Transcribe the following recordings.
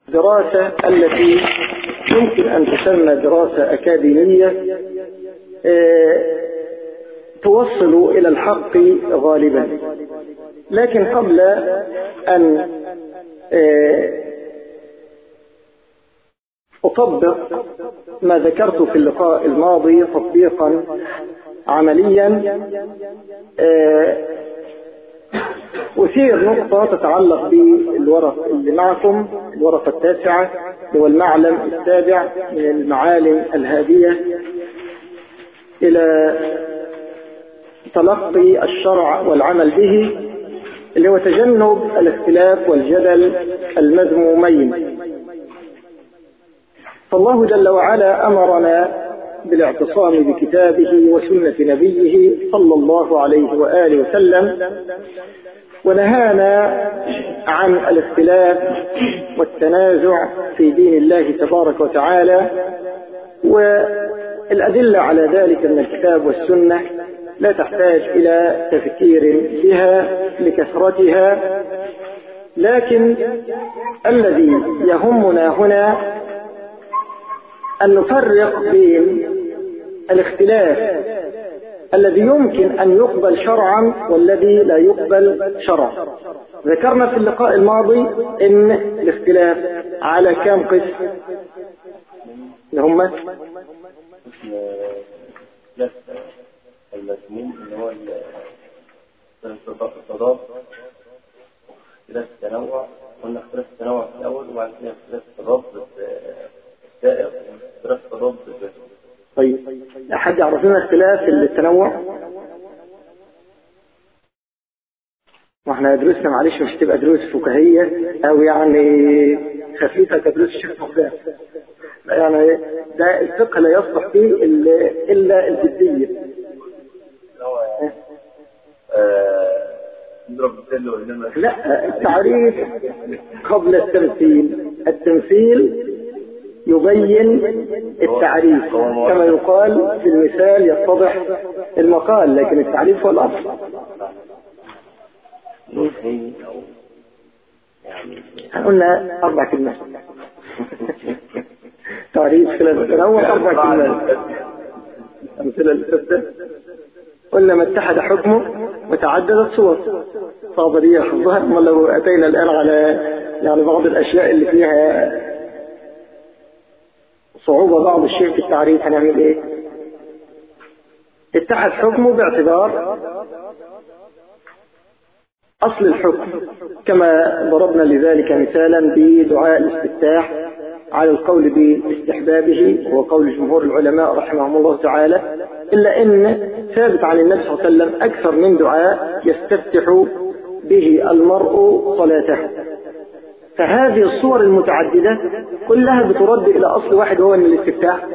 دراسة التي يمكن أن تسمى دراسة أكاديمية توصل إلى الحق غالبا لكن قبل أن أطبق ما ذكرت في اللقاء الماضي تطبيقا عمليا أثير نقطة تتعلق بالورق اللي معكم الورقة التاسعة هو المعلم السابع من المعالم الهادية إلى تلقي الشرع والعمل به اللي هو تجنب الاختلاف والجدل المذمومين فالله جل وعلا أمرنا بالاعتصام بكتابه وسنة نبيه صلى الله عليه وآله وسلم ونهانا عن الاختلاف والتنازع في دين الله تبارك وتعالى والأدلة على ذلك من الكتاب والسنة لا تحتاج إلى تفكير بها لكثرتها لكن الذي يهمنا هنا أن نفرق بين الاختلاف الذي يمكن أن يقبل شرعا والذي لا يقبل شرعا ذكرنا في اللقاء الماضي ان الاختلاف على كم قسم اللي هم المسموم اللي هو التضاد اختلاف التنوع قلنا اختلاف التنوع في الأول وبعد كده اختلاف التضاد السائر واختلاف التضاد طيب أحد يعرف لنا اختلاف التنوع واحنا دروسنا معلش مش تبقى دروس فكاهية او يعني خفيفة كدروس الشيخ مقدام يعني ده الفقه لا يصلح فيه الا, إلا الجدية لا التعريف قبل التمثيل التمثيل يبين التعريف كما يقال في المثال يتضح المقال لكن التعريف هو الأصل قلنا أربع كلمات تعريف خلال التنوع أربع كلمات أمثلة الستة قلنا ما اتحد حكمه وتعددت صور صابرية حفظها أما لو أتينا الآن على يعني بعض الأشياء اللي فيها صعوبة بعض الشيء في التعريف هنعمل ايه اتحد حكمه باعتبار أصل الحكم كما ضربنا لذلك مثالا بدعاء الاستفتاح على القول باستحبابه هو قول جمهور العلماء رحمهم الله تعالى إلا أن ثابت عن النبي صلى الله عليه وسلم أكثر من دعاء يستفتح به المرء صلاته فهذه الصور المتعددة كلها بترد إلى أصل واحد هو أن الاستفتاح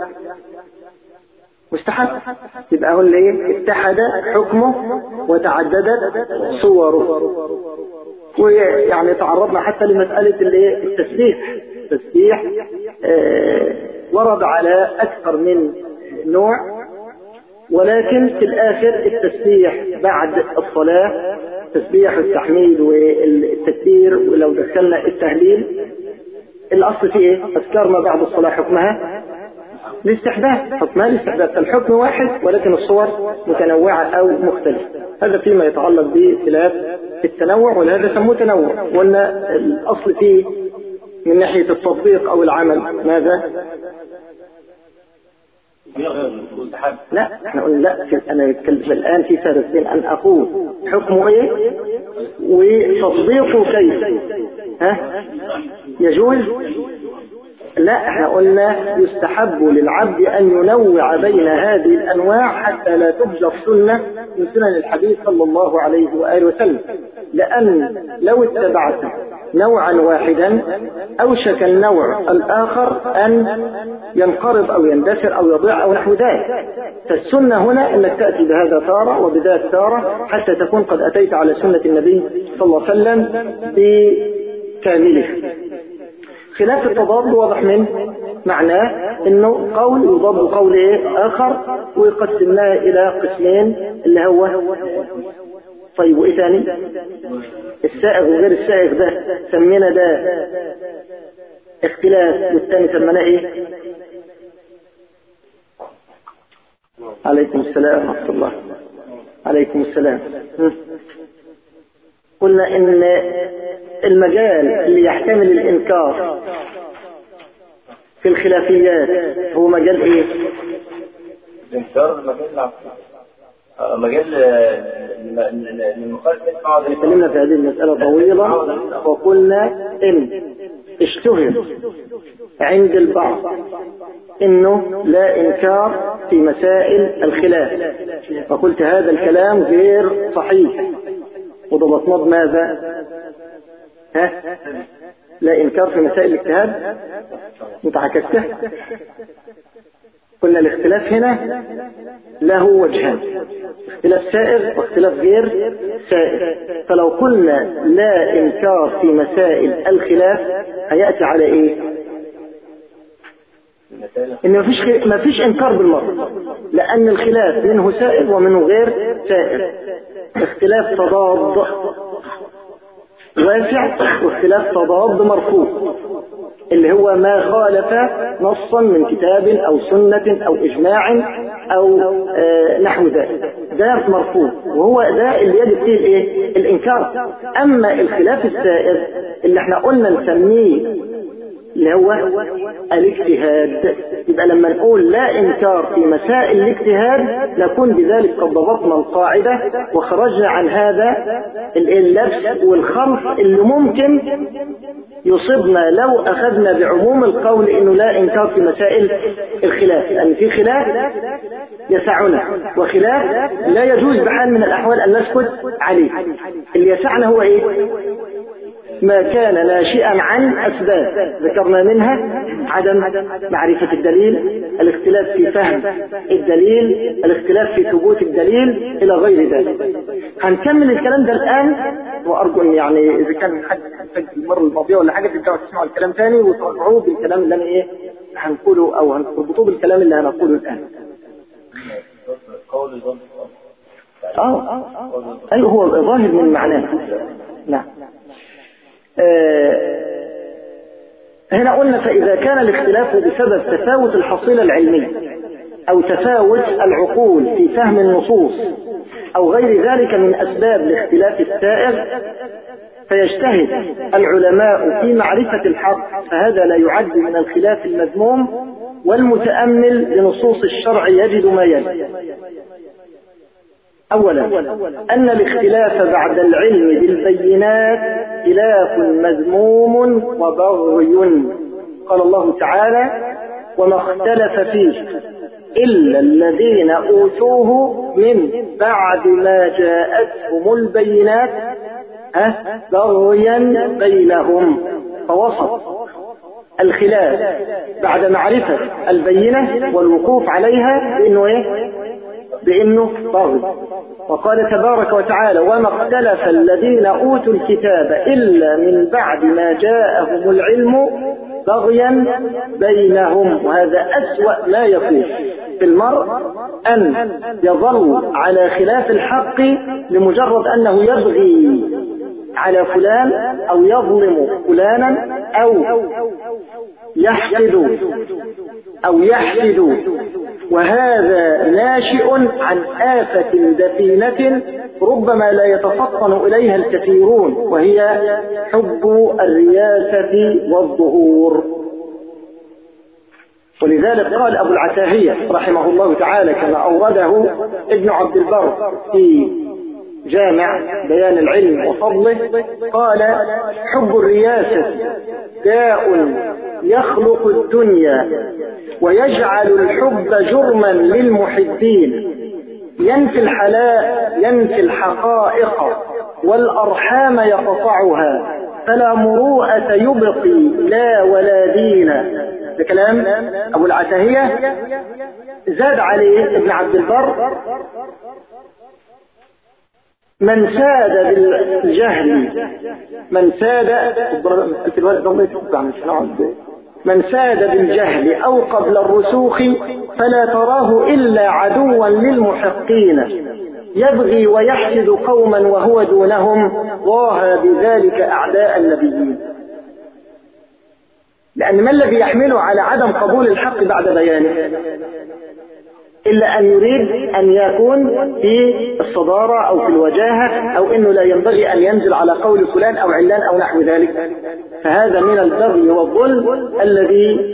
مستحب يبقى هو اللي اتحد حكمه وتعددت صوره ويعني تعرضنا حتى لمسألة اللي التسبيح التسبيح آه ورد على أكثر من نوع ولكن في الآخر التسبيح بعد الصلاة تسبيح التحميد والتكبير ولو دخلنا التهليل الأصل فيه ايه أذكار ما بعد الصلاة حكمها الاستحباب حكمها الاستحباب الحكم واحد ولكن الصور متنوعة أو مختلفة هذا فيما يتعلق باختلاف التنوع ولهذا سموه تنوع وأن الأصل فيه من ناحية التطبيق أو العمل ماذا لا احنا قلنا لا انا اتكلم الان في فرق بين ان اقول حكمه ايه وتطبيقه كيف ها يجوز لا احنا قلنا يستحب للعبد ان ينوع بين هذه الانواع حتى لا تبجر سنة من سنن الحديث صلى الله عليه وآله وسلم لان لو اتبعت نوعا واحدا اوشك النوع الاخر ان ينقرض او يندثر او يضيع او نحو ذلك فالسنة هنا انك تأتي بهذا تارة وبذات تارة حتى تكون قد اتيت على سنة النبي صلى الله عليه وسلم بكامله خلاف التضاد واضح من معناه انه قول يضاد قول ايه اخر ويقسمناه الى قسمين اللي هو طيب وايه ثاني السائغ وغير السائغ ده سمينا ده اختلاف والثاني سمناه ايه عليكم السلام ورحمة الله عليكم السلام قلنا ان المجال اللي يحتمل الانكار في الخلافيات هو مجال ايه الانكار مجال مجال المخالف تكلمنا في هذه المسألة طويلة وقلنا إن اشتهر عند البعض انه لا انكار في مسائل الخلاف فقلت هذا الكلام غير صحيح وضبطناه بماذا ها لا انكار في مسائل الاجتهاد انت عكستها قلنا الاختلاف هنا له وجهان اختلاف سائر واختلاف غير سائر فلو قلنا لا انكار في مسائل الخلاف هيأتي على ايه ان مفيش خ... مفيش انكار بالمرة لان الخلاف منه سائر ومنه غير سائر اختلاف تضاد واسع واختلاف تضاد مرفوض اللي هو ما خالف نصا من كتاب او سنة او اجماع او آه نحو ذلك ده مرفوض وهو ده اللي يجب فيه الايه الانكار اما الخلاف السائر اللي احنا قلنا نسميه اللي هو الاجتهاد يبقى لما نقول لا انكار في مسائل الاجتهاد نكون بذلك قد ضبطنا القاعدة وخرجنا عن هذا اللبس والخلط اللي ممكن يصيبنا لو اخذنا بعموم القول انه لا انكار في مسائل الخلاف لان في خلاف يسعنا وخلاف لا يجوز بحال من الاحوال ان نسكت عليه اللي يسعنا هو ايه ما كان ناشئا عن أسباب ذكرنا منها عدم معرفة الدليل الاختلاف في فهم الدليل الاختلاف في ثبوت الدليل إلى غير ذلك هنكمل الكلام ده الآن وأرجو أن يعني إذا كان حد سجل المرة الماضية ولا حاجة ترجعوا تسمعوا الكلام ثاني وترجعوه بالكلام اللي أنا إيه هنقوله أو هنربطوه بالكلام اللي هنقوله الآن اه ايوه هو ظاهر من معناه نعم آه هنا قلنا فإذا كان الاختلاف بسبب تفاوت الحصيلة العلمية أو تفاوت العقول في فهم النصوص أو غير ذلك من أسباب الاختلاف السائر فيجتهد العلماء في معرفة الحق فهذا لا يعد من الخلاف المذموم والمتأمل لنصوص الشرع يجد ما يلي أولا أن الاختلاف بعد العلم بالبينات خلاف مذموم وبغي قال الله تعالى وما اختلف فيه إلا الذين أوتوه من بعد ما جاءتهم البينات بغيا بينهم فوسط الخلاف بعد معرفة البينة والوقوف عليها بأنه إيه؟ بأنه بغي وقال تبارك وتعالى وما اختلف الذين أوتوا الكتاب إلا من بعد ما جاءهم العلم بغيا بينهم وهذا أسوأ ما يكون في المرء أن يظل على خلاف الحق لمجرد أنه يبغي على فلان أو يظلم فلانا أو يحسد أو يحسد وهذا ناشئ عن آفة دفينة ربما لا يتفطن إليها الكثيرون وهي حب الرياسة والظهور ولذلك قال أبو العتاهية رحمه الله تعالى كما أورده ابن عبد البر في جامع بيان العلم وفضله قال حب الرياسة داء يخلق الدنيا ويجعل الحب جرما للمحبين ينفي الحلاء ينفي الحقائق والأرحام يقطعها فلا مروءة يبقي لا ولا دين ده كلام أبو العتاهية زاد عليه ابن عبد البر من ساد بالجهل من ساد من ساد بالجهل أو قبل الرسوخ فلا تراه إلا عدوا للمحقين يبغي ويحسد قوما وهو دونهم ضاهى بذلك أعداء النبيين لأن ما الذي يحمله على عدم قبول الحق بعد بيانه إلا أن يريد أن يكون في الصدارة أو في الوجاهة أو أنه لا ينبغي أن ينزل على قول فلان أو علان أو نحو ذلك فهذا من البغي والظلم الذي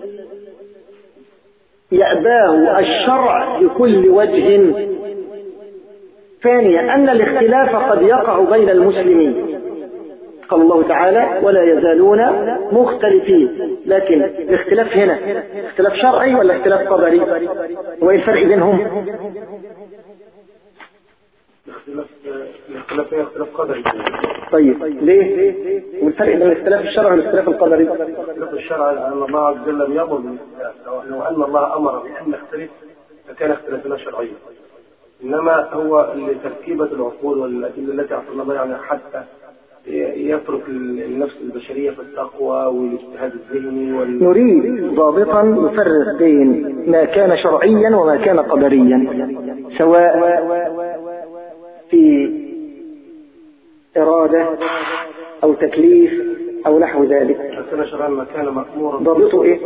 يأباه الشرع بكل وجه ثانيا أن الاختلاف قد يقع بين المسلمين قال الله تعالى ولا يزالون مختلفين لكن الاختلاف هنا اختلاف شرعي ولا اختلاف قدري وايه الفرق بينهم الاختلاف هي اختلاف قدري طيب ليه والفرق بين الاختلاف الشرعي والاختلاف القدري الاختلاف الشرعي ان الله عز وجل لم يامر بالاختلاف لو ان الله امر بان نختلف لكان اختلافنا شرعيا انما هو لتركيبه العقول والادله التي اعطانا الله يعني حتى يترك النفس البشرية في التقوى والاجتهاد الذهني وال... نريد ضابطا يفرق بين ما كان شرعيا وما كان قدريا سواء في إرادة أو تكليف أو نحو ذلك ما كان شرعا ما كان مأمورا ضابطه إيه؟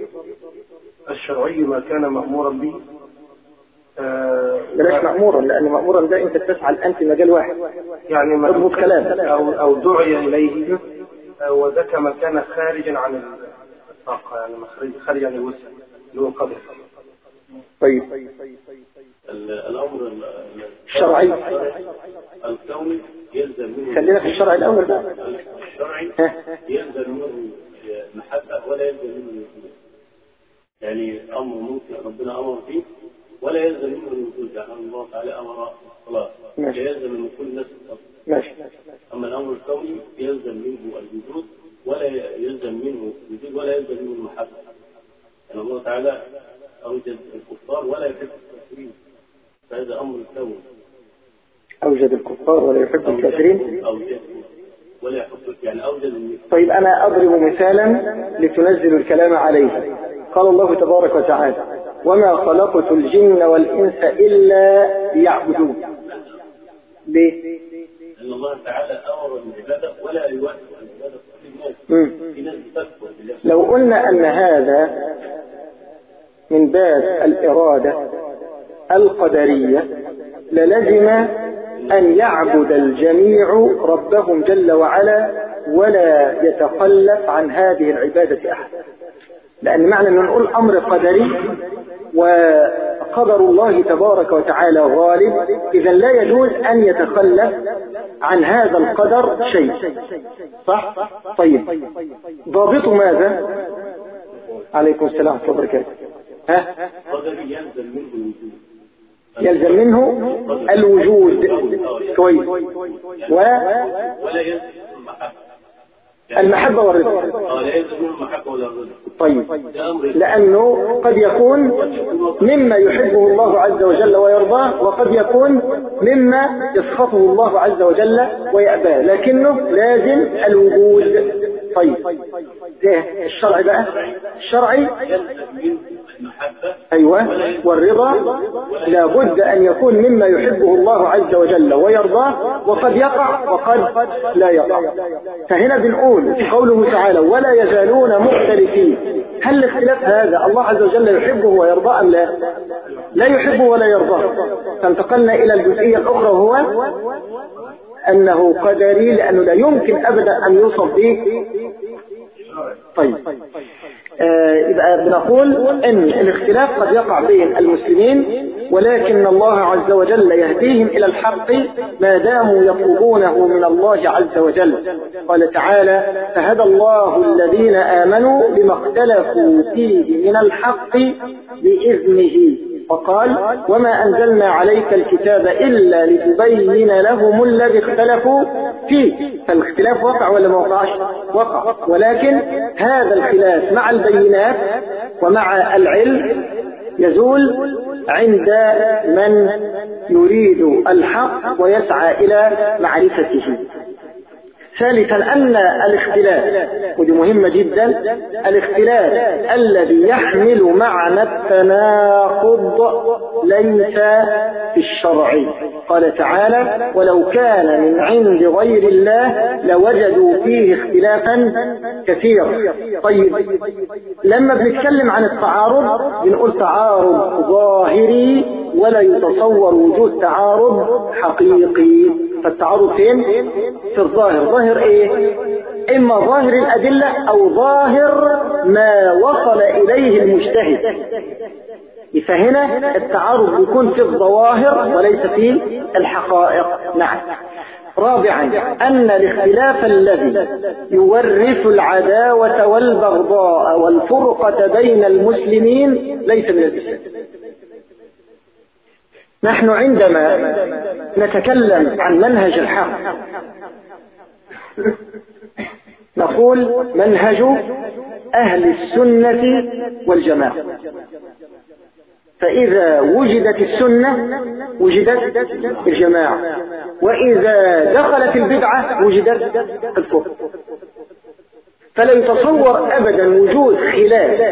الشرعي ما كان مأمورا به آه، بلاش مأمورا لأن مأمورا ده أنت تسعى الآن في مجال واحد يعني ما اضبط كلام أو, أو دعي إليه آه، وذاك ما كان خارجا عن الطاقة يعني خارج خارج عن الوسع اللي هو القدر طيب ال- الأمر ال- الشرعي الكوني يلزم منه خلينا في الشرع الأول بقى الشرعي ها. يلزم منه محبة ولا يلزم منه الوجود يعني أمر ممكن ربنا أمر فيه ولا يلزم منه الوجود يعني الله تعالى أمر بالصلاة ماشي. يلزم من كل الناس الصلاة ماشي أما الأمر الكوني يلزم منه الوجود ولا يلزم منه الوجود ولا يلزم منه المحبة يعني الله تعالى أوجد الكفار ولا يحب الكافرين فهذا أمر كوني أوجد الكفار ولا يحب الكافرين أوجد ولا يحب يعني أوجد النفس طيب أنا أضرب مثالا لتنزل الكلام عليه قال الله تبارك وتعالى وما خلقت الجن والإنس إلا ليعبدون ليه؟ أن الله تعالى أمر بالعبادة ولا يوافق العبادة كل الناس مم. في ناس بتكفر بالله لو قلنا أن هذا من باب الإرادة القدرية للزم أن يعبد الجميع ربهم جل وعلا ولا يتخلف عن هذه العبادة أحد لأن معنى أن نقول أمر قدري وقدر الله تبارك وتعالى غالب إذا لا يجوز أن يتخلف عن هذا القدر شيء صح؟ طيب ضابط ماذا؟ عليكم السلام ورحمة الله وبركاته ها؟ قدر يلزم منه الوجود يلزم منه الوجود كويس و ولا يلزم منه المحبة المحبة والرضا اه لا يلزم منه المحبة ولا الرضا طيب ده أمر لأنه قد يكون مما يحبه الله عز وجل ويرضاه وقد يكون مما يسخطه الله عز وجل ويأباه لكنه لازم الوجود طيب ده الشرع بقى الشرعي يلزم منه المحبة أيوة والرضا لابد أن يكون مما يحبه الله عز وجل ويرضاه وقد يقع وقد لا يقع فهنا بنقول قوله تعالى ولا يزالون مختلفين هل الاختلاف هذا الله عز وجل يحبه ويرضاه أم لا لا يحبه ولا يرضاه فانتقلنا إلى الجزئية الأخرى وهو أنه قدري لأنه لا يمكن أبدا أن يوصف به طيب آه يبقى بنقول ان الاختلاف قد يقع بين المسلمين ولكن الله عز وجل يهديهم الى الحق ما داموا يطلبونه من الله عز وجل قال تعالى فهدى الله الذين امنوا لما اختلفوا فيه من الحق باذنه وقال وما أنزلنا عليك الكتاب إلا لتبين لهم الذي اختلفوا فيه فالاختلاف وقع ولا ما وقعش وقع ولكن هذا الخلاف مع البينات ومع العلم يزول عند من يريد الحق ويسعى إلى معرفته ثالثا أن الاختلاف ودي مهمة جدا الاختلاف الذي يحمل معنى التناقض ليس في الشرع قال تعالى ولو كان من عند غير الله لوجدوا فيه اختلافا كثيرا طيب لما بنتكلم عن التعارض بنقول تعارض ظاهري ولا يتصور وجود تعارض حقيقي فالتعارض فين في الظاهر ظاهر ايه اما ظاهر الادلة او ظاهر ما وصل اليه المجتهد فهنا التعارض يكون في الظواهر وليس في الحقائق نعم رابعا أن الاختلاف الذي يورث العداوة والبغضاء والفرقة بين المسلمين ليس من الإسلام نحن عندما نتكلم عن منهج الحق نقول منهج أهل السنة والجماعة فإذا وجدت السنة وجدت الجماعة وإذا دخلت البدعة وجدت الكفر فلا يتصور أبدا وجود خلاف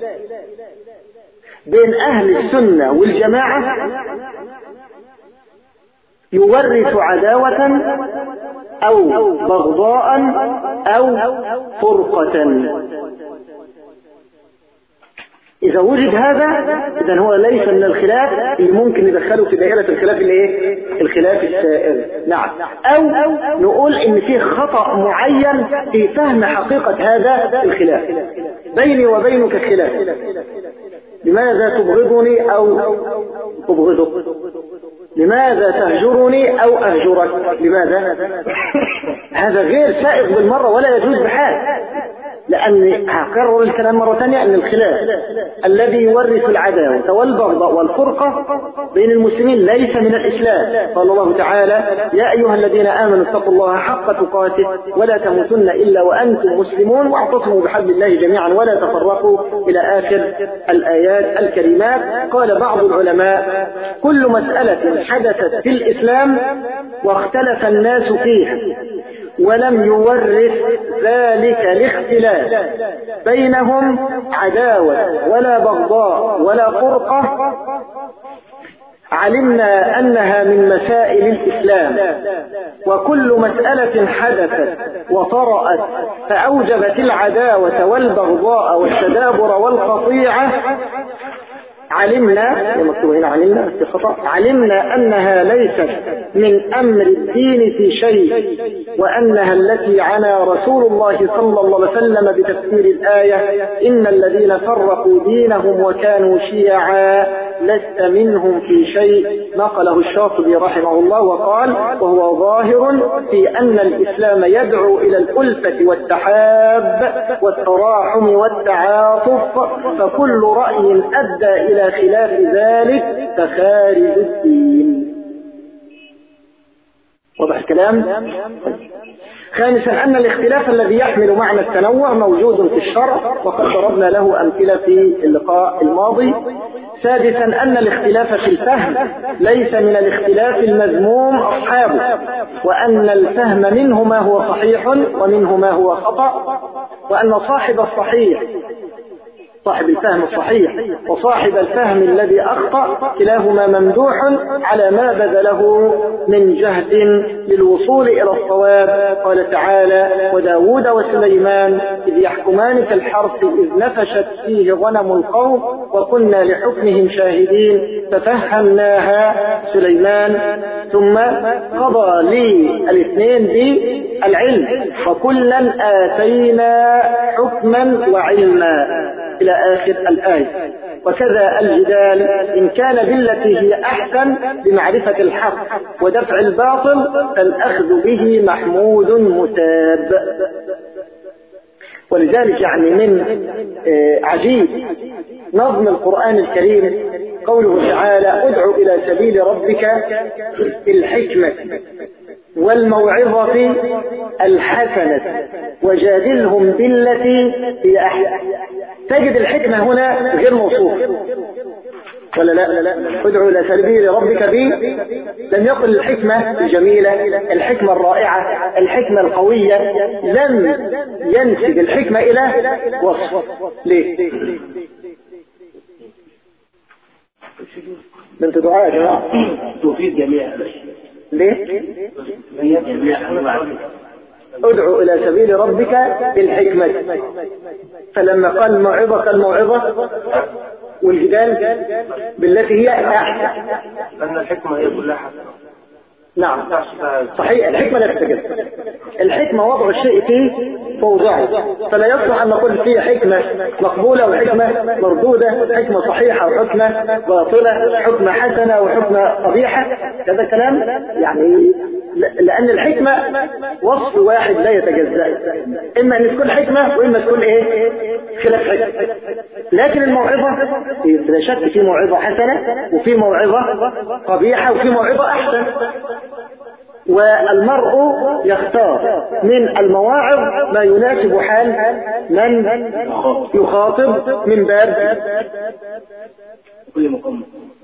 بين أهل السنة والجماعة يورث عداوة أو بغضاء أو فرقة إذا وجد هذا إذا هو ليس من الخلاف اللي ممكن ندخله في دائرة الخلاف الايه؟ الخلاف السائر نعم أو نقول إن في خطأ معين في فهم حقيقة هذا الخلاف بيني وبينك خلاف لماذا تبغضني أو أبغضك لماذا تهجرني أو أهجرك لماذا هذا غير سائغ بالمرة ولا يجوز بحال لأن هكرر الكلام مرة ثانية أن الخلاف الذي يورث العداوة والبغضاء والفرقة بين المسلمين ليس من الإسلام قال الله تعالى يا أيها الذين آمنوا اتقوا الله حق تقاته ولا تموتن إلا وأنتم مسلمون واعتصموا بحبل الله جميعا ولا تفرقوا إلى آخر الآيات الكريمات قال بعض العلماء كل مسألة حدثت في الإسلام واختلف الناس فيها ولم يورث ذلك الاختلاف بينهم عداوة ولا بغضاء ولا فرقة علمنا أنها من مسائل الإسلام وكل مسألة حدثت وطرأت فأوجبت العداوة والبغضاء والتدابر والقطيعة علمنا مكتوب هنا علمنا في خطأ علمنا أنها ليست من أمر الدين في شيء وأنها التي عنى رسول الله صلى الله عليه وسلم بتفسير الآية إن الذين فرقوا دينهم وكانوا شيعا لست منهم في شيء نقله الشاطبي رحمه الله وقال وهو ظاهر في أن الإسلام يدعو إلى الألفة والتحاب والتراحم والتعاطف فكل رأي أدى إلى خلاف ذلك فخارج الدين واضح الكلام خامسا أن الاختلاف الذي يحمل معنى التنوع موجود في الشرع وقد ضربنا له أمثلة في اللقاء الماضي سادسا أن الاختلاف في الفهم ليس من الاختلاف المذموم أصحابه وأن الفهم منه ما هو صحيح ومنه ما هو خطأ وأن صاحب الصحيح صاحب الفهم الصحيح وصاحب الفهم الذي أخطأ كلاهما ممدوح على ما بذله من جهد للوصول إلى الصواب قال تعالى وداود وسليمان إذ يحكمان في الحرث إذ نفشت فيه غنم القوم وكنا لحكمهم شاهدين ففهمناها سليمان ثم قضى لي الاثنين بالعلم وكلا آتينا حكما وعلما إلى آخر الآية وكذا الجدال إن كان بالتي هي أحسن بمعرفة الحق ودفع الباطل فالأخذ به محمود متاب ولذلك يعني من عجيب نظم القرآن الكريم قوله تعالى ادع إلى سبيل ربك بالحكمة والموعظة الحسنة وجادلهم بالتي هي أحسن تجد الحكمة هنا غير موصوفة ولا لا ادعو إلى سبيل ربك بي لم يقل الحكمة الجميلة الحكمة الرائعة الحكمة القوية لم ينسب الحكمة إلى وصف ليه بنت دعاء يا جماعة تفيد جميع الأشياء ليه ادعو الى سبيل ربك بالحكمة فلما قال الموعظة قال الموعظة والجدال بالتي هي احسن لأن الحكمة هي كلها حسنة نعم صحيح الحكمة لا تتجد الحكمة وضع الشيء في موضعه فلا يصلح أن نقول فيه حكمة مقبولة وحكمة مردودة حكمة صحيحة وحكمة باطلة حكمة حسنة وحكمة قبيحة هذا كلام يعني ل- لأن الحكمة وصف واحد لا يتجزأ إما أن تكون حكمة وإما تكون إيه خلاف حكمة لكن الموعظة لا شك في موعظة حسنة وفي موعظة قبيحة وفي موعظة أحسن والمرء يختار من المواعظ ما يناسب حال من يخاطب من باب كل مقام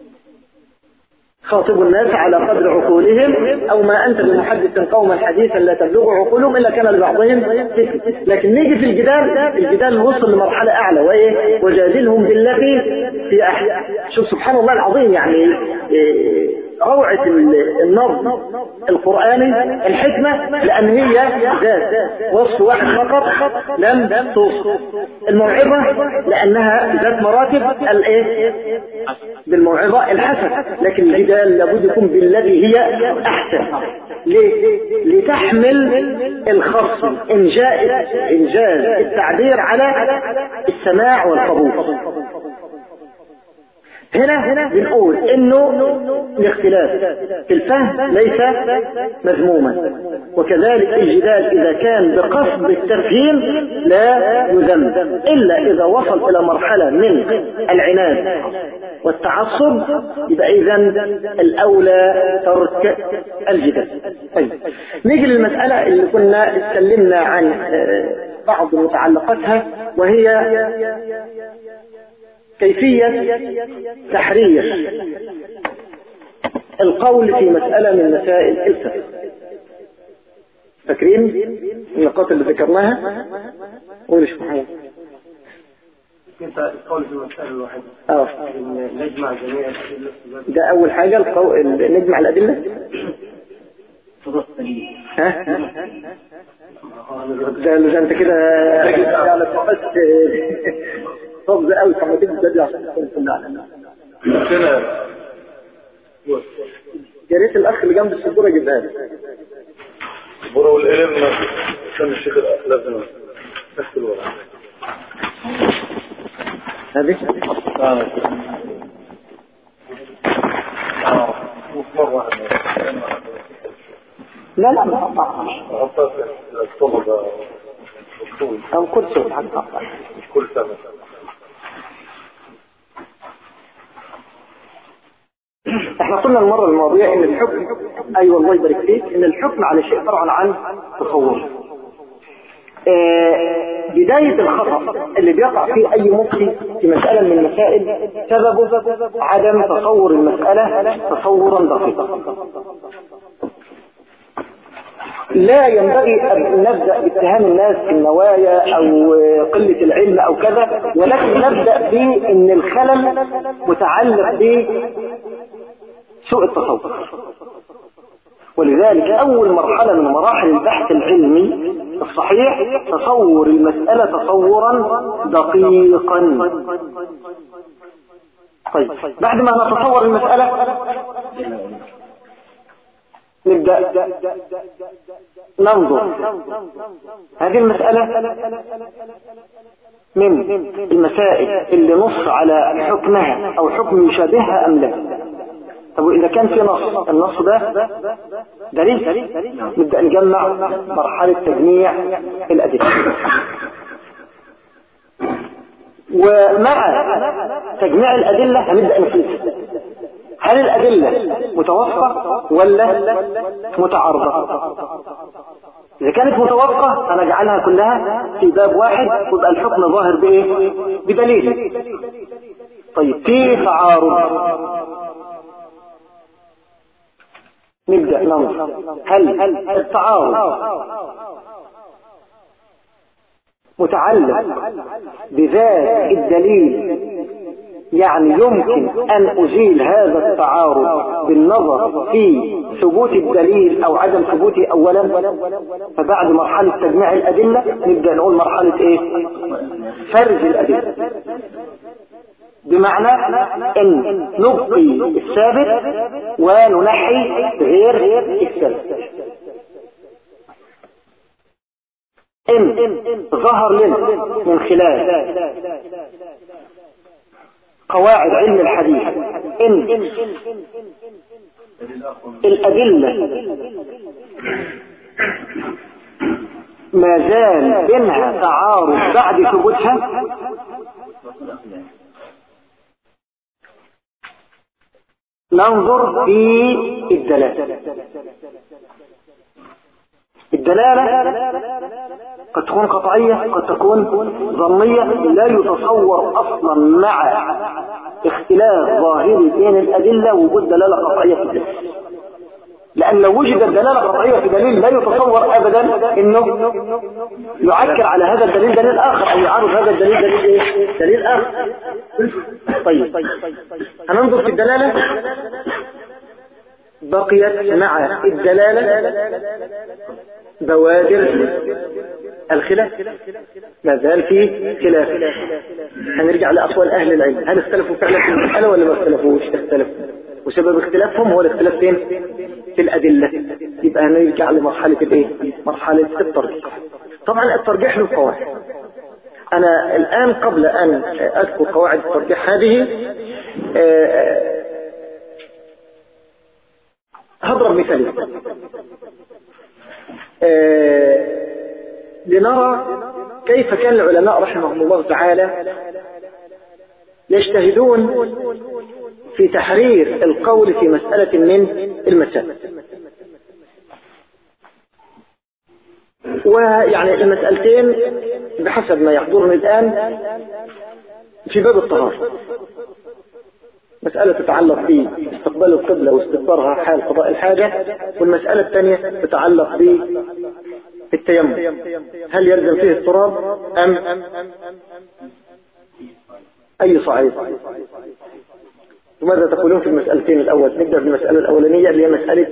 خاطب الناس على قدر عقولهم او ما انت بمحدث قوما حديثا لا تبلغ عقولهم الا كان لبعضهم فتن لكن نيجي في الجدال الجدال وصل لمرحلة اعلى وايه وجادلهم بالتي في احسن شوف سبحان الله العظيم يعني إيه، روعة ال- النظم القرآني الحكمة لأن هي ذات وصف واحد فقط لم توصف الموعظة لأنها ذات مراتب الإيه بالموعظة الحسنة لكن الجدال لابد يكون بالذي هي أحسن ليه؟ لتحمل الخصم إنجاز إنجاز التعبير على السماع والقبول هنا بنقول انه الاختلاف في الفهم ليس مذموما وكذلك الجدال اذا كان بقصد التفهيم لا يذم الا اذا وصل الى مرحلة من العناد والتعصب يبقى اذا الاولى ترك الجدال طيب نيجي للمسألة اللي كنا اتكلمنا عن آه، بعض متعلقاتها وهي كيفية تحرير القول في مسألة من مسائل الفقه فاكرين النقاط اللي ذكرناها قول شو محمد انت القول في المسألة الواحدة اه إن نجمع جميع الأدلة في ذات ده اول حاجة القول نجمع الادلة صدق سليم ها ده ده انت كده يعني فقدت فضل قوي فما تيجي تدري عشان تكون كلها يا ريت الاخ اللي جنب السبوره يجيبها لي برو العلم عشان الشيخ لازم تحت الورق هذه مرة واحدة لا لا ما أقطعهاش حطها في الطلبة الطول أو كل صوت حتى مش كل سنة احنا قلنا المرة الماضية ان الحكم ايوه الله يبارك فيك ان الحكم على شيء فرع عن تصور آه، بداية الخطأ اللي بيقع فيه أي مفتي في مسألة من المسائل سببه عدم تصور المسألة تصورا دقيقا لا ينبغي أن نبدأ باتهام الناس في النوايا أو قلة العلم أو كذا ولكن نبدأ بأن الخلل متعلق بسوء التصور ولذلك أول مرحلة من مراحل البحث العلمي الصحيح تصور المسألة تصورا دقيقا طيب بعد ما نتصور المسألة نبدأ ننظر هذه المسألة من المسائل اللي نص على حكمها أو حكم يشابهها أم لا طب وإذا كان في نص النص ده دليل نبدأ نجمع مرحلة تجميع الأدلة ومع تجميع الأدلة هنبدأ نقيس هل الأدلة متوافقة ولا متعارضة إذا كانت متوافقة هنجعلها كلها في باب واحد ويبقى الحكم ظاهر بإيه بدليل طيب في تعارض نبدأ ننظر هل التعارض متعلق بذات الدليل يعني يمكن أن أزيل هذا التعارض بالنظر في ثبوت الدليل أو عدم ثبوته أولا فبعد مرحلة تجميع الأدلة نبدأ نقول مرحلة إيه فرز الأدلة بمعنى ان نبقي الثابت وننحي غير الثابت ان ظهر لنا من خلال قواعد علم الحديث ان الادله ما زال بينها تعارض بعد ثبوتها ننظر في الدلالة الدلالة قد تكون قطعية قد تكون ظنية لا يتصور أصلا مع اختلاف ظاهري بين الأدلة وجود دلالة قطعية في الدلالة لأن لو وجدت دلالة قطعية في دليل لا يتصور أبدا أنه يعكر على هذا الدليل دليل آخر أو يعرض هذا الدليل دليل إيه؟ دليل آخر طيب هننظر في الدلالة بقيت مع الدلالة بوادر الخلاف ما زال في خلاف هنرجع لأقوال أهل العلم هل اختلفوا فعلا في المسألة ولا ما اختلفوش اختلفوا وسبب اختلافهم هو الاختلاف فين في الأدلة يبقى هنرجع لمرحلة الايه مرحلة الترجيح طبعا الترجيح له قواعد أنا الآن قبل أن أذكر قواعد الترجيح هذه هضرب مثالين لنرى كيف كان العلماء رحمهم الله تعالى يجتهدون في تحرير القول في مسألة من المسائل ويعني المسألتين بحسب ما يحضرني الآن في باب الطهارة مسألة تتعلق باستقبال القبلة واستدبارها حال قضاء الحاجة والمسألة الثانية تتعلق بالتيمم هل يلزم فيه التراب أم أي صعيد وماذا تقولون في المسألتين الأول نبدأ بالمسألة الأولانية اللي هي مسألة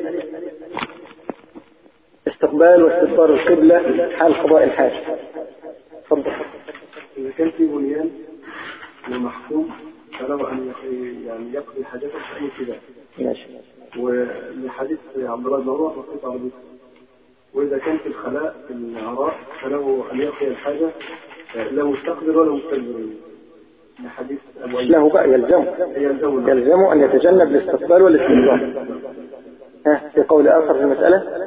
استقبال واستدبار القبلة حال قضاء الحاجة تفضل إذا كان في بنيان ومحكوم فله أن يعني يقضي حاجته في أي ابتداء ماشي ولحديث عبد الله بن عمر وقيت على بيته وإذا كان في الخلاء في العراء فله أن يقضي الحاجة لا مستقبل ولا مستدبر لحديث أبو أيوب له بقى يلزم يلزم يلزم أن يتجنب الاستقبال والاستدبار ها في قول آخر في المسألة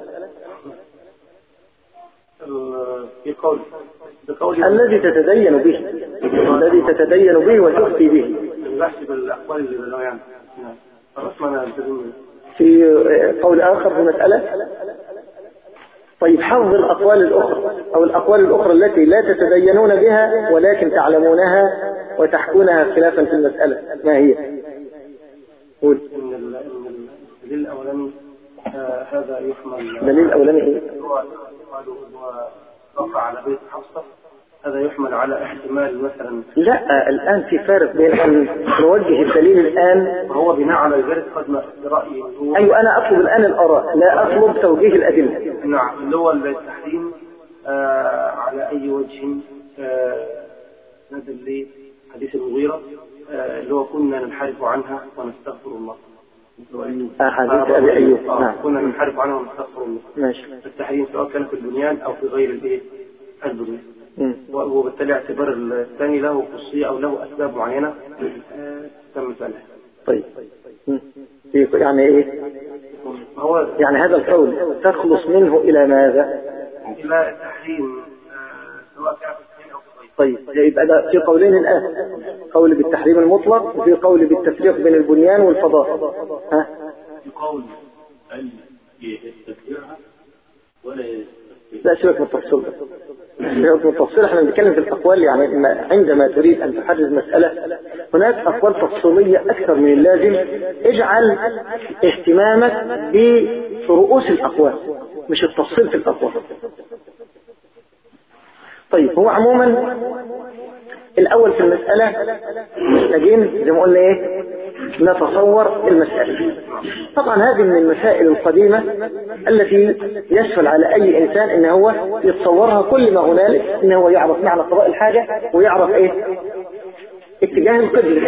في قول بقول الذي تتدين به الذي تتدين به وتفتي به بحسب الأقوال اللي بنوع يعني خلاص ما أنا ألتزم في قول آخر في مسألة طيب حفظ الأقوال الأخرى أو الأقوال الأخرى التي لا تتدينون بها ولكن تعلمونها وتحكونها خلافا في المسألة ما هي قول إن ال- إن الدليل الأولاني آه، هذا يحمل دليل أولاني إيه هو قالوا هو رفع على بيت حفصة هذا يحمل على احتمال مثلا لا الآن في فارق بين أن نوجه الدليل الآن وهو بناء على ذلك قد برأيي هو أيوة أنا أطلب الآن الآراء لا أطلب توجيه الأدلة نعم اللي هو التحريم آه على أي وجه آه ندل لحديث المغيرة آه اللي هو كنا ننحرف عنها ونستغفر الله آه، حديث أبي أيوب آه نعم كنا ننحرف عنها ونستغفر الله ماشي التحريم سواء كان في البنيان أو في غير الإيه البنيان مم. وبالتالي اعتبار الثاني له خصوصية أو له أسباب معينة آه، تم فعلها طيب مم. يعني إيه هو يعني هذا القول تخلص منه إلى ماذا إلى التحريم آه، سواء كان في الدين أو في غيره طيب يبقى ده في قولين الآن قول بالتحريم المطلق وفي قول بالتفريق بين البنيان والفضاء ها يقول هل يستكبرها ولا يستكبرها لا سيبك من التفصيل ده سيبك من التفصيل احنا بنتكلم في الأقوال يعني ما- عندما تريد أن تحدد مسألة هناك أقوال تفصيلية أكثر من اللازم اجعل اهتمامك في رؤوس الأقوال مش التفصيل في الأقوال طيب هو عموما الأول في المسألة محتاجين زي ما قلنا ايه نتصور المسألة طبعا هذه من المسائل القديمة التي يسهل على أي إنسان إن هو يتصورها كل ما هنالك إن هو يعرف معنى قضاء الحاجة ويعرف إيه اتجاه القبلة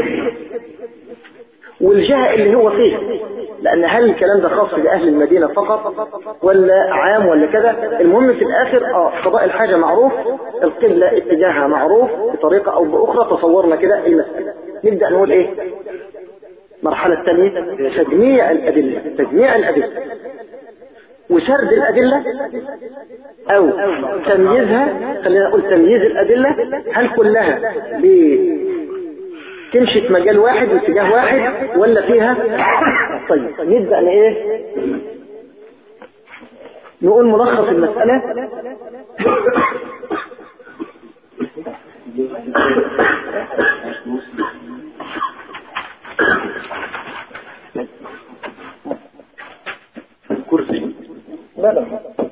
والجهة اللي هو فيه لأن هل الكلام ده خاص بأهل المدينة فقط ولا عام ولا كذا المهم في الآخر آه قضاء الحاجة معروف القبلة اتجاهها معروف بطريقة أو بأخرى تصورنا كده المسألة نبدأ نقول إيه المرحلة الثانية تجميع الأدلة تجميع الأدلة وسرد الأدلة أو تمييزها خلينا نقول تمييز الأدلة هل كلها تمشي في مجال واحد واتجاه واحد ولا فيها طيب نبدأ ايه نقول ملخص المسألة كرسي لا لا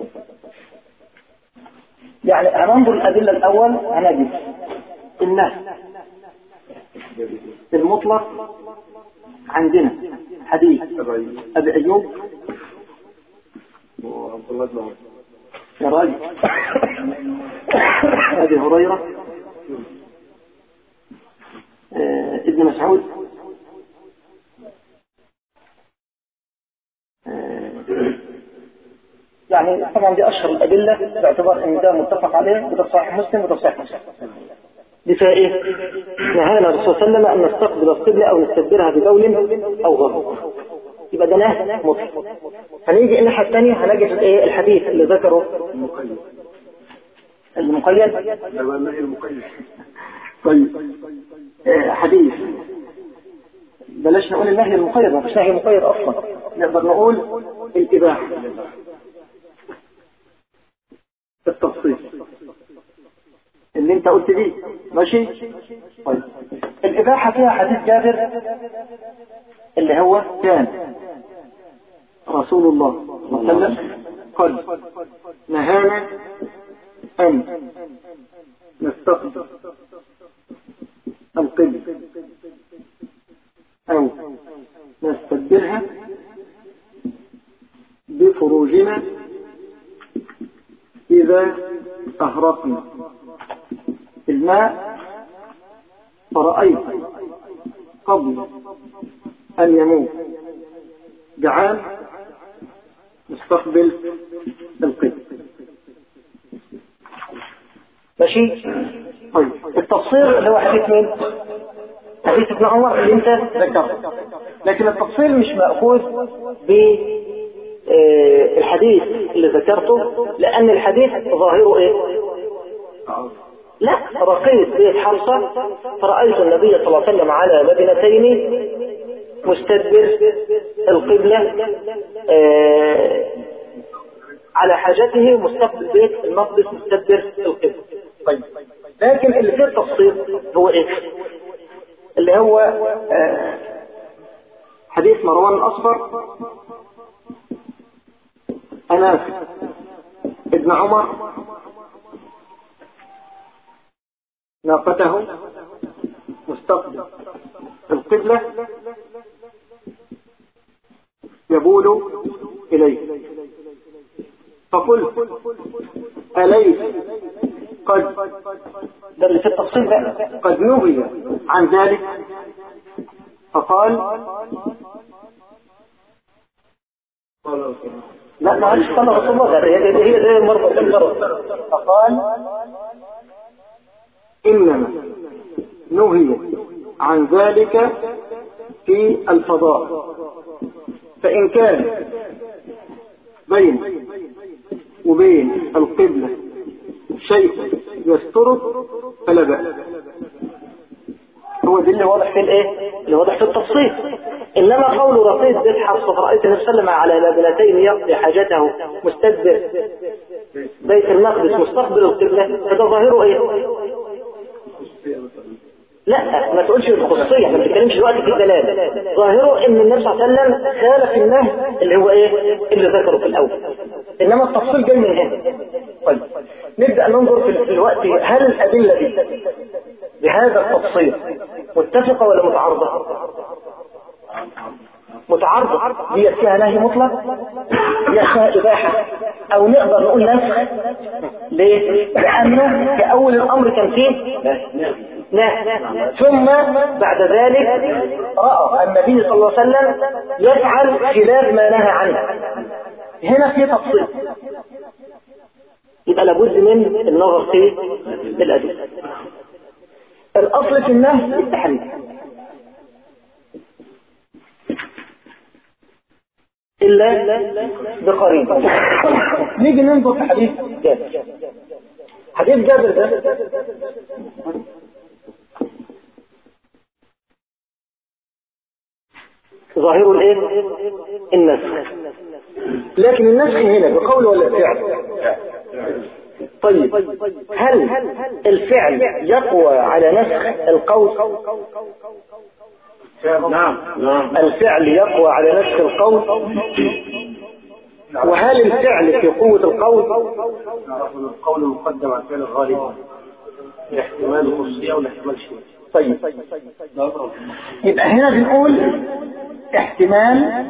يعني هننظر الأدلة الأول هنجد النهي المطلق عندنا حديث أبي أيوب وعبد الله بن عمر يا راجل أبي هريرة آه، ابن مسعود آه، يعني طبعا دي أشهر الأدلة باعتبار أن ده متفق عليه وده صحيح مسلم وده صحيح مسلم دي فيها إيه؟ نهانا الرسول صلى الله عليه وسلم أن نستقبل القبلة أو نستدبرها ببول أو غضب يبقى ده نهي مطلق هنيجي الناحية الثانية هنجد الايه الحديث اللي ذكره المقيد المقيد لما النهي المقيد طيب آه، حديث بلاش نقول النهي المقيد ما فيش نهي مقيد اصلا نقدر نقول الاباحه التفصيل اللي انت قلت دي ماشي طيب الاباحه فيها حديث جابر اللي هو كان رسول الله صلى الله عليه وسلم قال نهانا أن نستقبل القبل أو نستدبرها بفروجنا إذا أهرقنا الماء فرأيت قبل أن يموت جعان مستقبل القبل ماشي طيب التفصيل اللي هو حديث مين حديث ابن عمر اللي انت ذكرته لكن التفصيل مش مأخوذ ب آه، الحديث اللي ذكرته لأن الحديث ظاهره ايه لا رقيت بيت حفصة فرأيت النبي صلى الله عليه وسلم على لبنتين مستدبر القبلة آه، على حاجته مستقبل بيت المقدس مستدبر القبلة طيب لكن اللي فيه التفصيل هو ايه اللي هو آه، حديث مروان الأصفر أناس ابن عمر ناقته مستقبل القبلة يبول إليه فقلت أليس قد ده اللي في التفصيل بقى قد نهي عن ذلك فقال لا ما عادش قال رسول الله ده هي هي زي المرة كل مرة فقال إنما نهي عن ذلك في الفضاء فإن كان بين وبين القبلة شيء يستره فلا بأس هو دي اللي واضح في الايه اللي واضح في التفصيل انما قول رقيق بيت حفصة فرأيت النبي صلى الله عليه وسلم على لبنتين يقضي حاجته مستدبر بيت المقدس مستقبل القبلة فده ظاهره ايه لا ما تقولش الخصوصية ما بتتكلمش دلوقتي في دلالة ظاهره ان النبي صلى الله عليه وسلم خالف النهي اللي هو ايه اللي ذكره في الاول انما التفصيل جاي من هنا طيب نبدأ ننظر في في الوقت هل الأدلة دي بهذا التفصيل متفقة ولا متعارضة متعارضة هي فيها نهي مطلق هي فيها إباحة أو نقدر نقول نسخ ليه؟ لأنه في أول الأمر كان فيه نهي ثم بعد ذلك رأى النبي صلى الله عليه وسلم يفعل خلاف ما نهى عنه هنا في تفصيل يبقى لابد من النظر في الأدلة الأصل في النهي التحريم إلا بقرين نيجي ننظر في حديث جابر حديث جابر ده ظاهره الايه النسخ لكن النسخ هنا بقول ولا بفعل طيب هل الفعل يقوى على نسخ القول نعم نعم الفعل يقوى على نسخ القول وهل الفعل في قوة القول نعرف ان القول مقدم على الفعل الغالب لاحتمال خصوصية ولا احتمال شيء طيب يبقى هنا بنقول احتمال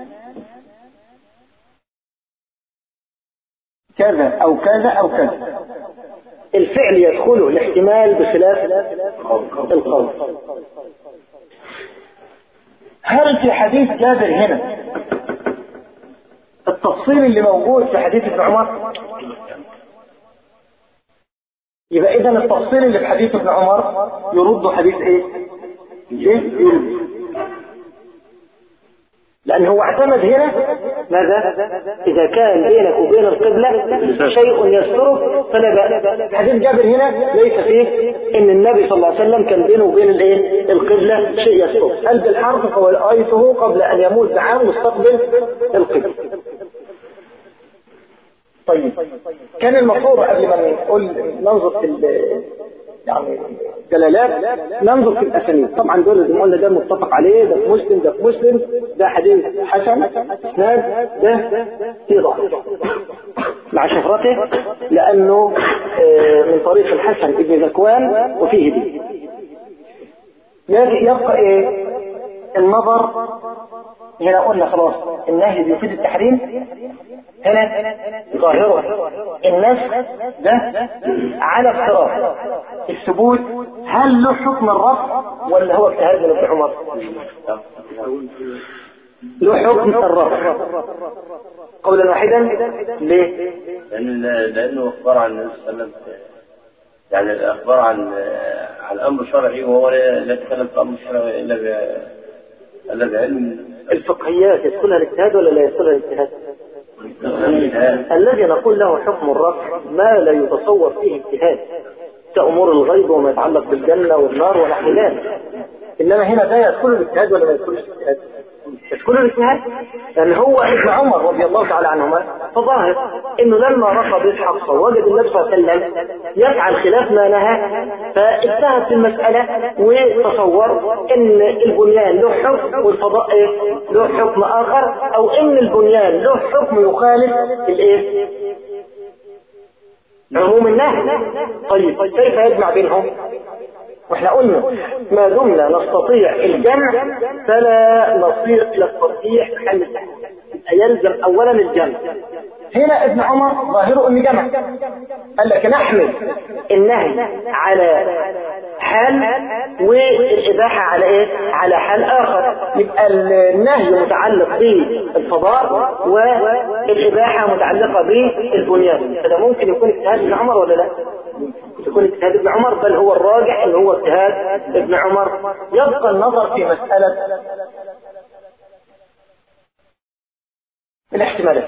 كذا او كذا او كذا الفعل يدخله الاحتمال بخلاف القول هل في حديث جابر هنا التفصيل اللي موجود في حديث ابن عمر يبقى اذا التفصيل اللي في حديث ابن عمر يرد حديث ايه ايه يرد لأن هو اعتمد هنا ماذا؟ إذا كان بينك وبين القبلة شيء يسترك فلا بأس حديث جابر هنا ليس فيه إن النبي صلى الله عليه وسلم كان بينه وبين الإيه؟ القبلة شيء يسترك قلب الحرف فرأيته قبل أن يموت بعام مستقبل القبلة طيب كان المفروض قبل ما نقول ننظر في ال- يعني دلالات ننظر في الاسانيد طبعا دول اللي قلنا ده متفق عليه ده في مسلم ده في مسلم ده حديث حسن اسناد ده في ضعف مع شهرته لانه آه، من طريق الحسن ابن ذكوان وفيه دي يبقى ايه النظر هنا قلنا خلاص النهي بيفيد التحريم هنا ظاهرة النسخ ده على افتراض الثبوت هل له حكم الرفع ولا هو اجتهاد من ابن عمر له حكم الرفع قولا واحدا ليه لأن لأنه أخبر عن النبي صلى الله عليه وسلم يعني الأخبار عن عن أمر شرعي وهو لا لا يتكلم في أمر شرعي إلا ب إلا بعلم الفقهيات يدخلها الاجتهاد ولا لا يدخلها الاجتهاد الذي نقول له حكم الرفع ما لا يتصور فيه اجتهاد كأمور الغيب وما يتعلق بالجنة والنار ونحو ذلك إنما هنا ده يدخل الاجتهاد ولا ما يدخلش الاجتهاد يدخل الاجتهاد لأن هو ابن عمر رضي الله تعالى عنهما فظاهر إنه لما رقى بيت حفصة وجد النبي صلى الله عليه وسلم يفعل خلاف ما نهى فاجتهد في المسألة وتصور إن البنيان له حكم والفضاء إيه؟ له حكم آخر أو إن البنيان له حكم يخالف الإيه؟ عموم النهي طيب كيف يجمع بينهم واحنا قلنا ما دمنا نستطيع الجمع فلا نصير الى التصحيح في حل التحريم يلزم اولا الجمع هنا ابن عمر ظاهره ان جمع قال لك نحمل النهي على حال والاباحه على ايه على حال اخر يبقى النهي متعلق بالفضاء والاباحه متعلقه بالبنيان فده ممكن يكون اجتهاد ابن عمر ولا لا يكون اجتهاد ابن عمر بل هو الراجح ان هو اجتهاد ابن عمر يبقى النظر في مسألة الاحتمالات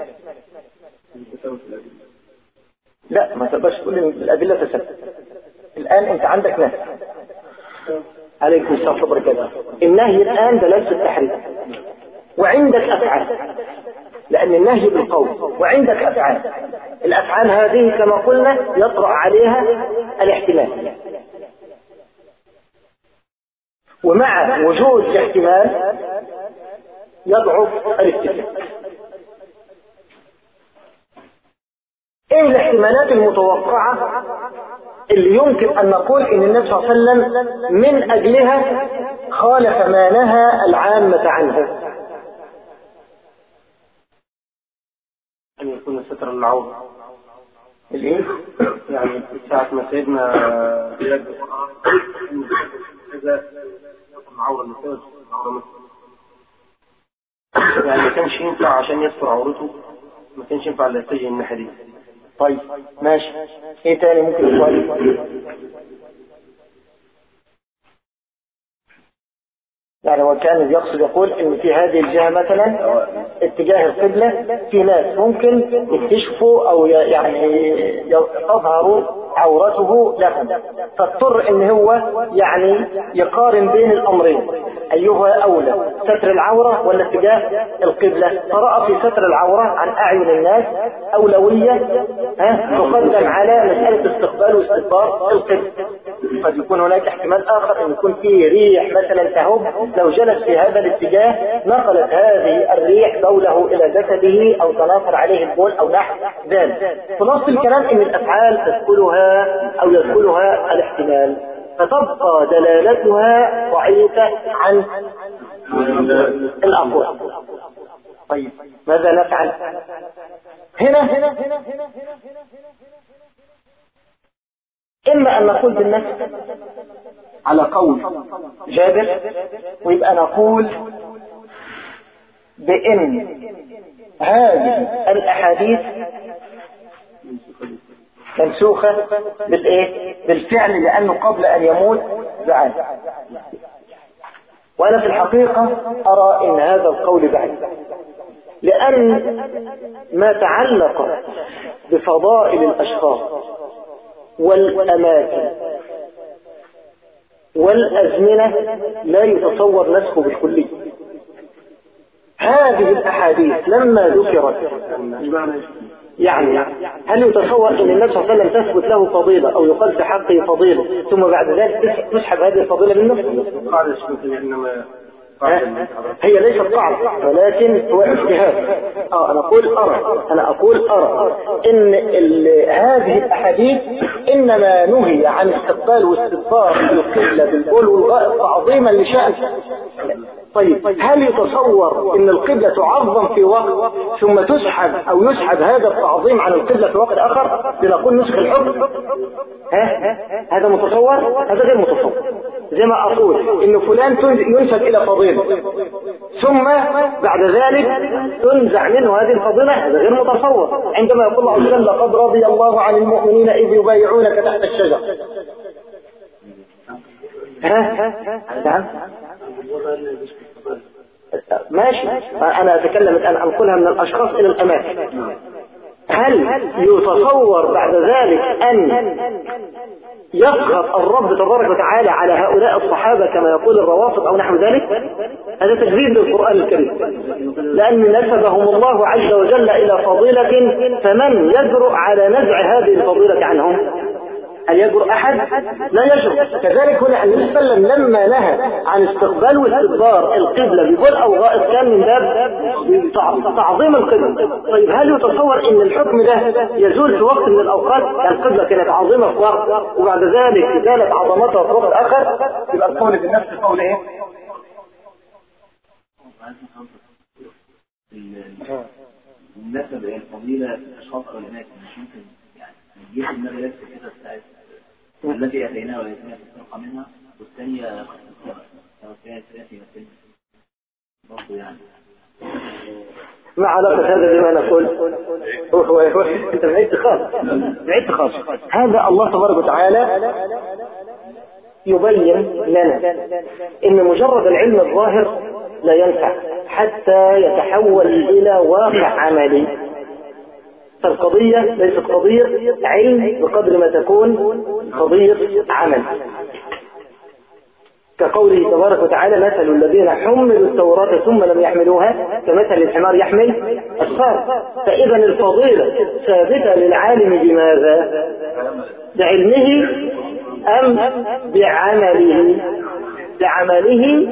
لا ما تقدرش تقول ان الادله تثبت الان انت عندك نهي عليكم السلام ورحمه الله النهي الان دلاله التحريم وعندك افعال لأن النهي بالقول وعندك أفعال الأفعال هذه كما قلنا يطرأ عليها الاحتمال ومع وجود الاحتمال يضعف الاتفاق ايه الاحتمالات المتوقعة اللي يمكن أن نقول إن النبي صلى الله عليه وسلم من أجلها خالف ما نهى العامة عنه أن يكون ستر العورة الإيه؟ يعني ساعة ما سيدنا بلاد كذا العورة مثال العورة مثال يعني ما كانش ينفع عشان يستر عورته ما كانش ينفع الا يتجه الناحية دي طيب ماشي ايه تاني ممكن يقول يعني هو كان يقصد يقول ان في هذه الجهة مثلا اتجاه القبلة في ناس ممكن يكتشفوا او ي- يعني ي- تظهر عورته لهم فاضطر ان هو يعني يقارن بين الامرين ايها اولى ستر العورة ولا اتجاه القبلة فرأى في ستر العورة عن اعين الناس اولوية ها تقدم على مسألة استقبال واستدبار القبلة قد يكون هناك احتمال اخر ان يكون فيه ريح مثلا تهب لو جلس في هذا الاتجاه نقلت هذه الريح بوله الى جسده او تناثر عليه البول او نحو ذلك خلاصة الكلام ان الافعال تدخلها او يدخلها الاحتمال فتبقى دلالتها ضعيفة عن الاقوال طيب ماذا نفعل هنا إما أن نقول بالنفس على قول جابر ويبقى نقول بإن هذه الأحاديث منسوخة بالإيه؟ بالفعل لأنه قبل أن يموت بعد وأنا في الحقيقة أرى إن هذا القول بعيد لأن ما تعلق بفضائل الأشخاص والأماكن والأزمنة لا يتصور نسخه بالكلية هذه الأحاديث لما ذكرت يعني هل يتصور أن النبي صلى الله عليه وسلم تثبت له فضيلة أو يقال في حقه فضيلة ثم بعد ذلك تسحب هذه الفضيلة منه؟ قاعدة اسمه إنما هي ليست قاعدة ولكن هو اجتهاد اه انا اقول ارى انا اقول ارى ان ال- هذه الاحاديث انما نهي عن استقبال واستدبار القبلة بالبول والغائط تعظيما لشأن طيب هل يتصور ان القبلة تعظم في وقت ثم تسحب او يسحب هذا التعظيم عن القبلة في وقت اخر لنقول نسخ الحكم ها هذا متصور هذا غير متصور زي ما اقول ان فلان تن- ينسب الى فضيلة ثم بعد ذلك تنزع منه هذه الفضيلة هذا غير متصور عندما يقول الله عز وجل لقد رضي الله عن المؤمنين اذ يبايعونك تحت الشجر ها نعم ماشي انا اتكلم الان انقلها من الاشخاص الى الاماكن هل يتصور بعد ذلك ان يسخط الرب تبارك وتعالى على هؤلاء الصحابة كما يقول الروافض او نحو ذلك هذا تكذيب للقرآن الكريم لأن نسبهم الله عز وجل إلى فضيلة فمن يجرؤ على نزع هذه الفضيلة عنهم هل يجرؤ أحد؟ لا يجرؤ كذلك هنا النبي صلى الله عليه وسلم لما نهى عن استقبال واستدبار القبلة ببول أو غائط كان من باب تع- تعظيم القبلة طيب هل يتصور أن الحكم ده يزول في وقت من الأوقات يعني القبلة كانت عظيمة في وقت وبعد ذلك زالت عظمتها في وقت آخر يبقى القول بالنفس قول إيه؟ النسب الفضيلة الأشخاص أو الأماكن مش ممكن يعني يجي في دماغي بس كده بتاعت التي أتيناها ويتنا تسرق منها والثانية توفيها الثلاثي مثل برضه يعني ما علاقة هذا بما نقول هو هو هو انت بعيد خالص بعيد خالص هذا الله تبارك وتعالى يبين لنا ان مجرد العلم الظاهر لا ينفع حتى يتحول الى واقع عملي فالقضية ليست قضية علم بقدر ما تكون قضية عمل كقوله تبارك وتعالى مثل الذين حملوا التوراة ثم لم يحملوها كمثل الحمار يحمل السار فإذا الفضيلة ثابتة للعالم بماذا؟ بعلمه أم بعمله؟ بعمله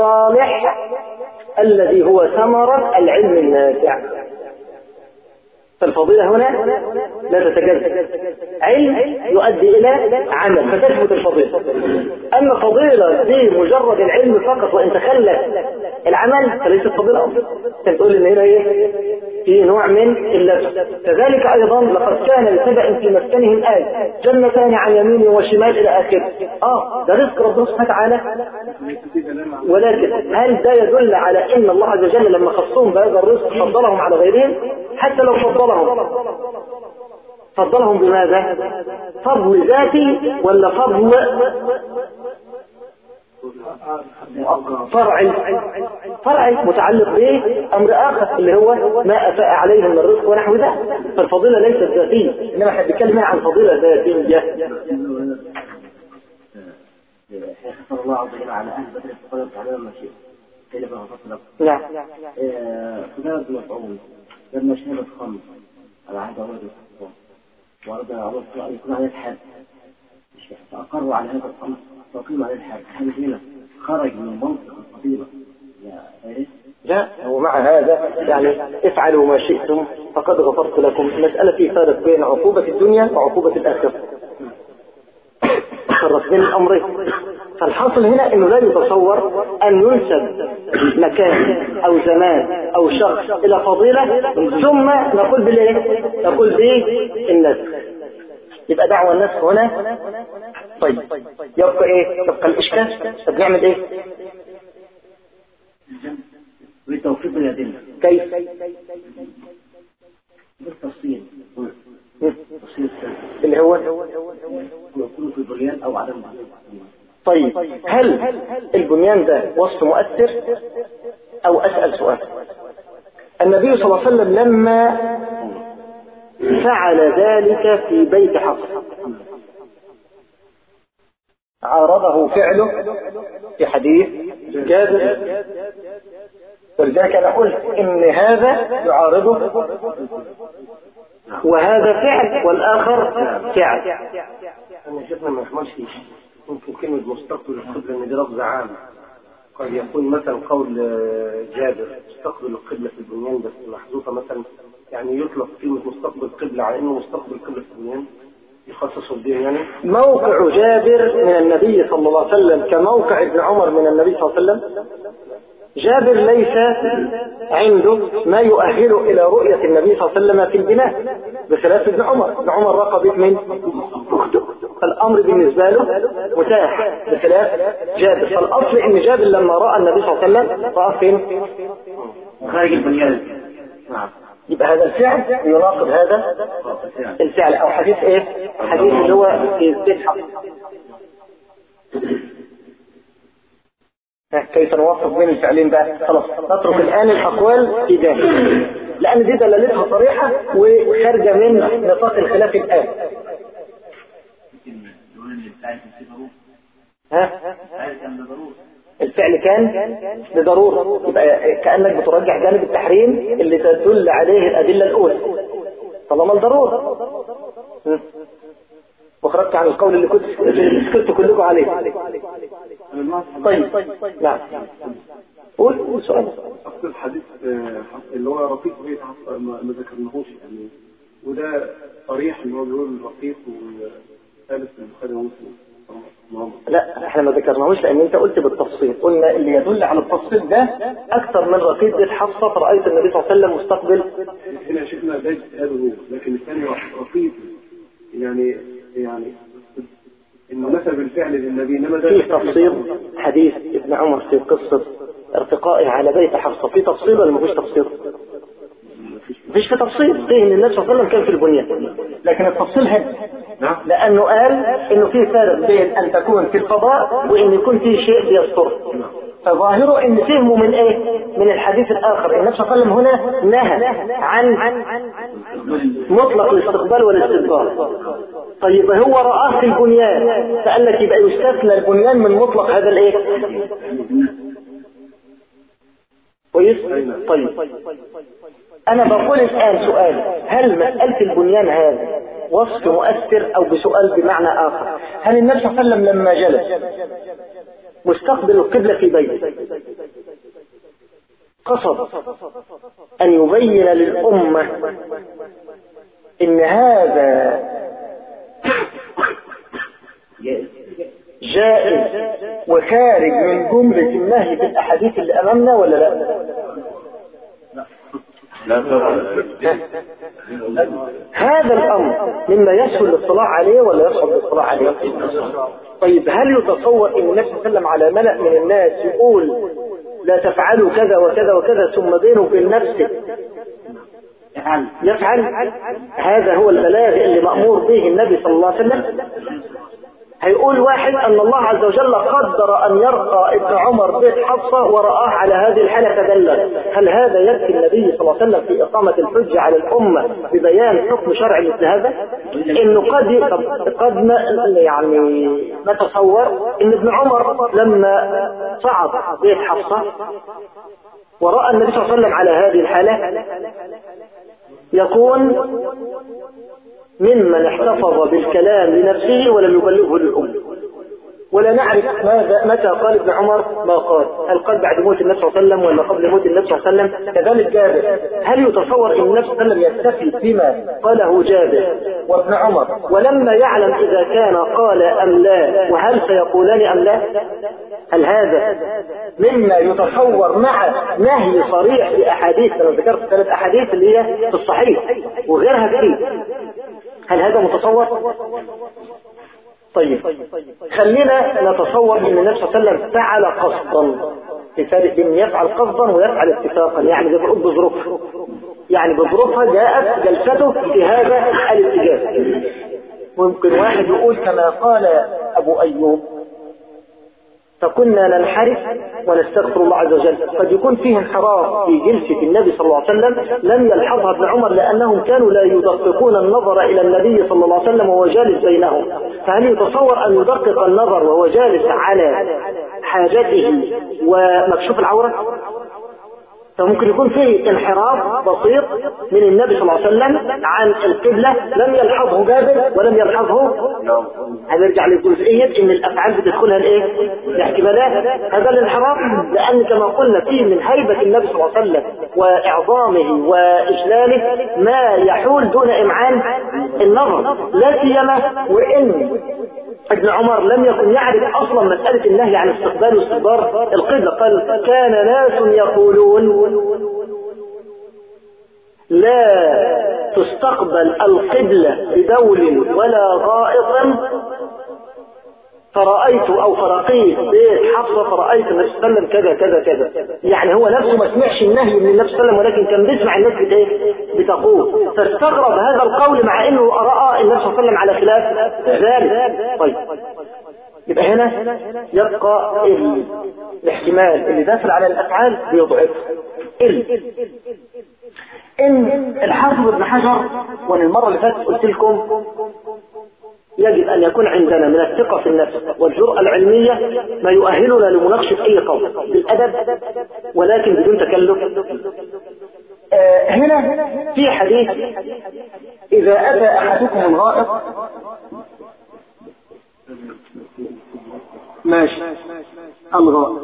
الصالح الذي هو ثمرة العلم النافع فالفضيلة هنا لا تتجزأ علم يؤدي إلى عمل فتثبت الفضيلة أما فضيلة بمجرد العلم فقط وإن تخلت العمل فليست فضيلة أصلا أنت تقول إن هنا إيه في نوع من اللبس كذلك أيضا لقد كان لسبأ في مسكنهم آية جنتان عن يمين وشمال إلى آخره آه ده رزق ربنا سبحانه وتعالى ولكن هل ده يدل على ان الله عز وجل لما خصهم بهذا الرزق فضلهم على غيرهم حتى لو فضلهم فضلهم بماذا فضل ذاتي ولا فضل فرع فرع متعلق به امر اخر اللي هو ما افاء عليه من الرزق ونحو ذلك فالفضيله ليست ذاتيه انما احنا بنتكلم عن فضيله ذاتيه حفظ الله عز وجل على أهل بدر الفضل تعالى لما شئ كيف فصل نعم فلان بن مسعود لما شرب الخمر على عهد عمر بن الخطاب ورد عمر أن يكون عليه الحد فأقروا على هذا الأمر فأقيم عليه الحد هذا هنا خرج من منطق الفضيلة يا إيه لا هو مع هذا يعني افعلوا ما شئتم فقد غفرت لكم المسألة في فارق بين عقوبة الدنيا وعقوبة الآخرة فرق بين الأمرين فالحاصل هنا انه لا يتصور ان ينسب مكان او زمان او شخص الى فضيلة ثم نقول بالايه نقول بالنسخ يبقى دعوة النسخ هنا طيب يبقى ايه يبقى الاشكال طب نعمل ايه بالتوفيق الأدلة كيف بالتفصيل مم. تفصيل السنة اللي هو يكون في البنيان أو عدم طيب هل البنيان ده وصف مؤثر او اسأل سؤال النبي صلى الله عليه وسلم لما فعل ذلك في بيت حفص عارضه فعله في حديث جابر ولذلك انا قلت ان هذا يعارضه وهذا فعل والاخر فعل أنا شفنا ما يحملش ممكن كلمة مستقبل القبلة إن دي لفظ عام قد يكون مثلا قول آه، جابر مستقبل القبلة في البنيان بس محذوفة مثلا يعني يطلق كلمة مستقبل القبلة على إنه مستقبل القبلة في البنيان يخصصوا الدين يعني موقع جابر من النبي صلى الله عليه وسلم كموقع ابن عمر من النبي صلى الله عليه وسلم جابر ليس عنده ما يؤهله إلى رؤية النبي صلى الله عليه وسلم في البناء بخلاف ابن عمر ابن عمر رقى بيت من أخته فالأمر بالنسبة له متاح بخلاف جابر فالأصل إن جابر لما رأى النبي صلى الله عليه وسلم رأى فين خارج البنيان نعم يبقى هذا الفعل يناقض هذا الفعل أو حديث إيه حديث اللي هو في بيت حق ها، كيف نوفق بين الفعلين بقى خلاص نترك الآن الأقوال في ذلك لأن دي دلالتها صريحة وخارجة من نطاق الخلاف الآن لكن يقول ان الفعل كان فيه ضروره ها الفعل كان ضروره الفعل كان لضرورة يبقى كأنك بترجح جانب التحريم اللي تدل عليه الأدلة الأولى طالما الضرورة م. وخرجت عن القول اللي كنت اللي سكتوا كلكم عليه طيب نعم قول قول سؤال أصل الحديث آه، اللي هو رفيق بيت حفص ما ما ذكرناهوش يعني وده صريح ان هو بيقول رفيق وثالث البخاري ومسلم اللهم لا احنا ما ذكرناهوش لان انت قلت بالتفصيل قلنا اللي يدل على التفصيل ده اكثر من رقيق بيت حفصة فرأيت النبي صلى الله عليه وسلم مستقبل هنا شفنا ده اجتهاده هو لكن الثاني رفيق يعني يعني انه نسب الفعل للنبي انما ده فيه تفصيل حديث ابن عمر في قصة ارتقائه على بيت حفصة في تفصيل ولا مفيش تفصيل مفيش في تفصيل فيه ان النبي صلى الله عليه وسلم كان في البنيان لكن التفصيل هنا لانه قال انه في فرق بين ان تكون في الفضاء وان يكون في شيء بيستر فظاهره ان فهمه من ايه من الحديث الاخر النبي صلى الله عليه وسلم هنا نهى عن مطلق الاستقبال والاستدبار طيب هو رآه في البنيان فقال لك يبقى يستثنى البنيان من مطلق هذا الايه كويس طيب انا بقول الان سؤال هل مسألة البنيان هذا وصف مؤثر او بسؤال بمعنى اخر هل النبي صلى الله عليه وسلم لما جلس مستقبل القبلة في بيته قصد أن يبين للأمة ان هذا جائز وخارج من جملة النهي في الأحاديث اللي أمامنا ولا لا؟ لا طبعا هذا الأمر مما يسهل الاطلاع عليه ولا يصعب الاطلاع عليه؟ طيب هل يتصور أن النبي صلى الله عليه وسلم على ملأ من الناس يقول لا تفعلوا كذا وكذا وكذا ثم بينه وبين نفسه يفعل هذا هو البلاغ اللي مأمور به النبي صلى الله عليه وسلم هيقول واحد أن الله عز وجل قدر أن يرقى ابن عمر بيت حفصة ورآه على هذه الحالة فدلل هل هذا يكفي النبي صلى الله عليه وسلم في إقامة الحجة على الأمة ببيان حكم شرعي مثل هذا إنه قد قد ما يعني نتصور إن ابن عمر لما صعد بيت حفصة ورأى النبي صلى الله عليه وسلم على هذه الحالة يكون ممن احتفظ بالكلام لنفسه ولم يبلغه للأمة ولا نعرف ماذا متى قال ابن عمر ما قال هل قال بعد موت النبي صلى الله عليه وسلم ولا قبل موت النبي صلى الله عليه وسلم كذلك جابر هل يتصور ان النبي صلى الله عليه وسلم يكتفي بما قاله جابر وابن عمر ولما يعلم اذا كان قال ام لا وهل سيقولان ام لا هل هذا مما يتصور مع نهي صريح في احاديث انا ذكرت ثلاث احاديث اللي هي في الصحيح وغيرها كثير هل هذا متصور؟ طيب خلينا نتصور ان النبي صلى الله عليه وسلم فعل قصدا في فرق بين يفعل قصدا ويفعل اتفاقا يعني زي بيقول بظروفها يعني بظروفها جاءت جلسته في هذا الاتجاه ممكن واحد يقول كما قال ابو ايوب فكنا ننحرف ونستغفر الله عز وجل قد يكون فيه انحراف في جلسة النبي صلى الله عليه وسلم لم يلحظها ابن عمر لأنهم كانوا لا يدققون النظر إلى النبي صلى الله عليه وسلم وهو جالس بينهم فهل يتصور أن يدقق النظر وهو جالس على حاجته ومكشوف العورة فممكن يكون فيه انحراف بسيط من النبي صلى الله عليه وسلم عن القبلة لم يلحظه جابر ولم يلحظه هنرجع لجزئية ان الافعال بتدخلها الايه الاحتمالات هذا الانحراف لان كما قلنا فيه من هيبة النبي صلى الله عليه وسلم واعظامه واجلاله ما يحول دون امعان النظر لا سيما وان ابن عمر لم يكن يعرف اصلا مسألة النهي عن استقبال واستدبار القبلة قال كان ناس يقولون لا تستقبل القبلة بدول ولا غائط فرأيت أو فرقيت بيت حفصة فرأيت النبي صلى الله عليه وسلم كذا كذا كذا يعني هو نفسه ما سمعش النهي من النبي صلى الله عليه وسلم ولكن كان بيسمع الناس بت ايه بتقول فاستغرب هذا القول مع انه رأى النبي صلى الله عليه وسلم على خلاف ذلك طيب يبقى هنا يبقى ال- الاحتمال اللي داخل على الافعال بيضعف ال ان الحافظ ابن حجر وانا المره اللي فاتت قلت لكم يجب أن يكون عندنا من الثقة في النفس والجرأة العلمية ما يؤهلنا لمناقشة أي قول بالأدب ولكن بدون تكلف آه هنا في حديث إذا أتى أحدكم الغائط ماشي الغائط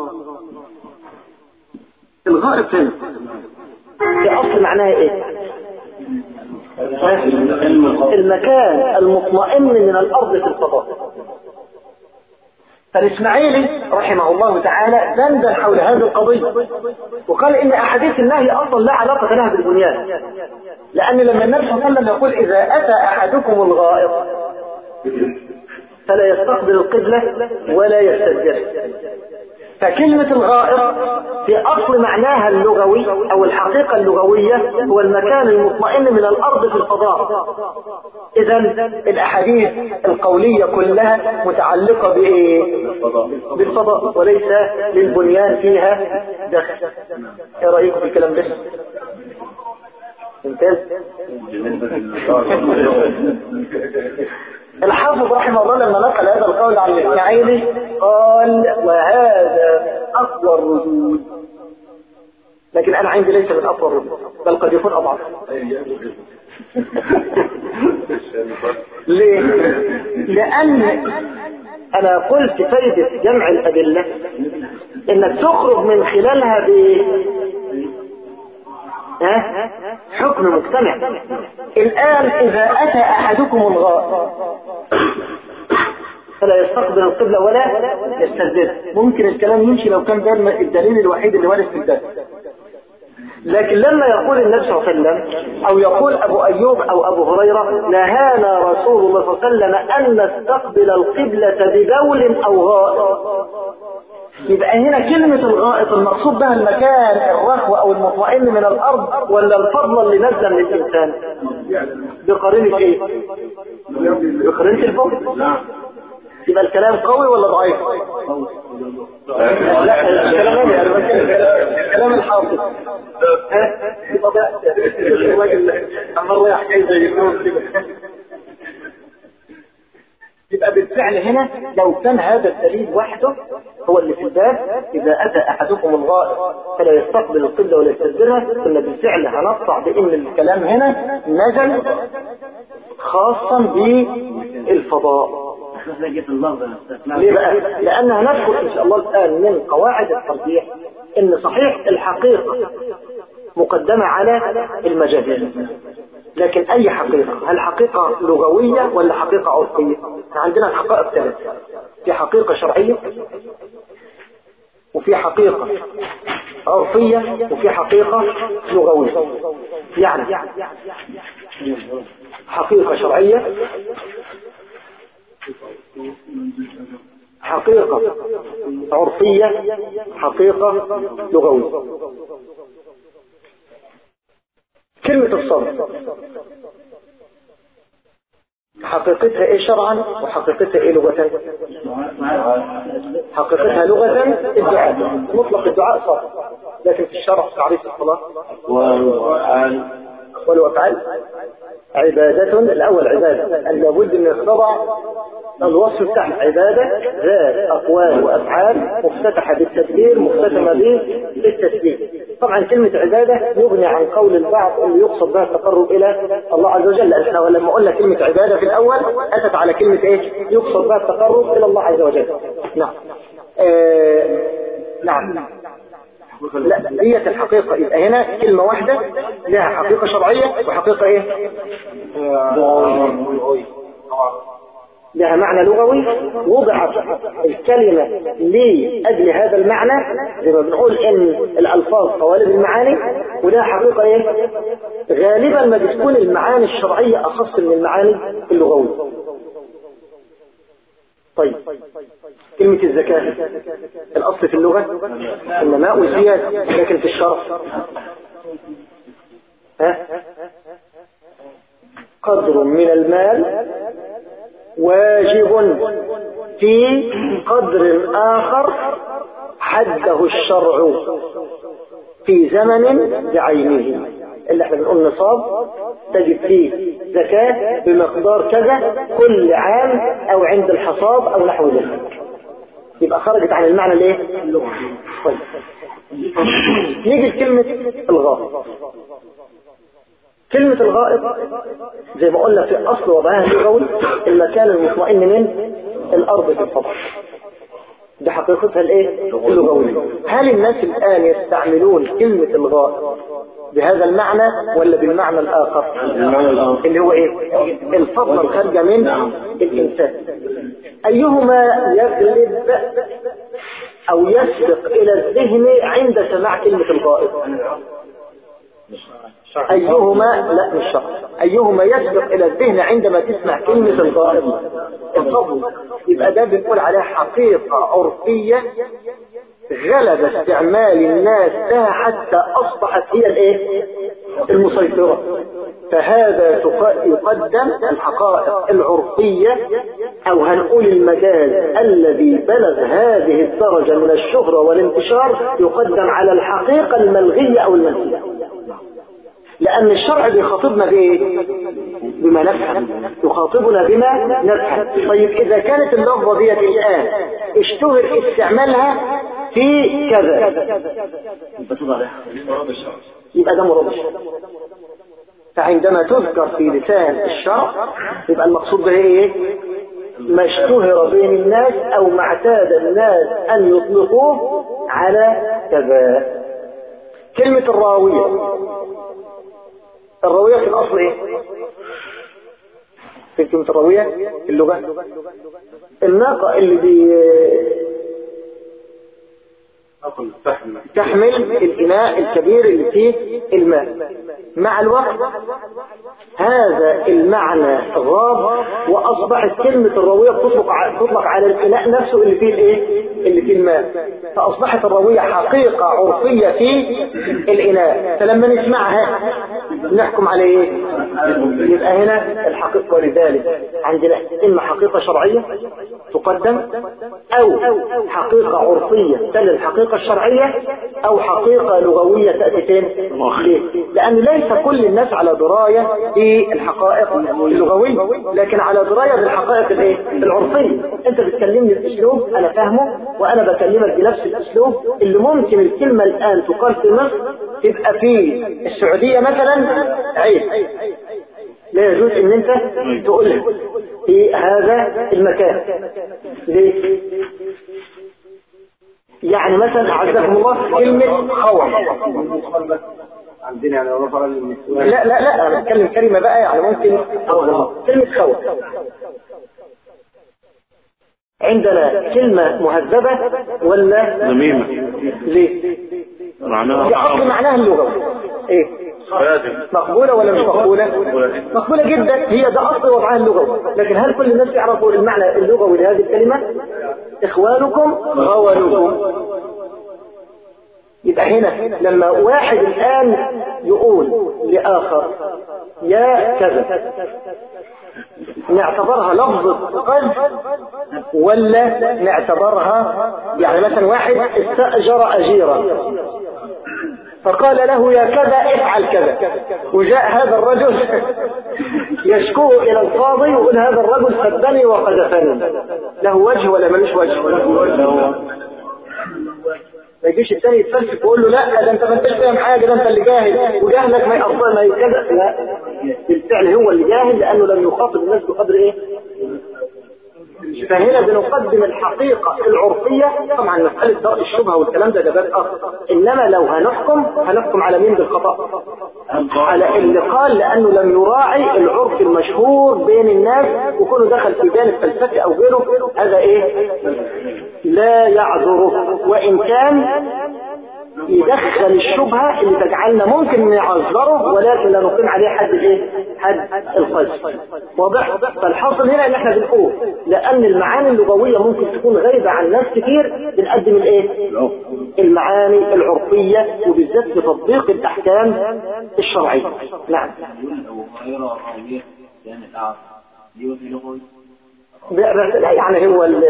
الغائط هنا في أصل معناها إيه؟ المكان المطمئن من الأرض في الفضاء فالإسماعيلي رحمه الله تعالى دندن حول هذه القضية وقال إن أحاديث النهي أصلا لا علاقة لها بالبنيان لأن لما النبي صلى الله عليه وسلم يقول إذا أتى أحدكم الغائط فلا يستقبل القبلة ولا يستدبر فكلمة الغائط في أصل معناها اللغوي أو الحقيقة اللغوية هو المكان المطمئن من الأرض في الفضاء إذا الأحاديث القولية كلها متعلقة بإيه؟ بالفضاء وليس للبنيان فيها دخل إيه رأيكم في الكلام ده؟ ممتاز الحافظ رحمه الله لما نقل هذا القول عن الاسماعيلي قال وهذا اقوى الردود لكن انا عندي ليس من اقوى الردود بل قد يكون اضعف ليه؟ لان انا قلت فايدة جمع الادلة انك تخرج من خلالها ب ها؟ حكم مجتمع الآن إذا أتى أحدكم الغائط فلا يستقبل القبلة ولا يستدبر ممكن الكلام يمشي لو كان ده الدليل الوحيد اللي وارد في الدرس لكن لما يقول النبي صلى الله عليه وسلم او يقول ابو ايوب او ابو هريرة نهانا رسول الله صلى الله عليه وسلم ان نستقبل القبلة ببول او غائط يبقى هنا كلمة الغائط المقصود بها المكان الرخو او المطمئن من الارض ولا الفضل اللي نزل للانسان بقرينة ايه بقرينة الفضل يبقى الكلام قوي ولا ضعيف لا الكلام ايه انا بتكلم الكلام الحافظ ها يبقى ده الراجل اما رايح جاي زي النوم كده يبقى بالفعل هنا لو كان هذا الدليل وحده هو اللي في الباب إذا أتى أحدكم الغائط فلا يستقبل القبلة ولا يستدبرها كنا بالفعل هنقطع بأن الكلام هنا نزل خاصا بالفضاء ليه بقى؟ لأن هندخل إن شاء الله الآن من قواعد الترجيح إن صحيح الحقيقة مقدمة على المجاز لكن أي حقيقة هل حقيقة لغوية ولا حقيقة عرفية احنا عندنا الحقائق ثلاثة في حقيقة شرعية وفي حقيقة عرفية وفي حقيقة لغوية يعني حقيقة شرعية حقيقة عرفية حقيقة لغوية كلمة الصبر حقيقتها ايه شرعا وحقيقتها ايه لغة حقيقتها لغة الدعاء مطلق الدعاء صبر لكن في الشرع تعريف الصلاة أقوال وأفعال عبادة الأول عبادة أن لابد أن يخضع الوصف بتاع عبادة ذات أقوال وأفعال مفتتحة بالتدبير مختتمة بالتسبيح طبعا كلمة عبادة يغني عن قول البعض اللي يقصد بها التقرب إلى الله عز وجل لأنه لما قلنا كلمة عبادة في الأول أتت على كلمة إيه يقصد بها التقرب إلى الله عز وجل نعم آه نعم لا هي الحقيقة يبقى هنا كلمة واحدة لها حقيقة شرعية وحقيقة ايه لها معنى لغوي وضعت الكلمة لأجل هذا المعنى زي ما بنقول ان الألفاظ قوالب المعاني ولها حقيقة ايه غالبا ما بتكون المعاني الشرعية أخص من المعاني اللغوية طيب كلمة الزكاة الأصل في اللغة النماء والزيادة لكن في الشرع ها قدر من المال واجب في قدر آخر حده الشرع في زمن بعينه اللي احنا بنقول نصاب تجد فيه زكاة بمقدار كذا كل عام او عند الحصاد او نحو ذلك يبقى خرجت عن المعنى الايه طيب نيجي لكلمة الغائط كلمة الغائط زي ما قلنا في اصل وضعها اللغوي المكان المطمئن من الارض في الفضل دي حقيقتها الايه اللغوية هل الناس الان يستعملون كلمة الغائط بهذا المعنى ولا بالمعنى الآخر اللي هو ايه الفضل الخارجة من الإنسان أيهما يغلب أو يسبق إلى الذهن عند سماع كلمة الغائب أيهما لا مش شرط أيهما يسبق إلى الذهن عندما تسمع كلمة الغائب الفضل يبقى ده بنقول عليه حقيقة عرفية غلب استعمال الناس لها حتى أصبحت هي الايه المسيطرة فهذا يقدم الحقائق العرفية أو هنقول المجاز الذي بلغ هذه الدرجة من الشهرة والانتشار يقدم على الحقيقة الملغية أو المنفية لأن الشرع بيخاطبنا بإيه؟ بما نفهم يخاطبنا بما نفهم طيب إذا كانت اللفظة ديت الآن اشتهر استعمالها في كذا يبقى ده مراد الشرع فعندما تذكر في لسان الشرع يبقى المقصود به ايه ما اشتهر بين الناس او ما اعتاد الناس ان يطلقوه على كذا كلمة الراوية الراوية في الاصل ايه في كلمة الراوية في اللغة الناقة اللي بي أقل تحمل تحمل الإناء الكبير اللي فيه الماء مع الوقت هذا المعنى غاب وأصبحت كلمة الراوية بتطلق ع- تطلق على الإناء نفسه اللي فيه الإيه؟ اللي فيه الماء فأصبحت الراوية حقيقة عرفية في الإناء فلما نسمعها نحكم على إيه؟ يبقى هنا الحقيقة ولذلك عندنا إما حقيقة شرعية تقدم أو حقيقة عرفية تل الحقيقة الشرعية أو حقيقة لغوية تأتي فين؟ ليه؟ لأن ليس كل الناس على دراية بالحقائق اللغوية لكن على دراية بالحقائق الايه؟ العرفية أنت بتكلمني بأسلوب أنا فاهمه وأنا بكلمك بنفس الأسلوب اللي ممكن الكلمة الآن تقال في مصر تبقى في السعودية مثلا عيب لا يجوز ان انت تقولها في هذا المكان ليه يعني مثلا اعزكم الله كلمة خوف عندنا يعني لو رفع السؤال لا لا لا انا بتكلم كلمة بقى يعني ممكن كلمة خوف عندنا كلمة مهذبة ولا ذميمة ليه؟ معناها دي أصل معناها اللغوي ايه؟ خادم مقبولة ولا مش مقبولة؟ مقبولة جدا هي ده أصل وضعها اللغوي لكن هل كل الناس يعرفوا المعنى اللغوي لهذه الكلمة؟ إخوانكم غولكم يبقى هنا لما واحد الآن يقول لآخر يا كذا نعتبرها لفظة قذف ولا نعتبرها يعني مثلا واحد استأجر أجيرا فقال له يا كذا افعل كذا وجاء هذا الرجل يشكوه الى القاضي ويقول هذا الرجل سبني وقذفني له وجه ولا ملوش وجه ما يجيش الثاني يتفلسف ويقول له لا ده انت ما انتش فاهم حاجه ده انت اللي جاهل وجهلك ما يقضى ما يكذب لا بالفعل هو اللي جاهل لانه لم يخاطب الناس بقدر ايه فهنا بنقدم الحقيقة العرفية طبعا مسألة درء الشبهة والكلام ده ده باب آخر إنما لو هنحكم هنحكم على مين بالخطأ على اللي قال لأنه لم يراعي العرف المشهور بين الناس وكونه دخل في جانب فلسفي أو غيره هذا إيه لا يعذره وإن كان يدخل الشبهة اللي تجعلنا ممكن نعذره ولكن لا نقيم عليه حد الايه؟ حد القذف واضح؟ فالحاصل هنا ان احنا بنقول لان المعاني اللغوية ممكن تكون غايبة عن ناس كتير بنقدم الايه؟ المعاني العرفية وبالذات في تطبيق الاحكام الشرعية نعم يقول لو غير راوية كانت أعرف دي وفي لغوي ب- لا يعني هو ال-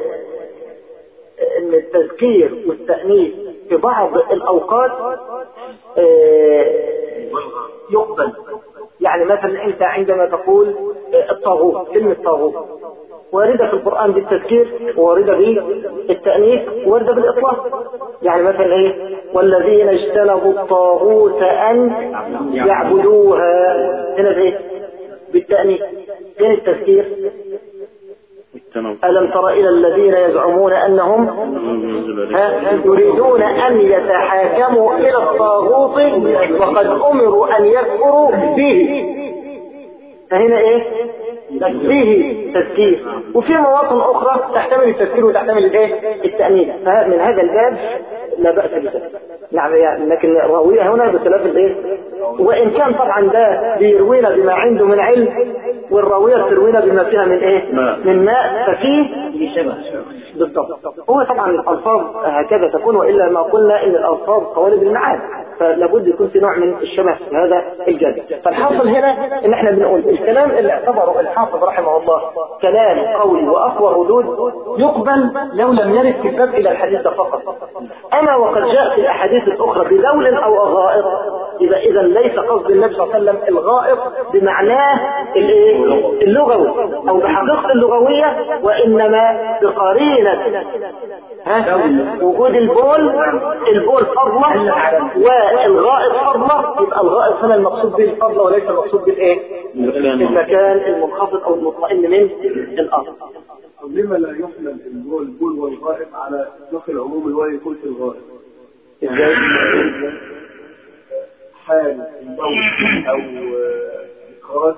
ان التذكير والتأنيث في بعض الأوقات آه، يقبل يعني مثلا أنت عندما تقول آه، الطاغوت كلمة طاغوت واردة في القرآن بالتذكير واردة بالتأنيث واردة بالإطلاق يعني مثلا إيه والذين اجتنبوا الطاغوت أن يعبدوها هنا بإيه بالتأنيث فين التذكير التنم ألم تر إلى الذين يزعمون أنهم ها يريدون أن يتحاكموا إلى الطاغوت وقد أمروا أن يكفروا به فهنا إيه؟ فيه تذكير وفي مواطن أخرى تحتمل التذكير وتحتمل الإيه؟ التأنيث فمن هذا الباب لا بأس بذلك نعم يعني لكن الراوية هنا بخلاف الإيه؟ وإن كان طبعا ده بيروينا بما عنده من علم والراوية تروينا بما فيها من إيه؟ ماء. من ماء ففيه في شبه بالضبط هو طبعا الألفاظ هكذا تكون وإلا ما قلنا إن الألفاظ قوالب المعاني فلابد يكون في نوع من الشبه في هذا الجانب فالحاصل هنا إن احنا بنقول الكلام اللي اعتبره الحافظ رحمه الله كلام قولي وأقوى ردود يقبل لو لم يرد في الباب إلى الحديث ده فقط أما وقد جاء في الأحاديث الأخرى بذول أو غائط يبقى إذا ليس قصد النبي صلى الله عليه وسلم الغائط بمعناه الإيه؟ اللغوي أو بحقيقة اللغوية وإنما بقرينة ها؟ وجود البول البول فضلة والغائط فضلة يبقى الغائط هنا المقصود به الفضلة وليس المقصود بالايه؟ المكان المنخفض او المطمئن من الارض طب لما لا يحمل البول البول والغائط على اطلاق العموم اللي هو يكون في الغائط ازاي؟ حال البول او آه، الخراج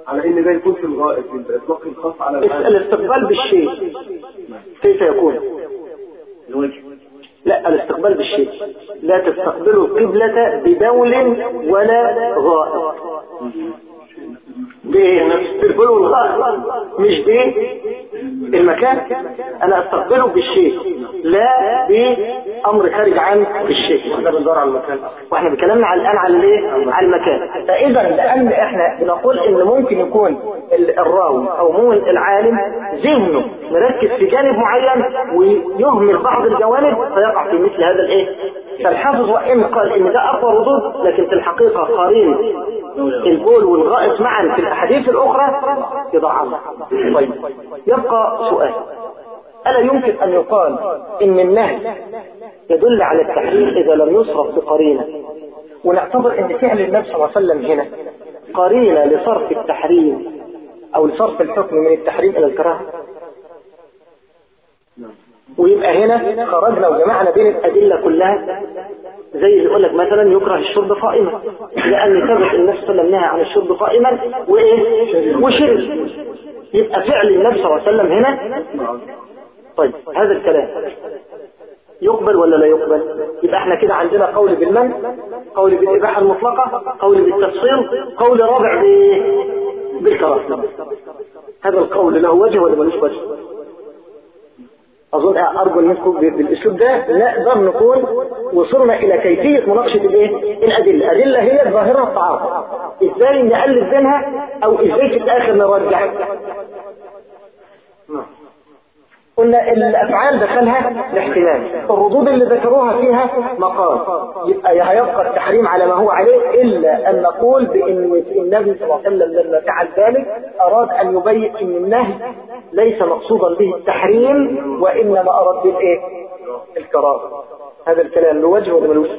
على ان ده يكون في الغائب يبقى اطلاق الخاص على العام الاستقبال بالشيء كيف يكون الوجه لا الاستقبال بالشيء لا تستقبلوا القبلة ببول ولا غائط بايه بالبول والغائط مش بالمكان انا استقبله بالشيء لا بامر خارج عن الشيء احنا بندور على المكان واحنا بكلامنا على الان على الايه على المكان فاذا لان احنا بنقول ان ممكن يكون ال- الراوي او مو العالم ذهنه مركز في جانب معين ويهمل بعض الجوانب فيقع في مثل هذا الايه فالحافظ وان قال ان ده اقوى ردود لكن في الحقيقه قرين البول والغائط معا في الاحاديث الاخرى يضعف طيب يبقى سؤال ألا يمكن أن يقال إن النهي يدل على التحريم إذا لم يصرف بقرينة ونعتبر أن فعل النبي صلى الله عليه وسلم هنا قرينة لصرف التحريم أو لصرف الحكم من التحريم إلى الكراهة ويبقى هنا خرجنا وجمعنا بين الأدلة كلها زي اللي يقول لك مثلا يكره الشرب قائما لأن ثبت النبي صلى الله عليه وسلم نهى عن الشرب قائما وإيه وشرب يبقى فعل النبي صلى الله عليه وسلم هنا طيب هذا الكلام يقبل ولا لا يقبل يبقى احنا كده عندنا قول بالمن قول بالإباحة المطلقة قول بالتفصيل قول رابع ب- بالكراهة هذا القول له وجه ولا ملوش وجه أظن أرجو أنكم بالأسلوب ده نقدر نكون وصلنا إلى كيفية مناقشة الإيه؟ الأدلة الأدلة هي ظاهرة التعارض إزاي نألف بينها أو إزاي في الآخر نرجع قلنا الأفعال دخلها الاحتمال الردود اللي ذكروها فيها مقال يبقى هيبقى التحريم على ما هو عليه إلا أن نقول بأن النبي صلى الله عليه وسلم لما فعل ذلك أراد أن يبين أن النهي ليس مقصودا به التحريم وإنما أراد به الإيه؟ الكراهة هذا الكلام له وجه ولا ملوش؟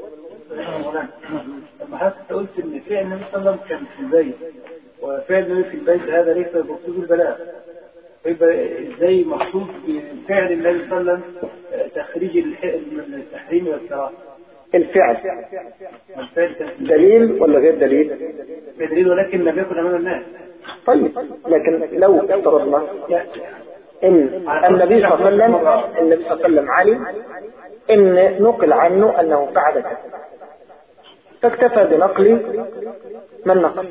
لما حضرتك قلت ان فعل النبي صلى الله عليه وسلم كان في البيت وفعل النبي في البيت هذا ليس مقصود البلاء يبقى ازاي مقصود بفعل النبي صلى الله عليه وسلم آه، تخريج الح- التحريم والكراهه الفعل الفعل كان في دليل ولا غير دليل؟ دليل ولكن لم يكن امام الناس طيب لكن لو افترضنا ان النبي صلى الله عليه وسلم النبي صلى الله عليه وسلم علم ان نقل عنه انه فعل كذا فاكتفى بنقل من نقل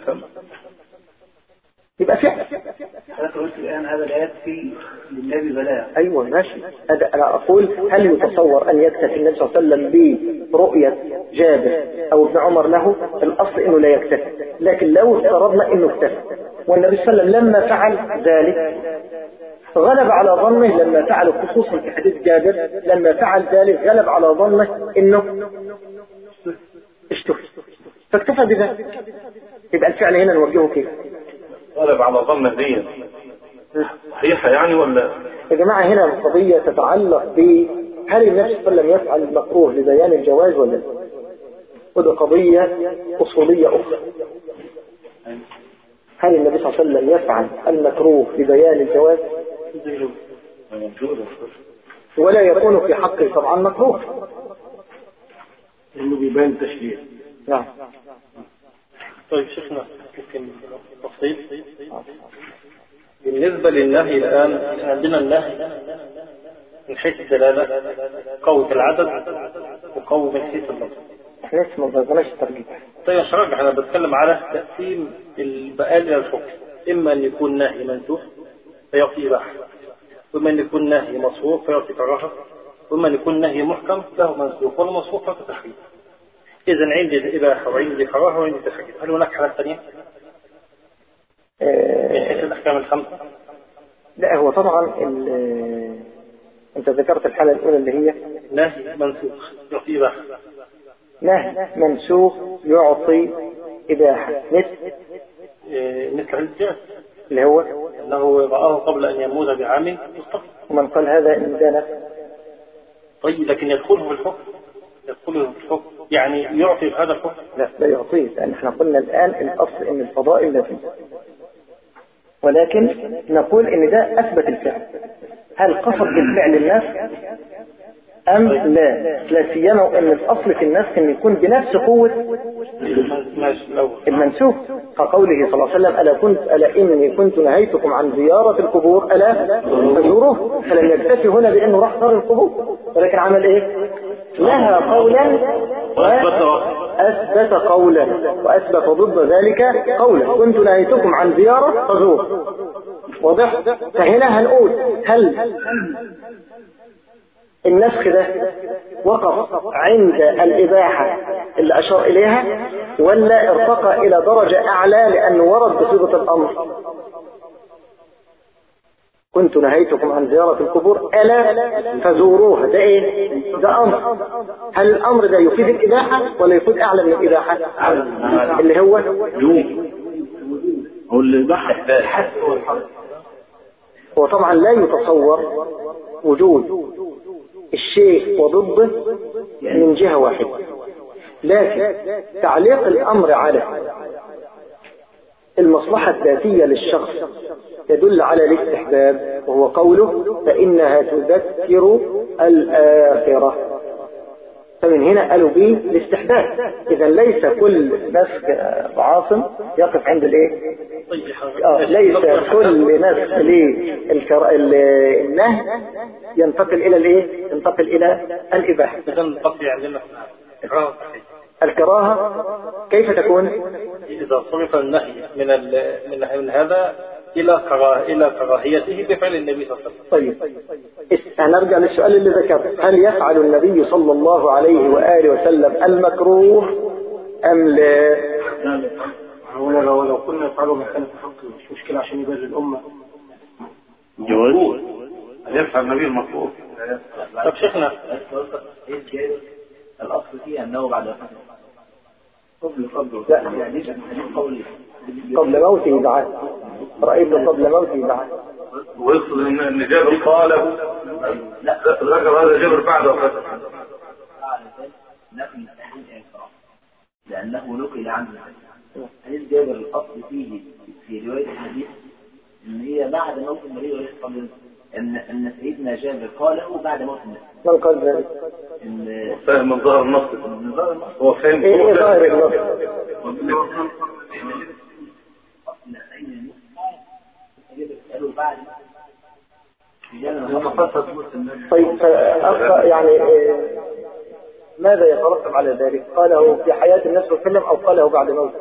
يبقى فعل حضرتك قلت الان هذا لا يكفي للنبي بلاء ايوه ماشي هذا انا اقول هل يتصور ان يكتفي النبي صلى الله عليه وسلم برؤية جابر او ابن عمر له الاصل انه لا يكتفي لكن لو افترضنا انه اكتفى والنبي صلى الله عليه وسلم لما فعل ذلك غلب على ظنه لما فعل خصوصا في حديث جابر لما فعل ذلك غلب على ظنه انه اشتهي فاكتفى بذلك يبقى الفعل هنا نوجهه كيف غلب على ظن دي صحيحة يعني ولا يا جماعة هنا القضية تتعلق ب هل النبي صلى الله عليه وسلم يفعل المكروه لبيان الجواز ولا لا؟ وده قضية أصولية أخرى هل النبي صلى الله عليه وسلم يفعل المكروه لبيان الجواز ولا يكون في حقه طبعا مكروه انه بيبان تشريع نعم طيب شيخنا ممكن تفصيل بالنسبة للنهي الآن عندنا النهي من حيث الدلالة قوة العدد وقوة من حيث اللفظ احنا لسه ما بنقدرش الترجيح طيب يا شباب احنا بنتكلم على تقسيم البقال الى الحكم اما ان يكون نهي منسوخ فيعطي اباحه واما ان يكون نهي مصروف فيعطي كراهه واما ان يكون نهي محكم له منسوخ والمصروف يعطي تحريم اذا عندي اباحه وعندي كراهه وعندي تحريم هل هناك حالات ثانيه من حيث آه، الاحكام الخمسه لا هو طبعا ال- انت ذكرت الحالة الأولى اللي هي نهي منسوخ يعطي اباحه نهي منسوخ يعطي إباحة مثل إيه، مثل الجاز اللي هو انه رآه قبل ان يموت بعام يصطفى ومن قال هذا إن ده نفس طيب لكن يدخله في الحكم يدخله في الحكم يعني يعطي هذا الحكم لا لا يعطيه لأن احنا قلنا الآن الأصل إن الفضائل لا فيه ولكن نقول إن ده أثبت الفعل هل قصد بالفعل الناس أم لا لا سيما وأن الأصل في النسخ أن يكون بنفس قوة ماشي الأول المنسوخ كقوله صلى الله عليه وسلم ألا كنت ألا إني كنت نهيتكم عن زيارة القبور ألا فزوروه فلم يكتفي هنا بأنه راح زار القبور ولكن عمل إيه؟ نهى قولا وأثبت قولا وأثبت ضد ذلك قولا كنت نهيتكم عن زيارة فزور واضح؟ فهنا هنقول هل النسخ ده وقف عند الإباحة اللي أشار إليها ولا ارتقى إلى درجة أعلى لأنه ورد بصيغة الأمر كنت نهيتكم عن زيارة القبور ألا فزوروها ده إيه؟ ده أمر هل الأمر ده يفيد الإباحة ولا يفيد أعلى من الإباحة اللي هو هو اللي بحث هو طبعا لا يتصور وجود الشيء وضده من جهة واحدة لكن تعليق الأمر على المصلحة الذاتية للشخص يدل على الاستحباب وهو قوله فإنها تذكر الآخرة فمن هنا قالوا به الاستحباب إذا ليس كل نسخ عاصم يقف عند الايه آه ليس كل نسخ للنهي ينتقل إلى الايه ينتقل إلى الإباحة إذا القصد عندنا إكراه الكراهة كيف تكون إذا صرف النهي من ال- من من هذا إلى كراه إلى كراهيته بفعل النبي صلى الله عليه وسلم طيب اس- هنرجع للسؤال اللي ذكرته هل يفعل النبي صلى الله عليه وآله وسلم المكروه أم لا هو لو لو كنا نفعله مكان الحق مش مشكلة عشان يبرر الأمة جواز يفعل النبي المطلوب طب شيخنا ايه الجائز الاصل فيه انه بعد وفاته قبل قبل لا. يعني ليش قولي قبل موته بعد رأيت قبل موته بعد ويقصد ان ان جابر قاله لا ذكر هذا جابر بعد وفاته على ذلك نفي تحريم اعتراف لانه نقل عنه حديث جابر الاصل فيه في روايه الحديث ان هي بعد موت النبي عليه الصلاه والسلام ان ان سيدنا جابر قاله بعد موت النبي من قال ذلك ان فاهم من ظهر النص النظام المصري هو فاهم ايه هو ايه ظاهر فاهم. النص بعد طيب فأخ يعني إيه، ماذا يترتب على ذلك قاله في حياة النبي صلى الله عليه وسلم أو قاله بعد موته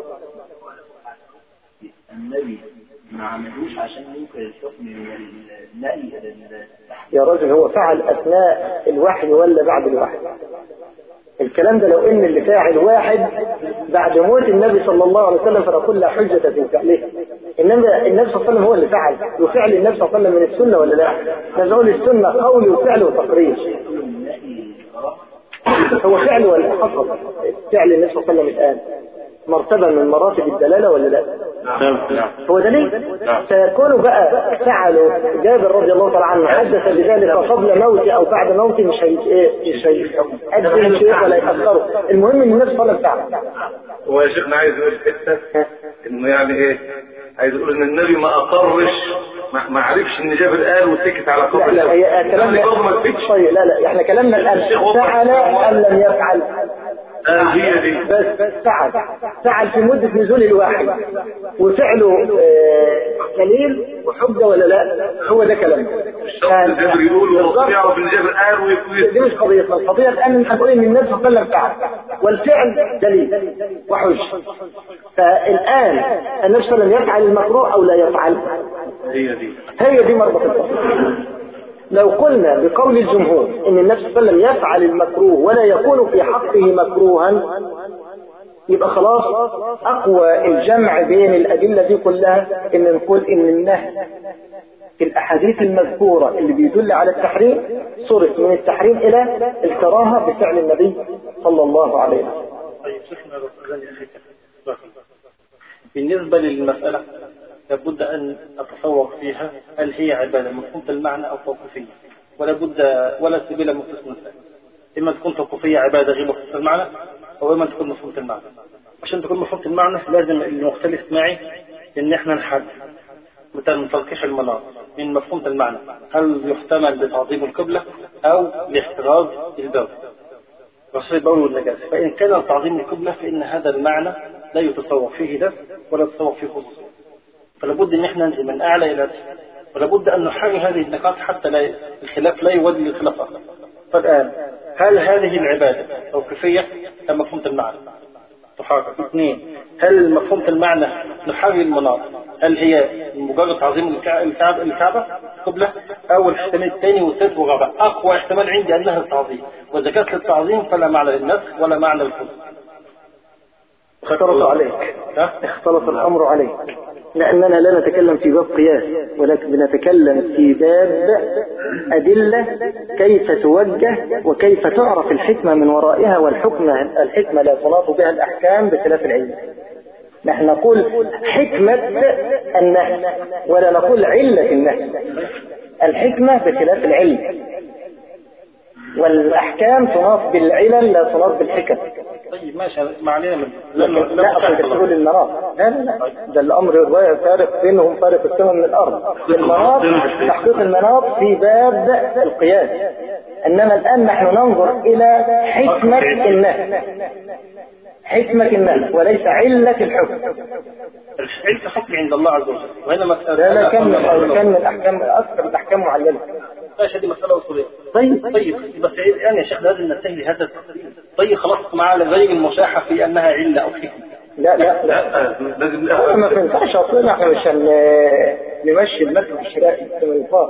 النبي ما عملوش عشان ينكر الحكم من النهي الى التحريم يا رجل هو فعل أثناء الوحي ولا بعد الوحي الكلام ده لو ان اللي فاعل واحد بعد موت النبي صلى الله عليه وسلم فنقول لا حجة في فعله انما النبي صلى الله عليه وسلم هو اللي فعل وفعل النبي صلى الله عليه وسلم من السنة ولا لا نقول السنة قول وفعل وتقرير هو فعل ولا حصل فعل النبي صلى الله عليه وسلم الآن مرتبة من مراتب الدلالة ولا لا هو دليل فيكون بقى فعله جابر رضي الله تعالى عنه حدث بذلك قبل موته او بعد موته مش هي ايه مش هيأدي شيء ولا يأثره المهم ان الناس صلى فعل هو يا شيخنا عايز يقول حته انه يعني ايه عايز يقول ان النبي ما اقرش ما, ما عرفش ان جابر قال وسكت على لا قبر لا هي يعني كلامنا برضه ما تفيدش طيب لا لا احنا كلامنا الان فعل ام لم يفعل قال هي دي بس فعل فعل في مدة نزول الواحد وفعله آه، دليل وحجة ولا لا هو ده كلامنا الشخص اللي جابر يقول والرسول يعرف ان جابر قال ويقول دي مش قضيتنا القضية الآن ان هنقول ان النبي صلى الله عليه وسلم فعل والفعل دليل وحج فالآن النبي صلى الله عليه وسلم يفعل المكروه أو لا يفعل هي دي هي دي مربط الفصل لو قلنا بقول الجمهور ان النبي صلى الله عليه وسلم يفعل المكروه ولا يكون في حقه مكروها يبقى خلاص اقوى الجمع بين الادله دي كلها ان نقول ان النهي في الاحاديث المذكوره اللي بيدل على التحريم صرف من التحريم الى الكراهه بفعل النبي صلى الله عليه وسلم طيب شيخنا ربنا يخليك. بالنسبة للمسألة لابد أن أتصور فيها هل هي عبادة مفهومة المعنى أو توقيفية ولا بد ولا سبيل من قسم الثاني إما تكون توقيفية عبادة غير مفهومة المعنى أو إما تكون مفهومة المعنى عشان تكون مفهومة المعنى لازم المختلف معي إن إحنا نحدد مثلا تلقيح المناط من مفهوم المعنى هل يحتمل بتعظيم القبلة أو لاحتراز البول وصل البول والنجاسة فإن كان تعظيم القبلة فإن هذا المعنى لا يتصور فيه ده ولا يتصور فيه خصوصية فلابد ان احنا ننزل من اعلى الى اسفل ولابد ان نحرر هذه النقاط حتى لا الخلاف لا يودي للخلاف اخر فالان هل هذه العباده توقيفيه ام مفهومه المعنى؟ تحرر اثنين هل مفهومه المعنى نحرر المناط هل هي مجرد تعظيم الكعبة الكعبة قبلة أو الاحتمال الثاني والثالث والرابع أقوى احتمال عندي أنها التعظيم وإذا كانت للتعظيم فلا معنى للنسخ ولا معنى للحكم اختلط عليك اختلط الأمر عليك لأننا لا نتكلم في باب قياس ولكن بنتكلم في باب أدلة كيف توجه وكيف تعرف الحكمة من ورائها والحكمة الحكمة لا تناط بها الأحكام بخلاف العلم نحن نقول حكمة النهي ولا نقول علة النهي الحكمة بخلاف العلم والأحكام تناط بالعلل لا تناط بالحكم طيب ماشي ما علينا من لا لا أصلا تقول المناط لا لا لا ده الأمر فارق بينهم فارق السماء من الأرض المناط تحقيق المناط في باب القياس إنما الآن نحن ننظر إلى حكمة النهي حكمة النهي وليس علة الحكم علة الحكم عند الله عز وجل وهنا مسألة لا لا كان من كان من الأحكام أكثر الأحكام معللة ماشي هذه مسألة أصولية طيب طيب بس الآن يا شيخ لازم ننتهي لهذا التقسيم طيب خلاص مع غير المشاحة في أنها علة أو حكمة لا لا لا لازم ما ينفعش اصلا احنا مش هن- نمشي المركب الشرائي كما يقال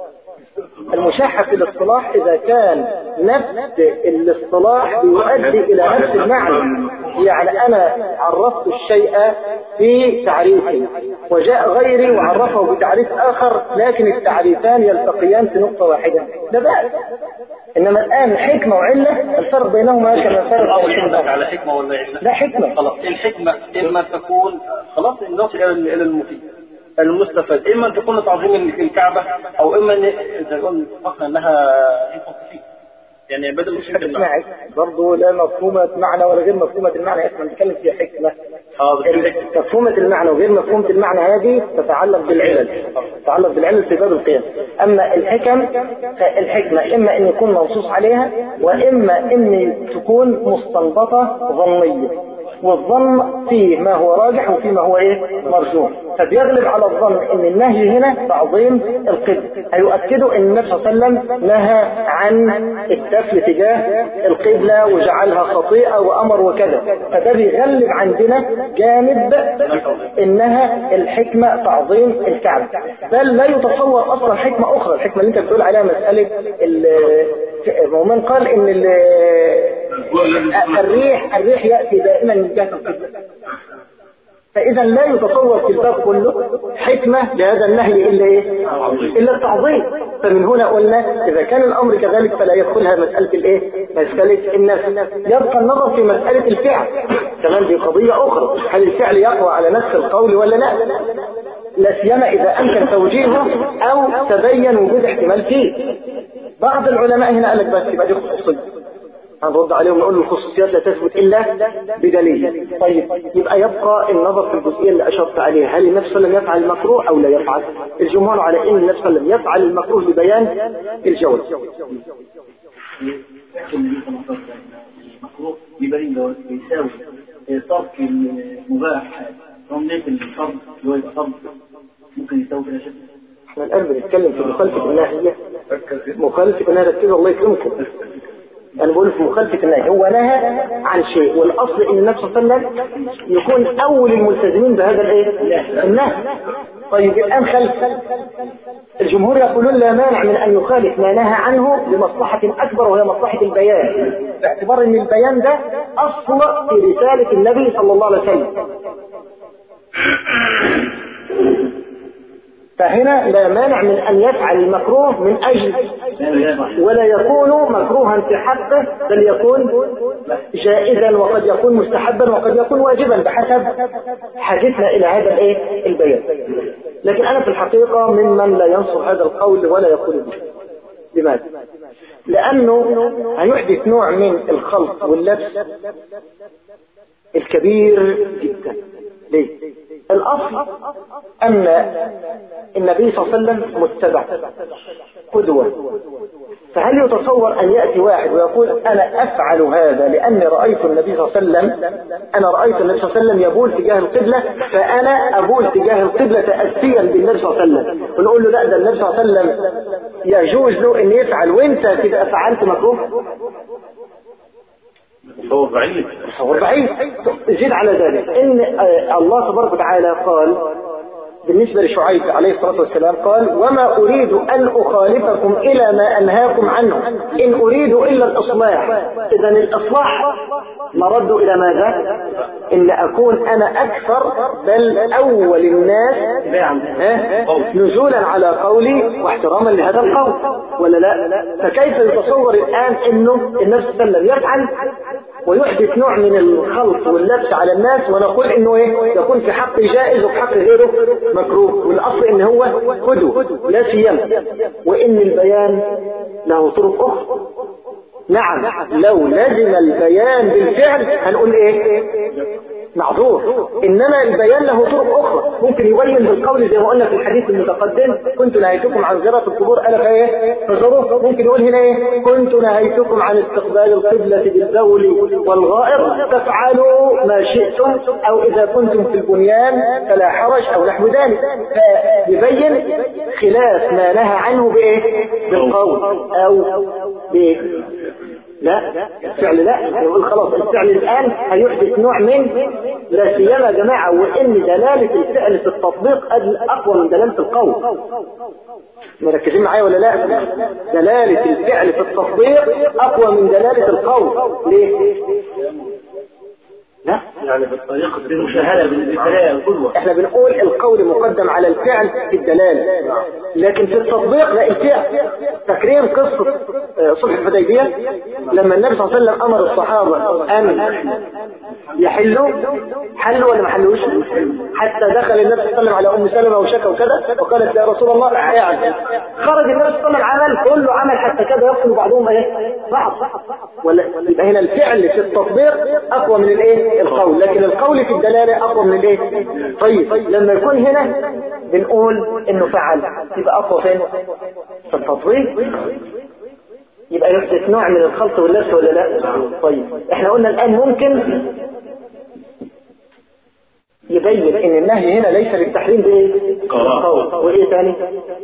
المشاحة في الاصطلاح إذا كان نفس الاصطلاح بيؤدي إلى نفس المعنى يعني أنا عرفت الشيء في تعريفي وجاء غيري وعرفه بتعريف آخر لكن التعريفان يلتقيان في نقطة واحدة ده بأس إنما الآن حكمة وعلة الفرق بينهما كما الفرق أو بين عندك على حكمة ولا علة لا حكمة خلاص الحكمة إما تكون خلاص نصل إلى إلى المفيد المستفاد إما أن تكون تعظيم الكعبة أو إما أن إذا قلنا اتفقنا أنها فيه يعني بدل مش يمكن اسمعي برضه لا مفهومة معنى ولا غير مفهومة المعنى احنا بنتكلم في حكمة حاضر مفهومة المعنى وغير مفهومة المعنى هذه تتعلق بالعلل تتعلق بالعلل في باب القياس أما الحكم فالحكمة إما أن يكون منصوص عليها وإما أن تكون مستنبطة ظنية والظن فيه ما هو راجح وفيه ما هو ايه مرجوح فبيغلب على الظن ان النهي هنا تعظيم القبلة هيؤكدوا ان النبي صلى الله عليه وسلم نهى عن التفل تجاه القبلة وجعلها خطيئة وامر وكذا فده بيغلب عندنا جانب انها الحكمة تعظيم الكعبة بل لا يتصور اصلا حكمة اخرى الحكمة اللي انت بتقول عليها مسألة ومن قال ان الريح الريح يأتي دائما من جهة القبلة فإذا لا يتصور في الباب كله حكمة لهذا النهي إلا إيه؟ إلا التعظيم فمن هنا قلنا إذا كان الأمر كذلك فلا يدخلها مسألة الإيه؟ مسألة النفس يبقى النظر في مسألة الفعل كمان دي قضية أخرى هل الفعل يقوى على نفس القول ولا لا؟ لا سيما إذا أمكن توجيهه أو تبين وجود احتمال فيه بعض العلماء هنا قال لك بس يبقى دي خصوصية هنرد عليهم ونقول الخصوصيات لا تثبت إلا بدليل طيب يبقى يبقى النظر في الجزئية اللي أشرت عليها هل النبي صلى الله عليه وسلم يفعل المكروه أو لا يفعل الجمهور على أن النبي صلى الله عليه وسلم يفعل المكروه لبيان الجوز المكروه يبين لو بيساوي ترك المباح رمية الفرض اللي هو يبقى فرض ممكن يساوي كده شيء احنا الآن بنتكلم في مخالفة النهي مخالفة النهي ركزوا الله يكرمكم أنا بقول في مخالفة النهي هو نهى عن شيء والأصل إن النبي صلى الله عليه وسلم يكون أول الملتزمين بهذا الإيه؟ النهي طيب الآن خلف الجمهور يقولون لا مانع من أن يخالف ما نهى عنه لمصلحة أكبر وهي مصلحة البيان باعتبار أن البيان ده أصل في رسالة النبي صلى الله عليه وسلم فهنا لا مانع من أن يفعل المكروه من أجل ولا يكون مكروها في حقه بل يكون جائزا وقد يكون مستحبا وقد يكون واجبا بحسب حاجتنا إلى هذا الايه البيان لكن أنا في الحقيقة ممن لا ينصر هذا القول ولا يقول به لماذا؟ لأنه هيحدث نوع من الخلط واللبس الكبير جدا ليه؟ الأصل أن النبي صلى الله عليه وسلم متبع قدوة فهل يتصور أن يأتي واحد ويقول أنا أفعل هذا لأني رأيت النبي صلى الله عليه وسلم أنا رأيت النبي صلى الله عليه وسلم يبول تجاه القبلة فأنا أبول تجاه القبلة تأسيا بالنبي صلى الله عليه وسلم ونقول له لا ده النبي صلى الله عليه وسلم يجوز له أن يفعل وأنت كده فعلت مكروه هو بعيد هو بعيد زيد على ذلك ان آه، الله تبارك وتعالى قال بالنسبة لشعيب عليه الصلاة والسلام قال وما أريد أن أخالفكم إلى ما أنهاكم عنه إن أريد إلا الإصلاح إذا الإصلاح مرد إلى ماذا إن أكون أنا أكثر بل أول الناس ها؟ نزولا على قولي واحتراما لهذا القول ولا لا فكيف يتصور الآن أنه النبي صلى الله عليه وسلم يفعل ويحدث نوع من الخلط واللبس على الناس ونقول انه ايه يكون في حق جائز وفي حق غيره مكروه والاصل ان هو قدوة لا سيما وان البيان له طرق اخرى نعم لو لزم البيان بالفعل هنقول ايه معذور انما البيان له طرق اخرى ممكن يبين بالقول زي ما قلنا في الحديث المتقدم كنت نهيتكم عن زيارة القبور الا فايه فزوروه ممكن يقول هنا ايه كنت نهيتكم عن استقبال القبلة بالبول والغائر تفعلوا ما شئتم او اذا كنتم في البنيان فلا حرج او نحو ذلك فيبين خلاف ما نهى عنه بايه بالقول او بايه لا الفعل لا يقول خلاص الفعل الآن هيحدث نوع من لا سيما يا جماعة وإن دلالة الفعل في التطبيق أقوى من دلالة القول مركزين معايا ولا لا دلالة الفعل في التطبيق أقوى من دلالة القول ليه لا يعني بالطريقة بالمشاهدة بالدلالة القدوة احنا بنقول القول مقدم على الفعل في الدلالة لكن في التطبيق لا الفعل فاكرين قصة آه، صلح الحديبية لما النبي صلى الله عليه وسلم امر الصحابة ان يحلوا حلوا ولا ما حلوش حتى دخل النبي صلى الله عليه وسلم على ام سلمة وشكى وكذا وقالت يا رسول الله قاعد خرج النبي صلى الله عليه وسلم عمل كله عمل حتى كذا يقتل بعضهم ايه بعض ولا يبقى هنا الفعل في التطبيق اقوى من الايه القول لكن القول في الدلالة اقوى من الايه طيب لما يكون هنا بنقول انه فعل يبقى اقوى فين في التطبيق يبقى يحدث نوع من الخلط واللبس ولا لا طيب احنا قلنا الان ممكن يبين ان النهي هنا ليس للتحريم بايه بالقول وايه ثاني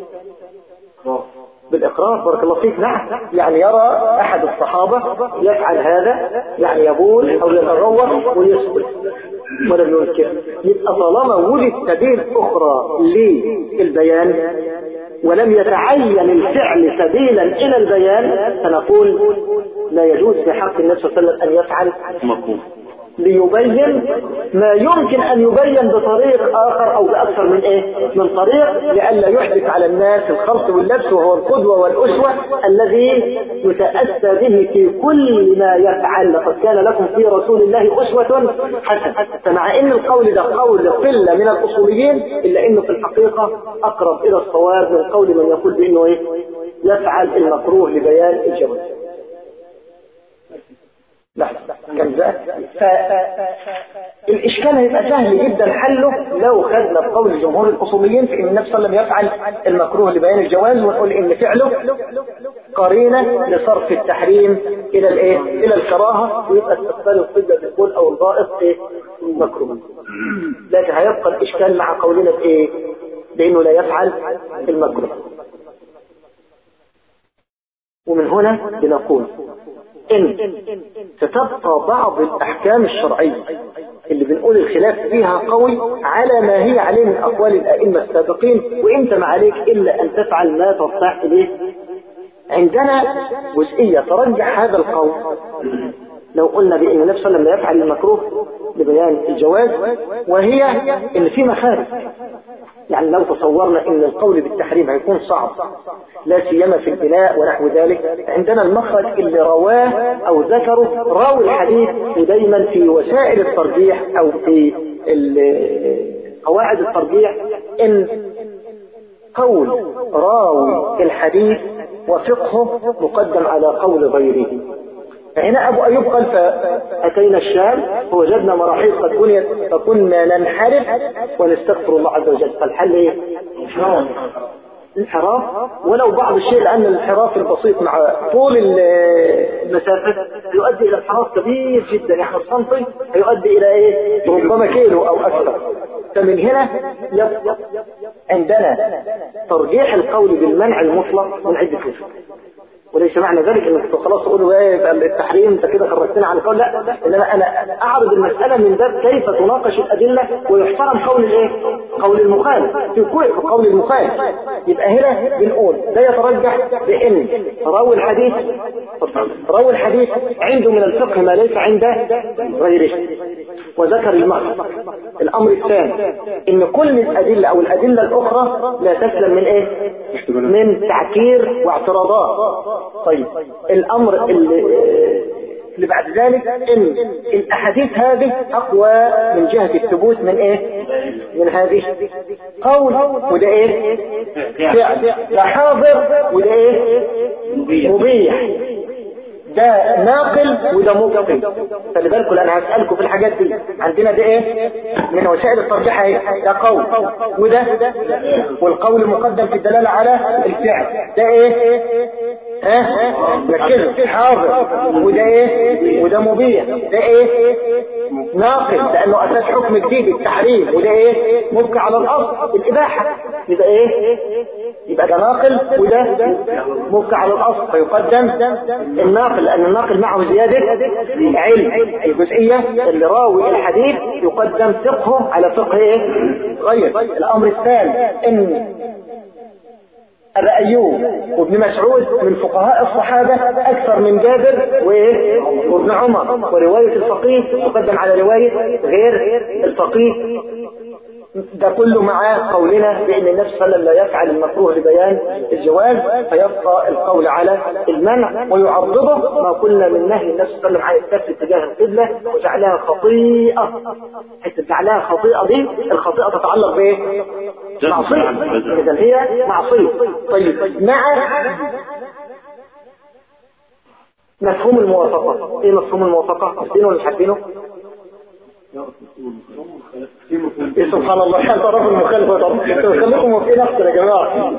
بالإقرار بارك الله فيك نعم يعني يرى أحد الصحابة يفعل هذا يعني يبول أو يتغوط ويسكت ولم ينكر يبقى طالما وجد سبيل أخرى للبيان ولم يتعين الفعل سبيلا إلى البيان فنقول لا يجوز في حق النبي صلى الله عليه وسلم أن يفعل مفهوم ليبين ما يمكن أن يبين بطريق آخر أو بأكثر من إيه؟ من طريق لئلا يحدث على الناس الخلط واللبس وهو القدوة والأسوة الذي يتأسى به في كل ما يفعل لقد كان لكم في رسول الله أسوة حسنة فمع أن القول ده قول قلة من الأصوليين إلا أنه في الحقيقة أقرب إلى الصواب من قول من يقول بأنه إيه؟ يفعل المكروه لبيان الجواز لحظة كم ده فالإشكال هيبقى سهل جدا حله لو خدنا بقول جمهور الأصوليين في أن النبي صلى الله عليه وسلم يفعل المكروه لبيان الجواز ونقول إن فعله قرينة لصرف التحريم إلى الإيه؟ إلى الكراهة ويبقى استقبال القبلة بالقول أو الغائط إيه؟ مكروه لكن هيبقى الإشكال مع قولنا بإيه؟ بأنه لا يفعل المكروه ومن هنا بنقول إن ستبقى بعض الأحكام الشرعية اللي بنقول الخلاف فيها قوي على ما هي عليه من أقوال الأئمة السابقين وإنت ما عليك إلا أن تفعل ما تستطيع إليه عندنا جزئية ترجح هذا القول لو قلنا بأن النبي صلى الله عليه وسلم لا يفعل المكروه لبيان الجواز وهي ان في مخارج يعني لو تصورنا ان القول بالتحريم هيكون صعب لا سيما في البناء ونحو ذلك عندنا المخرج اللي رواه او ذكره راوي الحديث ودايما في وسائل الترجيح او في قواعد الترجيح ان قول راوي الحديث وفقهه مقدم على قول غيره فهنا أبو أيوب قال فأتينا الشام فوجدنا مراحيض قد بنيت فكنا ننحرف ونستغفر الله عز وجل فالحل إيه؟ انحراف ولو بعض الشيء لأن الانحراف البسيط مع طول المسافة يؤدي إلى انحراف كبير جدا يعني السنتي يؤدي إلى إيه ربما كيلو أو أكثر فمن هنا يبقى عندنا ترجيح القول بالمنع المطلق من عدة وجوه وليس معنى ذلك انك خلاص تقول ايه التحريم انت كده خرجتنا عن القول لا انما انا اعرض المساله من باب كيف تناقش الادله ويحترم قول الايه؟ قول المخالف في كل قول المخالف يبقى هنا بنقول ده يترجح بان راوي الحديث راوي الحديث عنده من الفقه ما ليس عند غيره وذكر المعنى الامر الثاني ان كل الادله او الادله الاخرى لا تسلم من ايه؟ من تعكير واعتراضات طيب الامر اللي, اللي بعد ذلك ان الاحاديث هذه اقوى من جهة الثبوت من ايه من هذه قول وده ايه فعل ده حاضر وده ايه مبيح ده ناقل وده مبطل خلي بالكم انا هسألكم في الحاجات دي عندنا ده ايه من وسائل الترجيح ايه ده قول وده والقول مقدم في الدلالة على الفعل ده ايه ها ركزوا حاضر وده ايه وده مبيح ده ايه ناقل لانه اساس حكم جديد التحريم وده ايه مبقي على الاصل الاباحه يبقى ايه يبقى ده ناقل وده مبقي على الاصل فيقدم الناقل لان الناقل معه زياده علم الجزئيه اللي راوي الحديث يقدم فقهه على فقه ايه غير الامر الثاني ان أبا أيوب وابن مسعود من فقهاء الصحابة أكثر من جابر وإيه؟ وابن عمر ورواية الفقيه تقدم على رواية غير الفقيه ده كله مع قولنا بأن النبي صلى الله عليه وسلم لا يفعل المكروه لبيان الجواز فيبقى القول على المنع ويعضده ما قلنا من نهي النبي صلى الله عليه وسلم عن الكف اتجاه القبلة وجعلها خطيئة حتى جعلها خطيئة دي الخطيئة تتعلق بإيه؟ معصية إذا هي معصية طيب مع مفهوم الموافقة ايه مفهوم الموافقة عارفينه ولا مش عارفينه إيه سبحان الله حال طرف المخالفة طب خليكم موافقين اكتر يا جماعة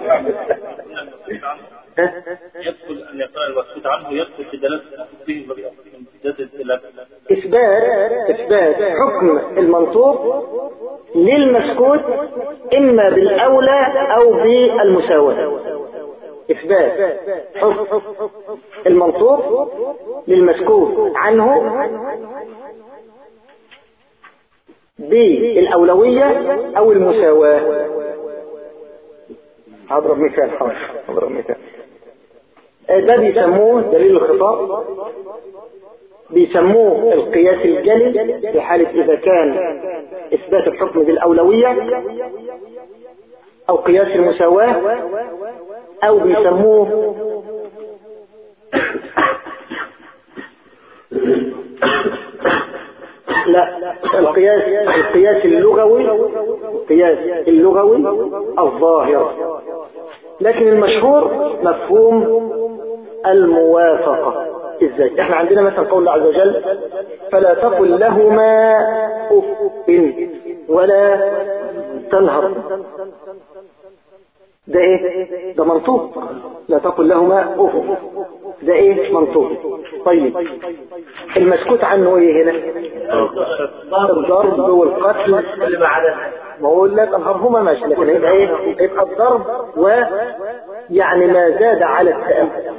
يدخل أن يقرأ المقصود عنه يدخل في دلالة به إثبات إثبات حكم المنطوق للمسكوت إما بالأولى أو بالمساواة إثبات حكم المنطوق للمسكوت عنه بالأولوية أو المساواة هضرب مثال حاضر هضرب مثال ده بيسموه دليل الخطاب بيسموه القياس الجلي في حالة إذا كان إثبات الحكم بالأولوية أو قياس المساواة أو بيسموه لا القياس القياس اللغوي القياس اللغوي الظاهر لكن المشهور مفهوم الموافقة ازاي احنا عندنا مثلا قول الله عز وجل فلا تقل لهما اف ولا تنهر ده ايه ده منطوق لا تقل لهما اف ده ايه منطوق طيب المسكوت عنه ايه هنا الضرب والقتل ما اقول لك انهرهما ماشي لكن يبقى ايه يبقى الضرب ويعني ما زاد على التأمل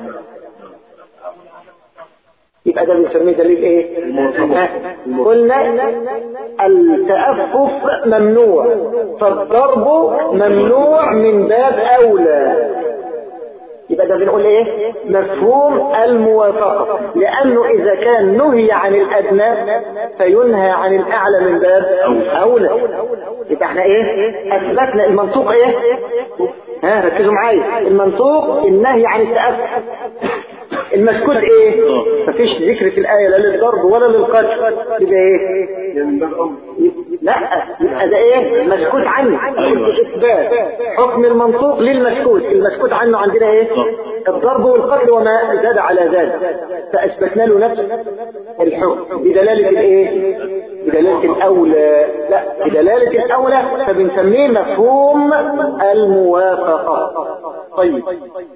يبقى ده بنسميه دليل ايه قلنا التأفف ممنوع فالضرب ممنوع من باب اولى يبقى ده بنقول ايه مفهوم الموافقة لانه اذا كان نهي عن الادنى فينهى عن الاعلى من باب اولى يبقى احنا ايه اثبتنا المنطوق ايه ها ركزوا معايا المنطوق النهي عن التأفف المسكوت ايه مفيش ذكر في الآية لا للضرب ولا للقتل يبقى ايه لا يبقى ده ايه مسكوت عنه اثبات حكم المنطوق للمسكوت المسكوت عنه عندنا ايه الضرب والقتل وما زاد على ذلك فأثبتنا له نفس الحكم بدلالة الايه بدلالة الأولى لا بدلالة الأولى فبنسميه مفهوم الموافقة طيب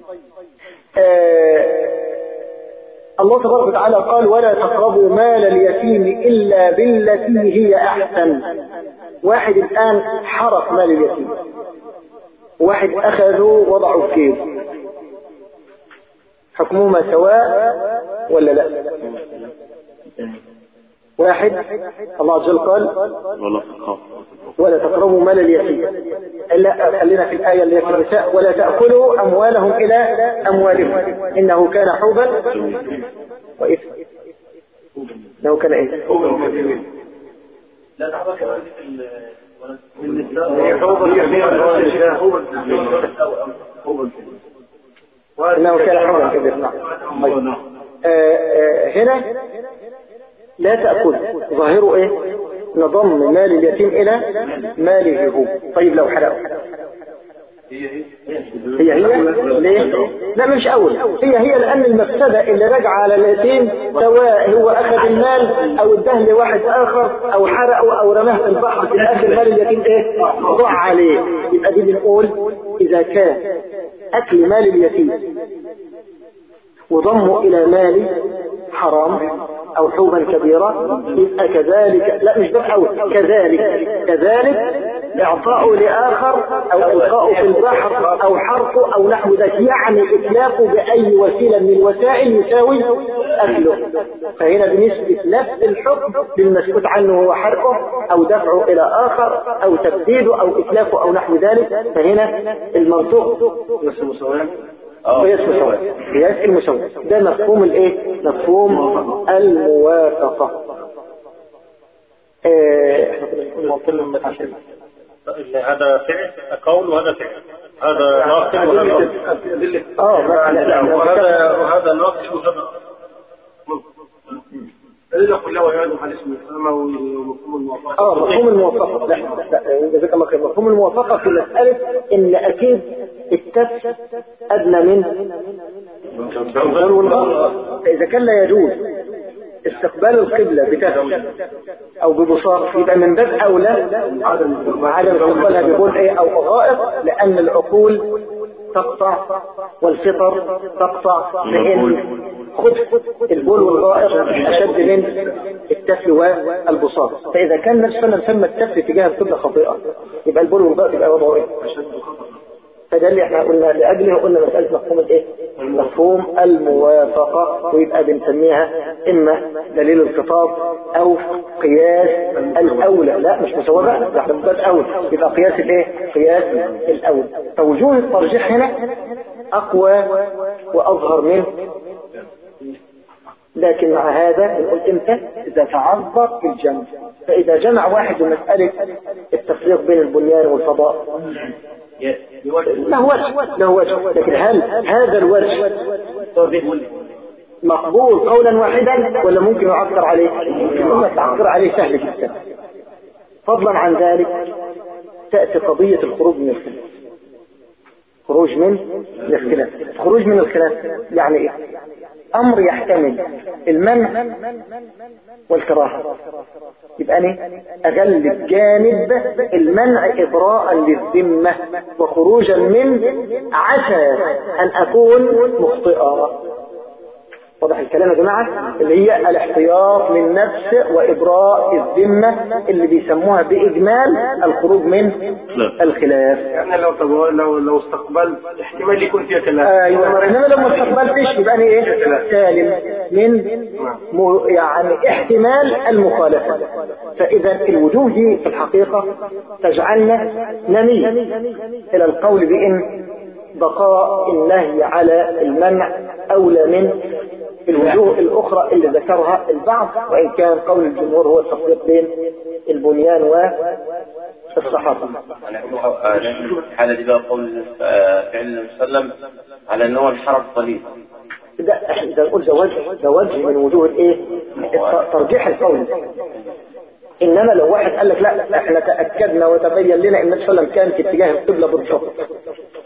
آه الله تبارك وتعالى قال ولا تقربوا مال اليتيم إلا بالتي هي أحسن واحد الآن حرق مال اليتيم واحد أخذه وضعه في كيس حكمهما سواء ولا لا واحد الله عز وجل قال ولا تقربوا مال اليتيم إلا خلينا في الآية اللي في النساء ولا تأكلوا أموالهم إلى أموالهم إنه كان حوبا وإثما إنه كان إيه لا تعبك في إنه كان حوبا كبير نعم طيب. آه، آه، هنا لا تأكل ظاهره ايه نضم مال اليتيم الى ماله هو طيب لو حرقه هي هي ليه لا مش اول هي هي لان المفسدة اللي راجعة على اليتيم سواء هو اخذ المال او اداه لواحد اخر او حرقه او رماه في البحر في الاخر مال اليتيم ايه ضاع عليه يبقى دي بنقول اذا كان اكل مال اليتيم وضمه الى مال حرام او حوبا كبيرة يبقى كذلك لا مش ده اول كذلك كذلك اعطاؤه لاخر او القاؤه في البحر او حرقه او نحو ذلك يعني اتلافه باي وسيلة من الوسائل يساوي اكله فهنا بنسبة نفس الحكم للمسكوت عنه هو حرقه او دفعه الى اخر او تبديده او اتلافه او نحو ذلك فهنا المنطوق قياس مساواة قياس المساواة ده مفهوم الايه مفهوم الموافقة آه، هذا فعل قول وهذا فعل هذا ناقل وهذا ناقل اه لا لا لا وهذا وهذا ناقل وهذا الأدلة كلها ويعد على اسم الفهمة ومفهوم الموافقة اه مفهوم الموافقة لا لا جزاك الله خير مفهوم الموافقة في مسألة ان اكيد التف ادنى من الظهر والغرب فاذا كان لا يجوز استقبال القبلة بتف او ببساط يبقى من باب اولى عدم استقبالها ببول ايه او غائط لان العقول تقطع والفطر تقطع لان خد البول والغائط اشد من التف والبساط فاذا كان النبي صلى الله عليه وسلم سمى التف تجاه القبلة خطيئة يبقى البول والغائط يبقى وضعه ايه فده اللي احنا قلنا لأجله قلنا مسألة مفهوم الايه مفهوم الموافقة ويبقى بنسميها اما دليل الخطاب او قياس الاولى لا مش مساواة بقى ده احنا بنقول اولى يبقى قياس الايه قياس الاولى فوجوه الترجيح هنا اقوى واظهر من لكن مع هذا نقول امتى اذا تعذر في الجمع فاذا جمع واحد مسألة التفريق بين البنيان والفضاء له وجه له وجه لكن هل هذا الوجه مقبول قولا واحدا ولا ممكن يعثر عليه ثم تعثر عليه سهل جدا فضلا عن ذلك تأتي قضية الخروج من الخلاف خروج من الاختلاف خروج من الخلاف يعني ايه امر يحتمل المنع والكراهة يبقى انا اغلب جانب المنع اضراء للذمة وخروجا من عسى ان اكون مخطئا واضح الكلام يا جماعة اللي هي الاحتياط للنفس وإبراء الذمة اللي بيسموها بإجمال الخروج من الخلاف يعني لو طب لو لو استقبلت احتمال يكون فيها كلام ايوه انما لو ما استقبلتش يبقى انا ايه سالم من م- يعني احتمال المخالفه فاذا الوجوه دي في الحقيقه تجعلنا نميل الى القول بان بقاء النهي على المنع اولى من الوجوه الاخرى اللي ذكرها البعض وان كان قول الجمهور هو التفريق بين البنيان والصحابه يعني هو آه، الحالة دي بقى قول آه، فعل النبي صلى الله عليه وسلم على ان هو الحرم قليل ده احنا ده نقول ده وجه ده وجه من وجوه الايه الت- ترجيح القول انما لو واحد قال لك لا احنا تاكدنا وتبين لنا ان النبي صلى الله عليه وسلم كان في اتجاه القبله بالضبط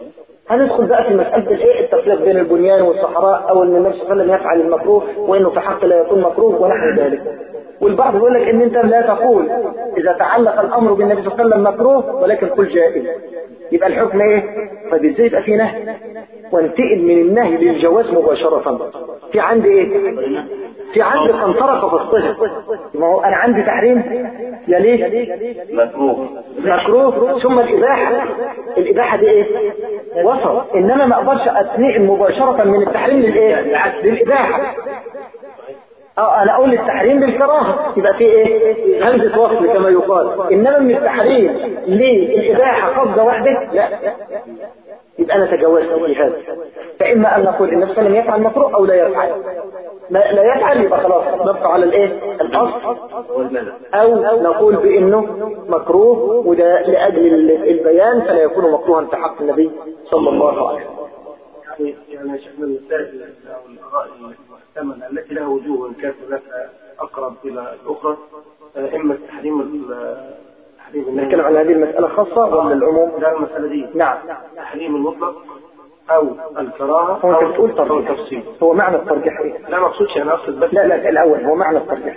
هندخل بقى في مسألة الايه التفريق بين البنيان والصحراء او ان النبي صلى الله عليه وسلم يفعل المكروه وانه في حق لا يكون مكروه ونحو ذلك والبعض يقول لك ان انت لا تقول اذا تعلق الامر بالنبي صلى الله عليه وسلم مكروه ولكن قل جائز يبقى الحكم ايه طيب ازاي يبقى في نهي وانتقل من النهي للجواز مباشرة في عندي ايه في عندي قنطرة فصلها ما هو انا عندي تحريم يا ليه مكروه مكروه ثم الإباحة الإباحة دي إيه وسط إنما ما أقدرش أتنقل مباشرة من التحريم للإيه للإباحة اه انا اقول التحريم بالكراهه يبقى في ايه همزه وصل كما يقال انما من التحريم للاباحه قبضه واحده لا يبقى انا تجاوزت في هذا فاما ان نقول النبي صلى الله عليه وسلم يفعل مكروه او لا يفعل ما لا يفعل يبقى خلاص نبقى على الايه الاصل او نقول بانه مكروه وده لاجل البيان فلا يكون مكروها في حق النبي صلى الله عليه وسلم يعني يعني شيخنا المسائل او الاراء المحتمله التي لها وجوه وان كانت هناك اقرب الى الاخرى آه، اما التحريم ال- تحريم النهي نتكلم عن هذه المسألة خاصة ولا العموم لا المسألة دي نعم تحريم المطلق أو الكراهة هو أو انت بتقول أو ترجيح التفصيل هو معنى الترجيح ايه لا ما أقصدش أنا أقصد بس لا لا الاول هو معنى الترجيح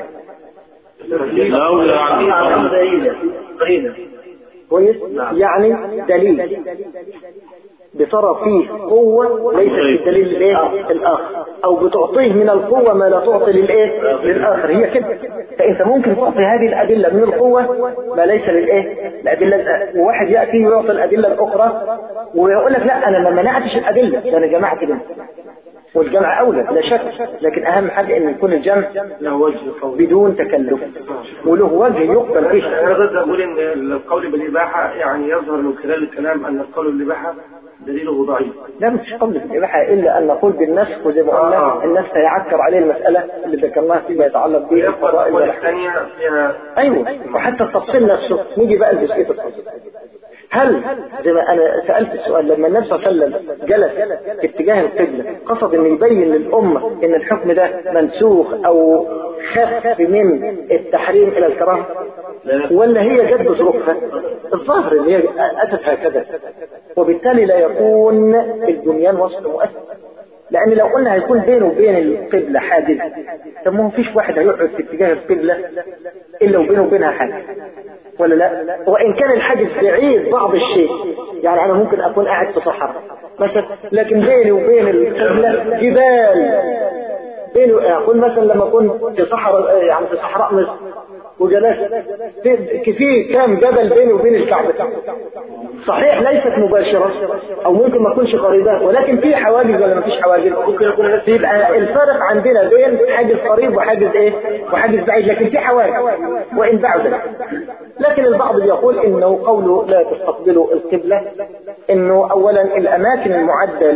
كويس يعني دليل بترى فيه قوة ليست في الدليل الايه الاخر او بتعطيه من القوة ما لا تعطي للايه للاخر هي كده فانت ممكن تعطي هذه الادلة من القوة ما ليس للايه الادلة وواحد يأتي ويعطي الادلة الاخرى ويقول لك لا انا ما منعتش الادلة ده انا جمعت كده والجمع اولى لا شك لكن اهم حاجة ان يكون الجمع له وجه قوي بدون تكلف وله وجه يقبل فيه أنا بس أقول إن القول بالإباحة يعني يظهر من خلال الكلام أن القول بالإباحة دليله ضعيف لا مش قول الإباحة إلا أن نقول بالنسخ وزي ما قلنا آه. الناس هيعكر عليه المسألة اللي ذكرناها فيما يتعلق به ويبقى الفضائل الأقوال والأحكام الثانية فيها أيوة وحتى التفصيل نفسه نيجي بقى لجزئية التفصيل هل زي ما أنا سألت السؤال لما النبي صلى الله عليه وسلم جلس في اتجاه القبلة قصد أن يبين للأمة أن الحكم ده منسوخ أو خف من التحريم إلى الكراهة ولا هي جت بظروفها الظاهر ان هي اتت هكذا وبالتالي لا يكون البنيان وصف مؤثر لان لو قلنا هيكون بينه وبين القبلة حاجز طب ما هو فيش واحد هيقعد في اتجاه القبلة الا وبينه وبينها حاجز ولا لا وان كان الحاجز بعيد بعض الشيء يعني انا ممكن اكون قاعد في صحراء مثلا لكن بيني وبين القبلة جبال بينه اقول مثلا لما اكون في صحراء يعني في صحراء مصر وجلست في في كام جبل بيني وبين الكعبة صحيح ليست مباشرة او ممكن ما تكونش قريبة ولكن في حواجز ولا ما فيش حواجز ممكن يكون يبقى الفرق عندنا بين حاجز قريب وحاجز ايه وحاجز بعيد لكن في حواجز وان بعد لكن البعض بيقول انه قوله لا تستقبلوا القبلة انه اولا الاماكن المعدة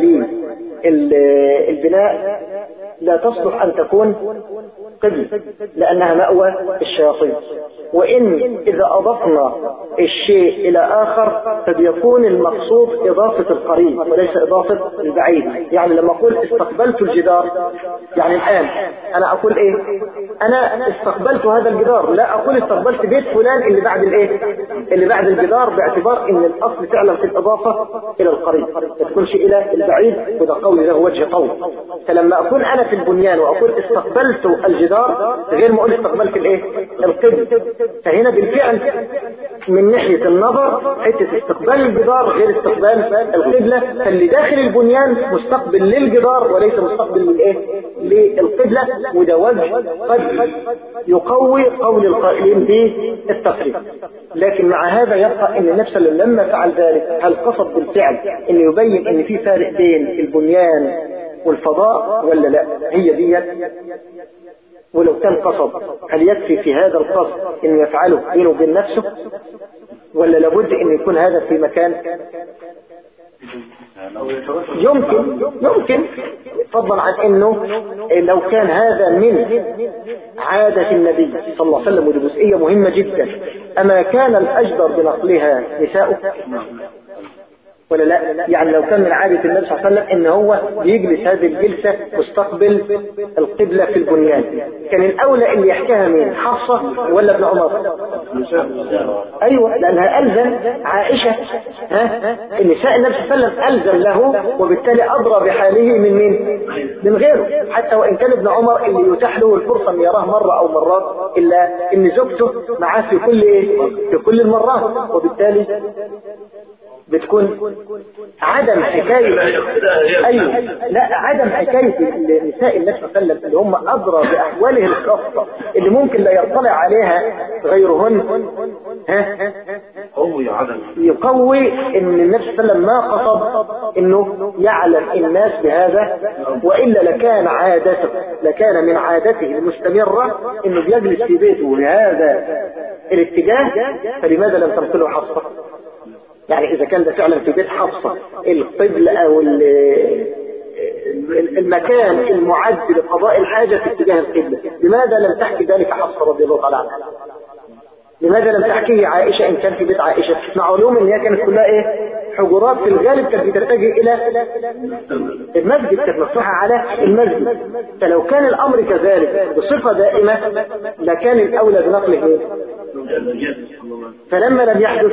للبناء لا تصلح أن تكون قبل لأنها مأوى الشياطين وإن إذا أضفنا الشيء إلى آخر فبيكون المقصود إضافة القريب وليس إضافة البعيد يعني لما أقول استقبلت الجدار يعني الآن أنا أقول إيه أنا استقبلت هذا الجدار لا أقول استقبلت بيت فلان اللي بعد الإيه اللي بعد الجدار باعتبار إن الأصل فعلا في الإضافة إلى القريب ما تكونش إلى البعيد وده قول له وجه قول فلما أكون أنا في البنيان وأقول استقبلت الجدار غير ما أقول استقبلت الإيه القبل فهنا بالفعل من ناحية النظر حتة استقبال الجدار غير استقبال القبلة فاللي داخل البنيان مستقبل للجدار وليس مستقبل للإيه للقبلة وده وجه قد يقوي قول القائلين بالتفريق لكن مع هذا يبقى ان النفس لما فعل ذلك هل قصد بالفعل ان يبين ان في فارق بين البنيان والفضاء ولا لا هي ديت ولو كان قصد هل يكفي في هذا القصد ان يفعله بينه وبين نفسه ولا لابد ان يكون هذا في مكان يمكن يمكن فضلا عن انه لو كان هذا من عادة النبي صلى الله عليه وسلم ودي جزئية مهمة جدا اما كان الاجدر بنقلها نساؤه ولا لا يعني لو كان من عادة النبي صلى الله عليه وسلم ان هو بيجلس هذه الجلسة مستقبل القبلة في البنيان كان الاولى اللي يحكيها مين حفصة ولا ابن عمر ايوه لانها الزم عائشة ها النساء النبي صلى الله عليه وسلم الزم له وبالتالي ادرى بحاله من مين من غيره حتى وان كان ابن عمر اللي يتاح له الفرصة ان يراه مرة او مرات الا ان زوجته معاه في كل ايه في كل المرات وبالتالي بتكون عدم حكاية أيوة لا عدم حكاية النساء النبي صلى الله عليه وسلم اللي هم أدرى بأحواله الخاصة اللي ممكن لا يطلع عليها غيرهن ها قوي عدم يقوي ان النبي صلى الله عليه وسلم ما قصد انه يعلم الناس بهذا والا لكان عادته لكان من عادته المستمرة انه بيجلس في بيته بهذا الاتجاه فلماذا لم تنقله حفصة يعني اذا كان ده فعلا في بيت حفصة القبل او المكان المعد لقضاء الحاجة في اتجاه القبلة لماذا لم تحكي ذلك حفصة رضي الله تعالى عنها لماذا لم تحكيه عائشة إن كان في بيت عائشة مع علوم إن هي كانت كلها إيه حجرات في الغالب كانت بتتجه إلى المسجد كانت مفتوحة على المسجد فلو كان الأمر كذلك بصفة دائمة لكان الأولى بنقله إيه فلما لم يحدث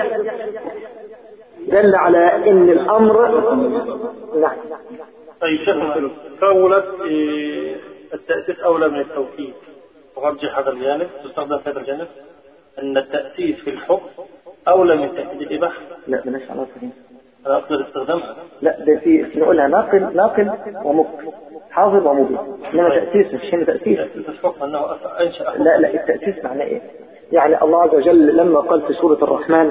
دل على ان الامر نعم طيب شيخنا قولت إيه، التأسيس أولى من التوكيد ترجح هذا الجانب تستخدم في هذا الجانب أن التأسيس في الحكم أولى من تأكيد الإباحة لا بلاش علاقة دي أنا أقصد استخدامها لا ده في نقولها ناقل ناقل ومبطل حاضر ومبطل انما تأسيس مش هنا تأسيس تأسيس الحكم أنه أف- أنشأ حكم لا لا التأسيس معناه ايه يعني الله عز وجل لما قال في سورة الرحمن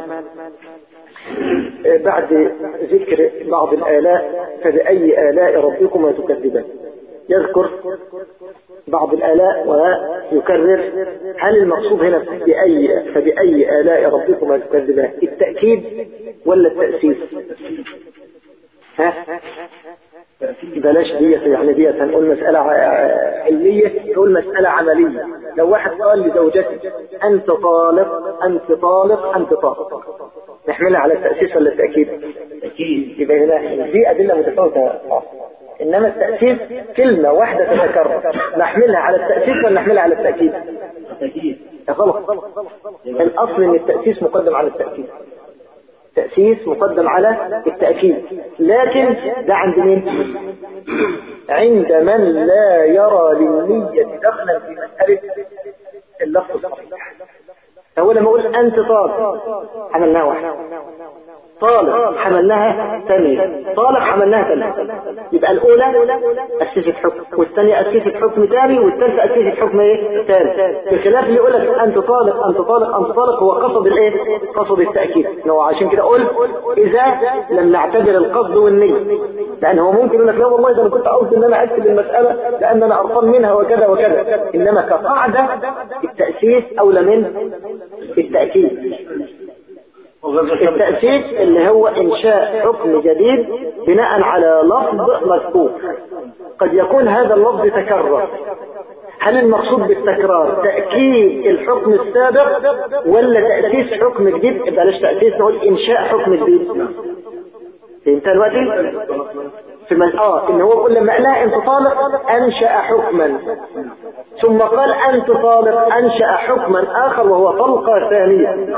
بعد ذكر بعض الآلاء فبأي آلاء ربكما تكذبان يذكر بعض الآلاء ويكرر هل المقصود هنا بأي فبأي آلاء ربكما تكذبان التأكيد ولا التأسيس ها بلاش ديت يعني ديت هنقول مسألة ع- علمية نقول مسألة عملية لو واحد قال لزوجته أنت طالق أنت طالق أنت طالق نحملها على التأسيس ولا التأكيد؟ أكيد يبقى هنا دي أدلة متفاوتة آه. إنما التأسيس كلمة واحدة تتكرر نحملها على التأسيس ولا نحملها على التأكيد؟ أكيد يا غلط الأصل إن التأسيس مقدم على التأكيد تأسيس مقدم على التأكيد لكن ده عند مين عند من لا يرى للنية دخلا في مسألة اللفظ الصحيح هو لما أقول أنت طالب حملناها واحدة طالب حملناها ثانية طالب حملناها ثالثة يبقى الأولى أسست حكم والثانية أسست حكم ثاني والثالثة أسست حكم إيه ثالث بخلاف اللي يقول لك أنت طالق أنت طالق أنت طالق هو قصد الإيه قصد التأكيد هو عشان كده قلت إذا لم نعتبر القصد والنية لأن هو ممكن يقول لك لا والله ده أنا كنت قصدي إن أنا أكتب المسألة لأن أنا قرفان منها وكذا وكذا إنما كقاعدة التأسيس أولى من التأكيد التأسيس اللي هو إنشاء حكم جديد بناء على لفظ مذكور قد يكون هذا اللفظ تكرر هل المقصود بالتكرار تأكيد الحكم السابق ولا تأسيس حكم جديد بلاش تأسيس نقول إنشاء حكم جديد فهمت دلوقتي؟ في من اه ان هو يقول لما قالها انت طالق انشأ حكما ثم قال انت طالق انشأ حكما اخر وهو طلقة ثانية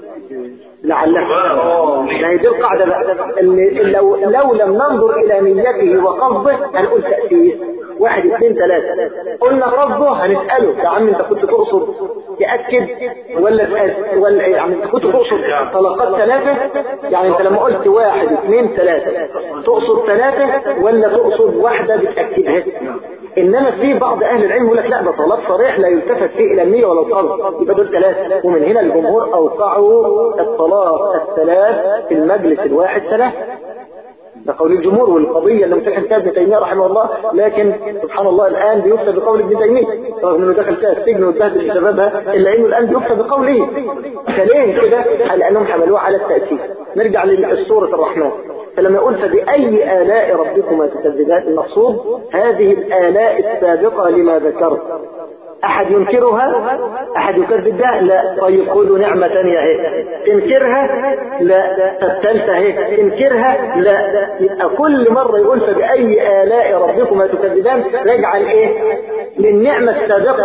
لعلها ما هي دي القاعدة بقى ان لو, لو لم ننظر الى نيته وقصده هنقول تأسيس واحد اثنين ثلاثة قلنا قصده هنسأله يا عم انت كنت تقصد تأكد ولا تأس ولا يعني انت كنت تقصد طلقات ثلاثة يعني انت لما قلت واحد اثنين ثلاثة تقصد ثلاثة ولا تقصد واحدة بتأكدها انما في بعض اهل العلم يقول لك لا ده طلاق صريح لا يلتفت فيه الى النية ولا القلب يبقى دول ثلاثة ومن هنا الجمهور اوقعوا الطلاق الثلاث في المجلس الواحد ثلاثة ده قول الجمهور والقضية اللي متكلم فيها ابن تيمية رحمه الله لكن سبحان الله الآن بيفتى بقول ابن تيمية رغم انه دخل فيها السجن واتبهدل بسببها إلا انه الآن بيفتى بقوله فليه كده؟ لأنهم حملوه على التأسيس نرجع للسورة الرحمن فلما يقول فبأي آلاء ربكما تكذبان المقصود هذه الآلاء السابقة لما ذكرت احد ينكرها احد يكذب ده لا طيب خذوا نعمة ثانية اهي تنكرها لا الثالثة اهي تنكرها لا يبقى كل مرة يقول فبأي آلاء ربكما تكذبان رجع الايه للنعمة السابقة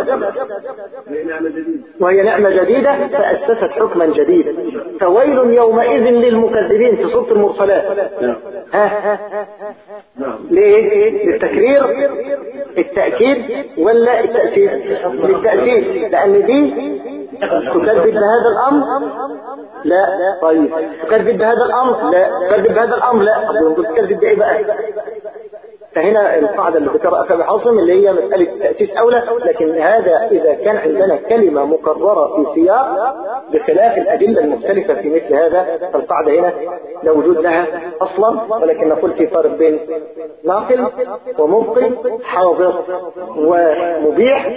وهي نعمة جديدة فأسست حكما جديدا فويل يومئذ للمكذبين في سورة المرسلات ها ليه للتكرير التأكيد ولا التأكيد للتأكيد لأن دي تكذب بهذا الأمر لا طيب تكذب بهذا الأمر لا تكذب بهذا الأمر لا طب تكذب بإيه بقى فهنا القاعدة اللي ذكرها أخي حاصم اللي هي مسألة تأسيس أولى لكن هذا إذا كان عندنا كلمة مقررة في سياق بخلاف الأدلة المختلفة في مثل هذا فالقاعدة هنا لا وجود لها أصلا ولكن نقول في فرق بين ناقل ومبقي حاضر ومبيح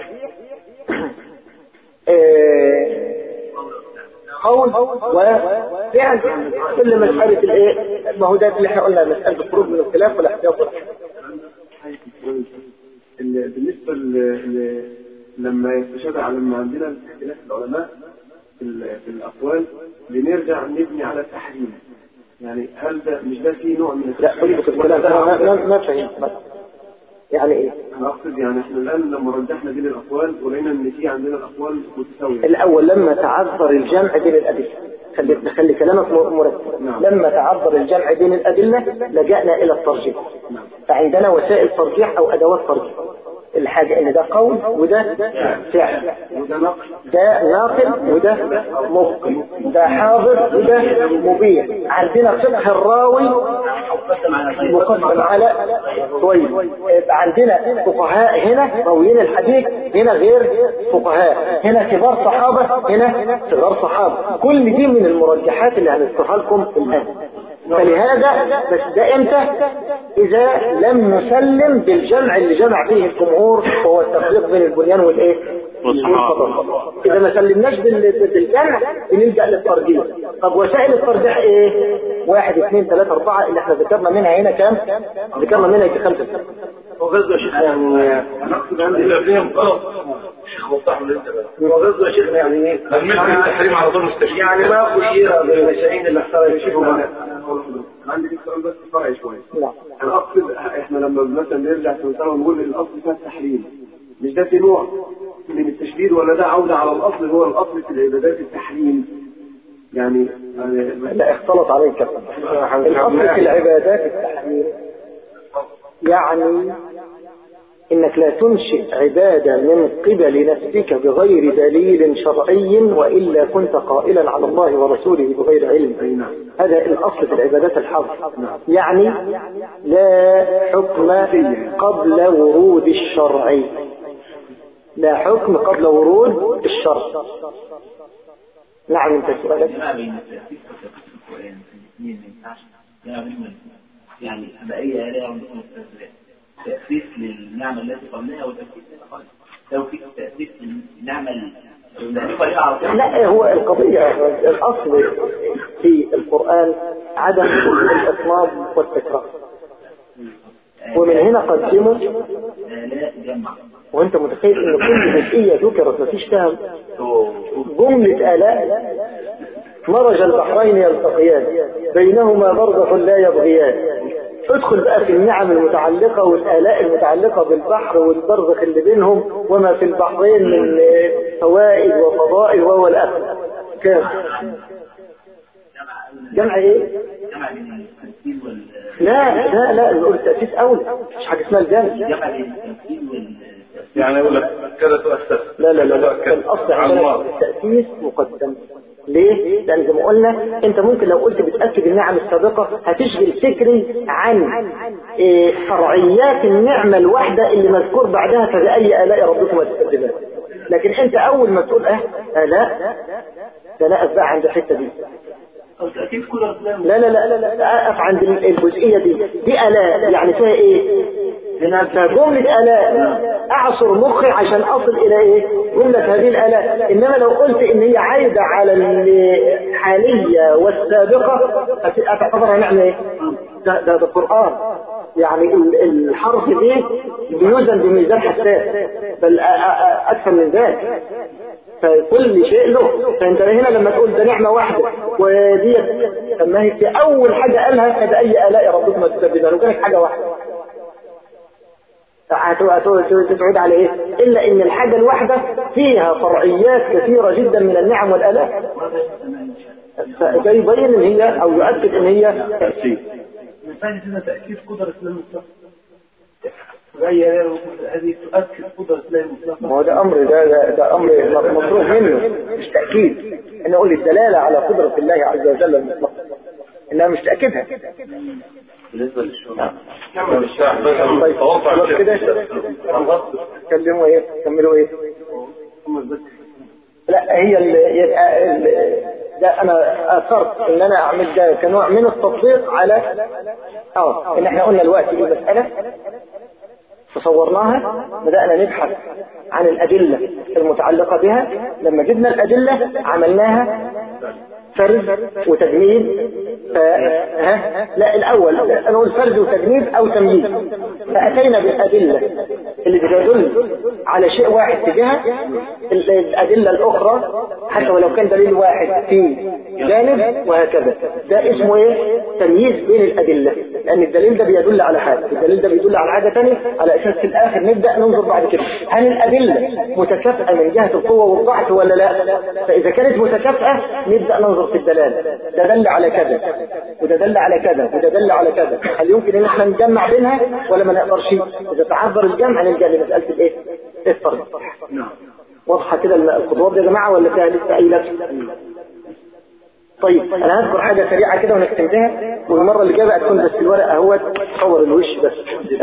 قول وفعل كل مسألة الايه ما هو ده اللي احنا قلنا مسألة الخروج من الخلاف والاحتياط بالنسبة ل... لما يتشابه على لما عندنا اختلاف العلماء في, في الأقوال بنرجع نبني على التحريم يعني هل ده مش ده فيه نوع من لا خليك في الكلام ما ما فهمت يعني ايه؟ انا اقصد يعني احنا الان لما رجحنا بين الاقوال ولقينا ان في عندنا الاقوال متساويه الاول لما تعذر الجمع بين الادله خلي خلي كلامك مرتب نعم. لما تعذر الجمع بين الادله لجأنا الى الترجيح نعم. فعندنا وسائل ترجيح او ادوات ترجيح الحاجة ان ده قول وده فعل وده نقل ده ناقل وده مبقي ده حاضر وده مبيح عندنا فقه الراوي مقدم على كويس يبقى عندنا فقهاء هنا راويين الحديث هنا غير فقهاء هنا كبار صحابة هنا صغار صحابة كل دي من المرجحات اللي هنذكرها لكم الآن فلهذا بس ده امتى اذا لم نسلم بالجمع اللي جمع فيه الجمهور وهو التفريق بين البنيان والايه والصدقه اذا ما سلمناش بال- بالجمع بنلجا للترجيح طب وسائل الترجيح ايه واحد اثنين ثلاثة اربعة اللي احنا ذكرنا منها هنا كام ذكرنا منها يجي خمسة وغزو يا شيخ يعني انا اقصد عندي الاثنين غلط شيخ وضح لي انت بس وغزو يا شيخ يعني ايه المثل التحريم على طول مستشفى يعني ما خير بالمشاهين اللي اختار يشوفوا انا عندي لك سؤال بس فرعي شويه نعم. انا اقصد احنا لما مثلا نرجع في مثلا ونقول الاصل فيها التحريم مش ده في نوع من التشديد ولا ده عوده على الاصل هو الاصل في العبادات التحريم يعني يعني لا اختلط عليك الاصل في العبادات التحريم يعني انك لا تنشئ عبادة من قبل نفسك بغير دليل شرعي وإلا كنت قائلا على الله ورسوله بغير علم هذا الأصل في العبادات الحظ يعني لا حكم قبل ورود الشرع لا حكم قبل ورود الشرع نعم انت سؤالك الجماعة بين التأسيس وتفسير القرآن الاثنين ما ينفعش جماعة بينهم الاثنين. يعني بأي آلة عندكم التسليم تأسيس للنعمة التي قبلها وتأسيس لها قبلها لو في تأسيس للنعمة التي قبلها على طول لا هو القضية الأصل في القرآن عدم الإطناب والتكرار ومن هنا قدموا آلاء جمع وانت متخيل ان كل جزئية ذكرت مفيش فيها جملة آلاء مرج البحرين يلتقيان بينهما برزخ لا يبغيان ادخل بقى في النعم المتعلقة والآلاء المتعلقة بالبحر والبرزخ اللي بينهم وما في البحرين من فوائد وفضائل وهو الأخر كام جمع ايه جمع بين التمثيل وال لا لا لا نقول التأسيس أولى مش حاجة اسمها الجمع جمع بين التمثيل والتأسيس يعني يقول لك كذا تؤسس لا لا لا, لا. الأصل عندنا التأسيس مقدم ليه؟ لأن زي ما قلنا أنت ممكن لو قلت بتأكد النعم السابقة هتشغل فكري عن إيه، فرعيات النعمة الواحدة اللي مذكور بعدها فبأي آلاء ربكم تكذبان لكن أنت أول ما تقول أه آلاء ده لا بقى عند الحتة دي أكيد كل أفلام لا لا لا لا لا, لا أقف عند الجزئية دي دي آلاء يعني فيها إيه؟ فجملة آلاء أعصر مخي عشان أصل إلى إيه؟ جملة هذه الآلاء إنما لو قلت إن هي عايدة على الحالية والسابقة هتعتبرها نعمة إيه؟ ده, ده, ده القرآن يعني ال- الحرف دي بيوزن بميزان حساس بل أ- أ- أكثر من ذلك فكل شيء له فانت هنا لما تقول ده نعمة واحدة ودي لما هي في اول حاجة قالها فبأي آلاء ربكما تكذبان لو كانت حاجة واحدة هتو- هتو- هتو- تعود على ايه الا ان الحاجة الواحدة فيها فرعيات كثيرة جدا من النعم والآلاء فده يبين ان هي او يؤكد ان هي تأثير من ثاني كده تأكيد قدرة الله المطلقة وهي هذه تؤكد قدرة الله المطلقة ما هو ده امر ده ده, ده امر مطلوب منه مش تاكيد ان اقول الدلاله على قدره الله عز وجل المطلقه انها مش تاكيدها بالنسبة للشغل طيب خلاص كده تكلموا ايه تكملوا ايه لا هي ال يبقى ال ده انا اثرت ان انا اعمل ده كنوع من التطبيق على اه ان احنا قلنا الوقت دي مساله تصورناها بدأنا نبحث عن الأدلة المتعلقة بها لما جبنا الأدلة عملناها فرد وتجميل ف... ها؟ لا الأول أنا أقول فرد وتجميل أو تمييز فأتينا بالأدلة اللي بتدل على شيء واحد تجاه الأدلة الأخرى حتى ولو كان دليل واحد في جانب وهكذا ده اسمه ايه تمييز بين الأدلة لأن الدليل ده بيدل على حاجة الدليل ده بيدل على حاجة تانية على أساس في الآخر نبدأ ننظر بعد كده هل الأدلة متكافئة من جهة القوة والضعف ولا لا فإذا كانت متكافئة نبدأ ننظر في الدلالة ده دل على كذا وده دل على كذا وده دل على كذا هل يمكن ان احنا نجمع بينها ولا ما نقدرش اذا تعذر الجمع نلجا لمساله الايه الفرق واضحه كده الخطوات يا جماعه ولا فيها لسه اي لبس طيب انا هذكر حاجه سريعه كده ونختم بها والمره اللي جايه بقى تكون بس الورق اهوت صور الوش بس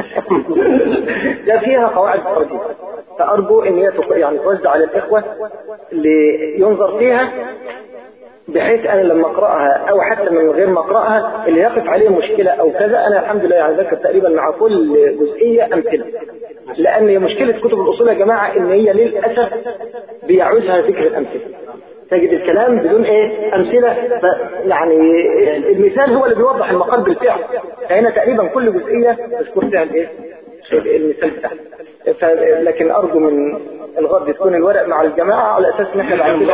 ده فيها قواعد فرديه فارجو ان هي تق- يعني توزع على الاخوه اللي ينظر فيها بحيث انا لما اقراها او حتى من غير ما اقراها اللي يقف عليه مشكله او كذا انا الحمد لله يعني ذكر تقريبا مع كل جزئيه امثله لان هي مشكله كتب الاصول يا جماعه ان هي للاسف بيعوزها ذكر الامثله تجد الكلام بدون ايه امثله ف يعني المثال هو اللي بيوضح المقال بالفعل فهنا تقريبا كل جزئيه تذكر فيها الايه المثال بتاعها ف- لكن ارجو من الغد تكون الورق مع الجماعه على اساس ان احنا بعد كده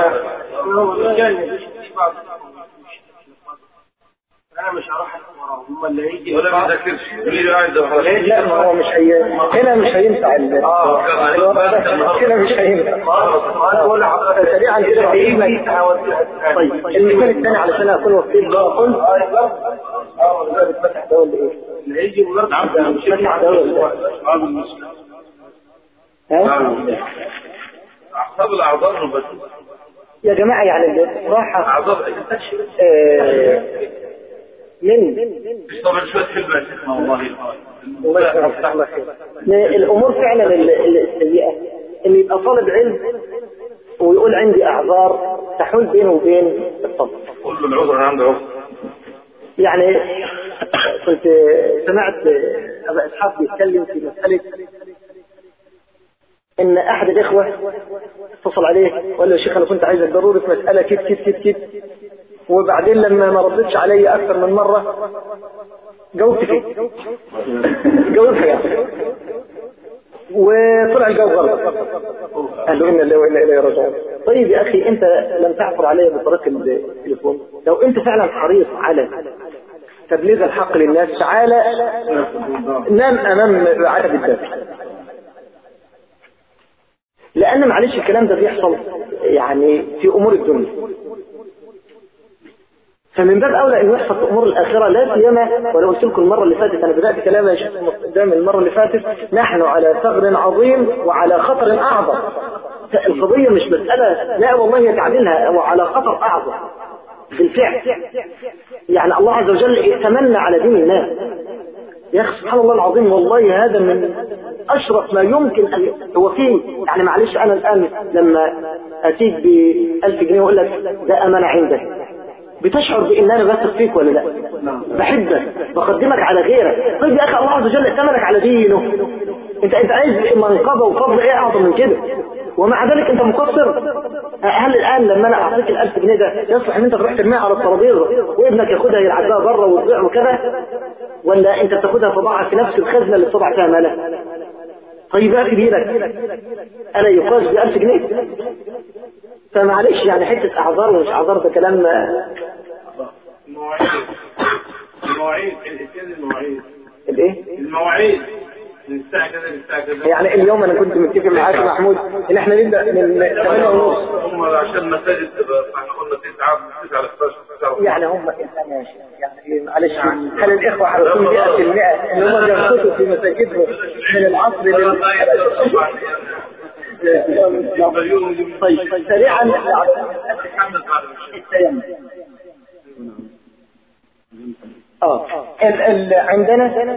انا مش هروح وراهم هم اللي هيجي ولا بيذاكرش اللي قاعد ده خلاص. لا ما هو مش هي هنا مش هينفع ال- الوضع ده. هنا مش هينفع سريعا كده بإذن الله. طيب المثال الثاني علشان اكون وفيت بقى قلت اه ده بتفتح ده ولا ايه؟ اللي هيجي مجرد ده بتفتح ده ولا ايه؟ ها؟ اعصاب الاعضاء بس يا جماعة يعني بصراحة اعضاء آه، من طبعا شويه حلوه يا شيخنا والله الله يحفظك الله خير من الامور فعلا ال- ال- السيئه ان يبقى طالب علم ويقول عندي اعذار تحول بينه وبين الطلب قول له العذر انا عندي عذر يعني كنت سمعت ابا اسحاق بيتكلم في مساله ان احد الاخوه اتصل عليه وقال له يا شيخ انا كنت عايزك ضروري في مساله كده كده كده كده وبعدين لما ما ردتش علي اكثر من مره جاوبت فيه جاوبت يعني وطلع الجواب غلط قال له إنا لله وإنا إليه راجعون طيب يا أخي أنت لم تعثر علي بطريق التليفون لو أنت فعلا حريص على تبليغ الحق للناس تعالى نام أمام عدد الباب لأن معلش الكلام ده بيحصل يعني في أمور الدنيا فمن باب اولى انه يحصل في امور الاخره لا سيما ولو قلت لكم المره اللي فاتت انا بدات كلامي يا شيخ قدام المره اللي فاتت نحن على ثغر عظيم وعلى خطر اعظم القضيه مش مساله لا والله هي تعديلها وعلى خطر اعظم بالفعل يعني الله عز وجل ائتمنى على دين الناس يا اخي سبحان الله العظيم والله هذا من اشرف ما يمكن ان هو فيه يعني معلش انا الان لما اتيك ب 1000 جنيه واقول لك ده امانه عندك بتشعر بان انا بثق فيك ولا لا بحبك بقدمك على غيرك طيب يا اخي الله عز وجل ائتمنك على دينه انت انت عايز منقبه وفضل ايه اعظم من كده ومع ذلك انت مقصر هل الان لما انا اعطيك ال1000 جنيه ده يصلح ان انت تروح ترميها على الترابيزه وابنك ياخدها يلعب بها بره وتضيع وكذا ولا انت بتاخدها تضعها في نفس الخزنة اللي بتضع فيها مالك طيب اخي بيدك انا يقاس ب 1000 جنيه فمعلش يعني حتة اعذار ومش اعذار ده كلام المواعيد المواعيد الاتيان المواعيد الايه المواعيد من الساعة كذا للساعة كذا يعني اليوم انا كنت متفق معاك يا محمود ان احنا نبدا من 8 ونص هم عشان مساجد تبقى احنا قلنا 9 9 ل 11 9 يعني هم ماشي يعني معلش هل الاخوه حرصون 100% ان هم يرقصوا في مساجدهم من العصر لل طيب سريعا التيمم اه ال ال عندنا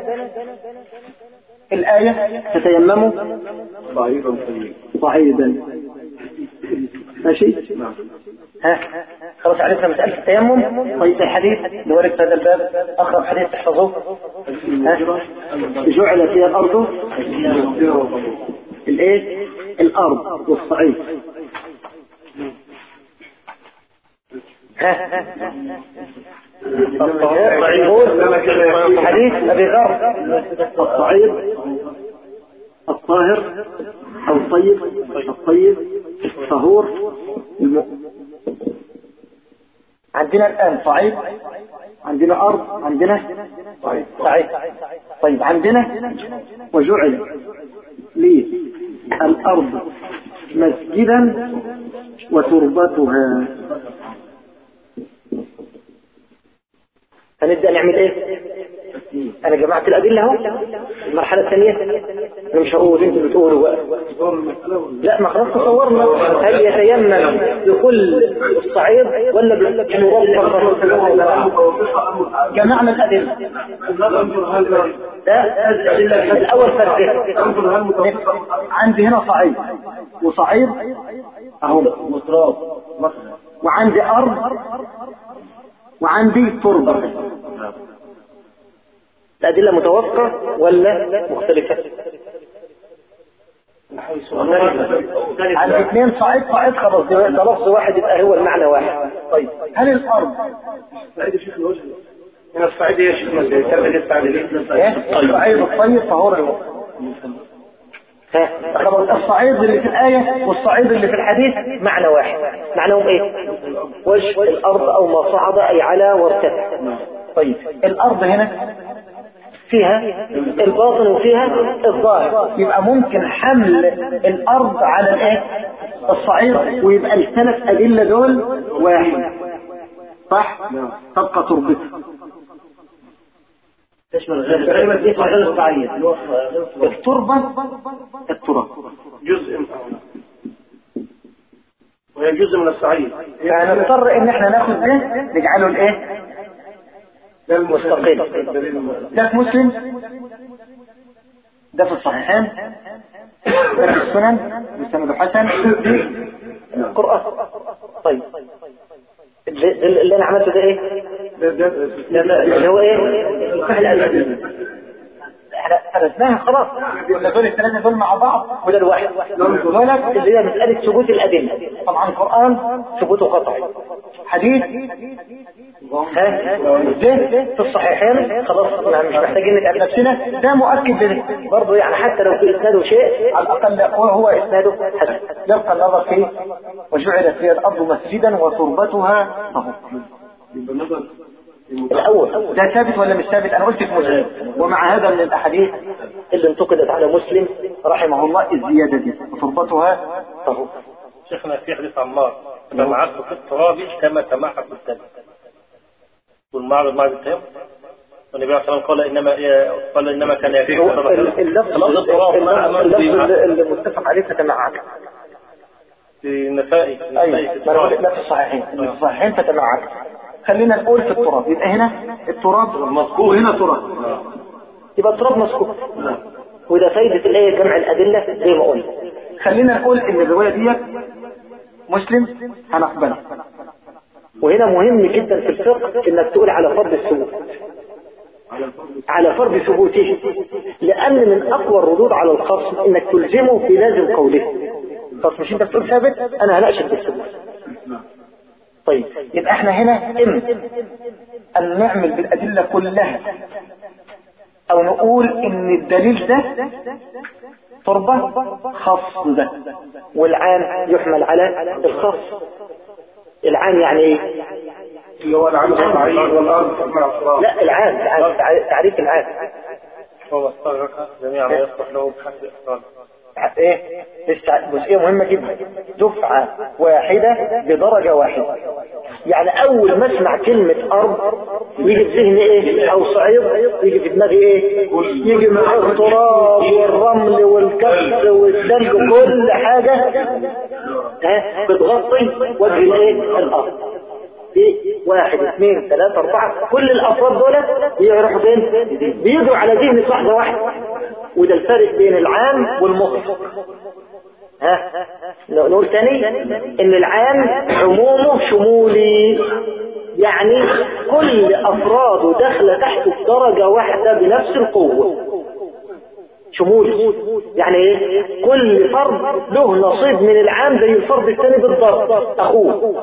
الآية تتيمموا صعيدا صعيدا ماشي ها خلاص عرفنا مسألة التيمم طيب الحديث اللي ورد في هذا الباب أقرب حديث تحفظوه ها جعل فيها الأرض الايه الأرض والصعيد ها حديث أبي ذر الصعيد الطاهر أو الطيب الطيب الطهور الم... عندنا الآن صعيد عندنا أرض عندنا صعيد طيب عندنا وجعل لي الأرض مسجدا وتربتها هنبدأ نعمل ايه انا جمعت الادلة اهو المرحلة الثانية انا مش هقول انتوا بتقولوا بقى لا ما خلاص تصورنا هل يتيمم بكل الصعيد ولا بمربع جمعنا الادلة ده الادلة الاول فرق عندي هنا صعيد وصعيد اهو مطراب وعندي ارض وعندي تربة الأدلة متوافقة ولا مختلفة عند اثنين صعيد صعيد خلاص ده لفظ واحد يبقى هو المعنى واحد طيب هل الأرض الصعيد شيخ الوجه من الصعيد يا شيخ مثلا كلمة الصعيد الصعيد الطيب طهور الماء خلاص الصعيد اللي في الآية والصعيد اللي في الحديث معنى واحد معناهم ايه وجه الأرض أو ما صعد أي على وارتفع طيب الأرض هنا فيها الباطن وفيها الظاهر يبقى ممكن حمل الأرض على الايه الصعيد ويبقى الثلاث أدلة دول واحد صح تبقى تربتها تشمل غير تقريبا دي غير الصعيد اللي هو غير الصعيد. التربة التراب جزء من وهي جزء من الصعيد فهنضطر ان احنا ناخد ده نجعله الايه ده مستقل ده في مسلم ده في الصحيحين ده في السنن بسند حسن القرآن طيب اللي اللي انا عملته ده ايه اللي هو ايه الفقه الأدبي احنا درسناها خلاص ولا دول الثلاثه دول مع بعض وده الواحد دولت اللي هي مساله ثبوت الادله طبعا القران ثبوته قطعي حديث ها ده في الصحيحين خلاص يعني مش محتاجين نتعب نفسنا ده مؤكد لده برضه يعني حتى لو في اسناده شيء على الاقل هو هو اسناده حسن يبقى النظر فيه وجعلت فيها الارض مسجدا وتربتها طهور الأول ده ثابت ولا مش ثابت أنا قلت في مسلم ومع هذا من الأحاديث اللي انتقدت على مسلم رحمه الله الزيادة دي وتربطها طهور شيخنا في حديث عمار جمعت في التراب كما تمحك الدم والمعرض معرض التيمم والنبي عليه الصلاه والسلام قال انما قال انما كان يكفي هو ال- اللفظ اللفظ اللي متفق عليه فتمعك في النسائي في ايوه النسائي في ما انا قلت التراب. لا في الصحيحين في الصحيحين فتمعك خلينا نقول في التراب يبقى هنا التراب مذكور وهنا تراب يبقى التراب مذكور وده فايدة الايه جمع الأدلة زي ما قلنا خلينا نقول ان الرواية دي مسلم هنقبلها وهنا مهم جدا في الفقه انك تقول على فرض الثبوت على فرض ثبوته لان من اقوى الردود على الخصم انك تلزمه بلازم قوله خلاص مش انت بتقول ثابت انا هناقشك بالثبوت طيب يبقى احنا هنا اما ان نعمل بالادله كلها او نقول ان الدليل ده تربة خاص ده والعام يحمل على الخاص العام يعني ايه اللي هو العام الطبيعي والارض تجمع الصراط لا العام العام تعريف العام هو استغرق جميع ما يصلح له بحسب إخراجه ايه لسه جزئيه مهمه جدا دفعه واحده بدرجه واحده يعني اول ما اسمع كلمه ارض يجي في ذهني ايه او صعيد يجي في دماغي ايه يجي مع التراب والرمل والكبس والثلج كل حاجه ها بتغطي وجه الايه الارض في واحد اثنين ثلاثة أربعة كل الأفراد دول بيروحوا فين؟ بيجوا على ذهن لحظة واحدة وده الفرق بين العام والمطلق ها نقول تاني ان العام عمومه شمولي يعني كل افراده داخله تحت درجة واحدة بنفس القوة شمولي يعني ايه كل فرد له نصيب من العام زي الفرد الثاني بالضبط اخوه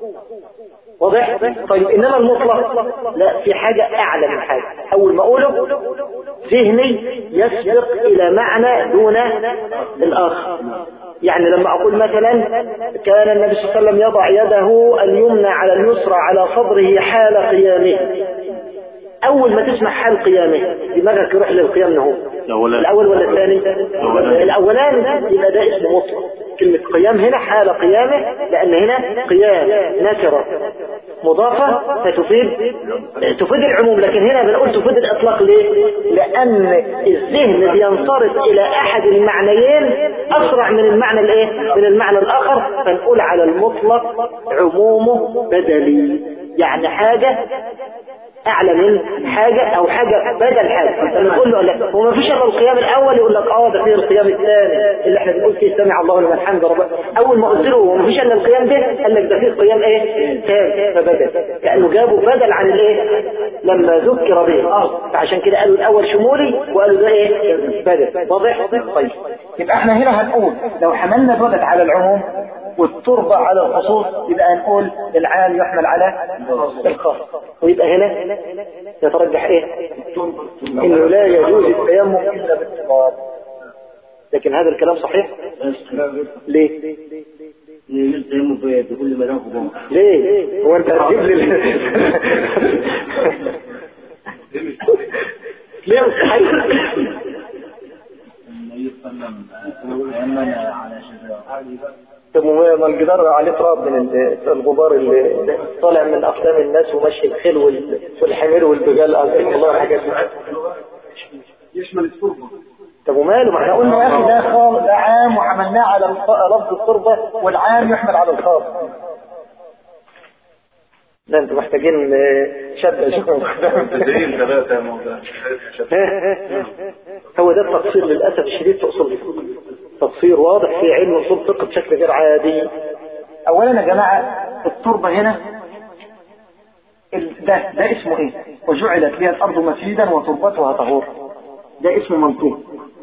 واضح طيب انما المطلق لا في حاجة اعلى من حاجة اول ما اقوله ذهني يسبق الى معنى دون الاخر يعني لما اقول مثلا كان النبي صلى الله عليه وسلم يضع يده اليمنى على اليسرى على صدره حال قيامه اول ما تسمع حال قيامه دماغك يروح للقيام نهو الاول ولا الثاني الاولاني يبقى ده اسم مطلق كلمة قيام هنا حال قيامه لان هنا قيام نكرة مضافة فتفيد تفيد العموم لكن هنا بنقول تفيد الاطلاق ليه لان الذهن بينصرف الى احد المعنيين اسرع من المعنى الايه من المعنى الاخر فنقول على المطلق عمومه بدلي يعني حاجة اعلى من حاجة او حاجة بدل حاجة لما نقول له لا هو ما فيش الا القيام الاول يقول لك اه ده في القيام الثاني اللي احنا بنقول فيه سمع الله لمن حمد ربنا اول ما قلت له هو ما فيش الا القيام ده قال لك ده في قيام ايه ثاني فبدل كانه جابوا بدل عن الايه لما ذكر به اه فعشان كده قالوا الاول شمولي وقالوا ده ايه بدل واضح طيب يبقى احنا هنا هنقول لو حملنا بدل على العموم والتربة على الخصوص يبقى نقول العام يحمل على الخاص ويبقى هنا يترجح ايه انه لا يجوز التيمم الا بالتراب لكن هذا الكلام صحيح ليه التيمم بكل ما ناخذ ليه هو انت هتجيب لي ليه مستحيل النبي صلى الله عليه وسلم تيمم على شجرة طب ما الجدار عليه تراب من الغبار اللي طالع من اقدام الناس ومشي الخيل وال- والحمير والبغال الله الحاجات دي يشمل التربة طب وماله ما احنا قلنا يا اخي ده خاص ده عام وحملناه على الخ- لفظ التربه والعام يحمل على الخاص لا انتوا محتاجين آه، شده تدريب ثلاثة يا مولانا هو ده التقصير للاسف الشديد في اصول الفقه تقصير واضح في علم اصول الفقه بشكل غير عادي اولا يا جماعه التربه هنا ال- ده ده اسمه ايه وجعلت لي الارض مسجدا وتربتها طهور ده اسمه منطوق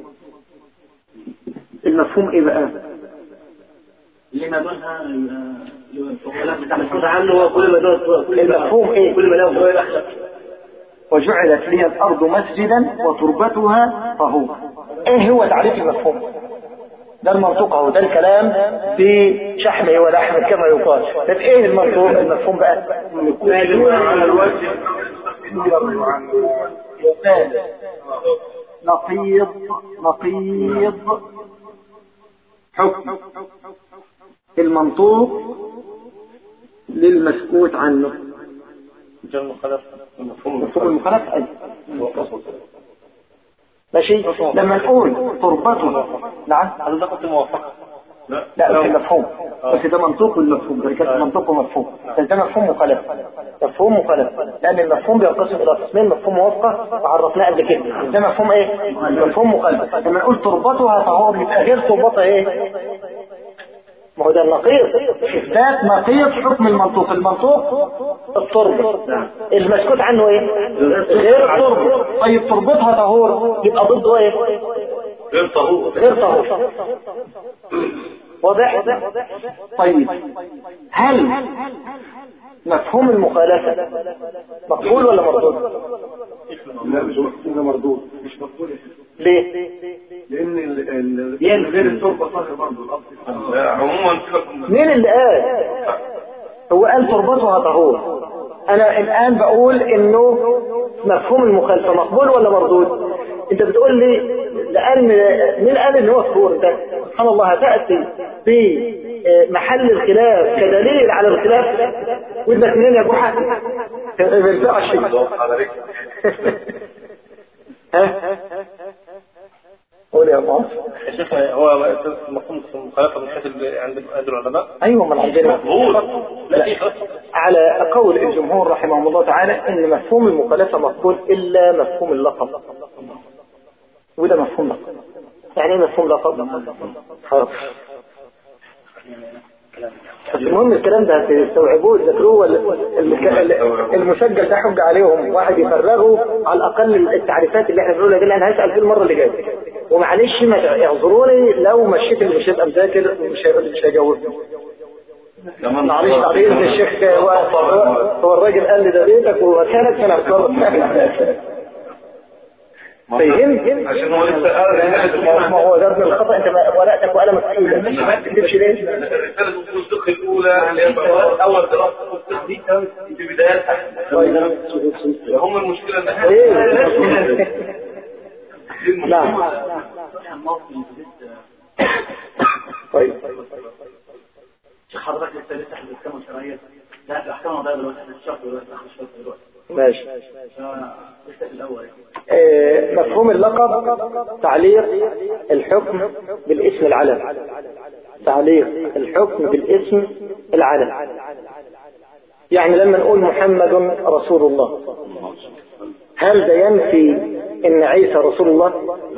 المفهوم ايه بقى لما دونها المسؤول عنه هو كل ما له كل ما المفهوم ايه كل ما له هو يحلق وجعلت لي الارض مسجدا وتربتها طهور ايه هو تعريف المفهوم ده المنطوق اهو ده الكلام بشحمه ولحمه كما يقال طب ايه المنطوق المفهوم بقى على الوجه عن نقيض نقيض حكم المنطوق للمسكوت عنه جل مخالف مفهوم المخالفة أيضا ماشي لما نقول تربته نعم هذا ده قلت موافقة لا في المفهوم بس ده منطوق والمفهوم ده كان منطوق ومفهوم بس ده مفهوم مخالف مفهوم مخالف لان المفهوم بينقسم الى قسمين مفهوم موافقه وعرفناه قبل كده ده مفهوم ايه مفهوم مخالف لما نقول تربتها طهور يبقى غير تربتها ايه ما هو ده النقيض اثبات نقيض حكم المنطوق المنطوق التربه المسكوت عنه ايه غير التربه طيب تربتها طهور يبقى ضده ايه غير طهور غير طهور واضح طيب هل مفهوم المخالفة مقبول ولا مردود لا مش ده مردود ليه؟ لان ال- ال- غير التربه طاهر برضه الاصل عموما مين اللي قال هو قال تربتها طهور انا الان بقول انه مفهوم المخالفه مقبول ولا مردود انت بتقول لي لان مين قال ان هو طهور ده سبحان الله هتاتي بمحل الخلاف كدليل على الخلاف ودك منين يا جحا ما ينفعش ها قول يا ابو عاصم. يا شيخ هو مفهوم المخالفة من حيث ال- عند عند العلماء ايوه من عندنا لا في خلاف. على قول الجمهور رحمهم الله تعالى ان مفهوم المخالفه مقبول الا مفهوم اللقب وده مفهوم لقب يعني ايه مفهوم لقب حاضر بس المهم الكلام ده هتستوعبوه تذاكروه ولا المك- المسجل ده حج عليهم واحد يفرغوا على الاقل التعريفات اللي احنا بنقولها دي اللي انا هسال فيه المره اللي جايه ومعلش ما يعذروني لو مشيت اللي مش هيبقى مذاكر مش هيقول مش هيجاوبني معلش بعدين الشيخ هو, هو الراجل قال لي ده بيتك ومكانك فانا هتصرف فهمت؟ عشان هو لسه قال ما هو ده من الخطا انت ما- ورقتك وقلمك تقيله ما تكتبش ليه؟ رسالة أصول الفقه الأولى اللي هي أول دراسة أصول الفقه دي في بدايتها هم المشكلة إن إحنا ايه؟ نعم طيب شيخ حضرتك لسه لسه احنا بنتكلم شرعيه لا الاحكام وضعها دلوقتي احنا الشرط دلوقتي اخر الشرط دلوقتي ماشي لسه في الاول آه، مفهوم اللقب تعليق الحكم بالاسم العلم تعليق الحكم بالاسم العلم يعني لما نقول محمد رسول الله هل ده ينفي ان عيسى رسول الله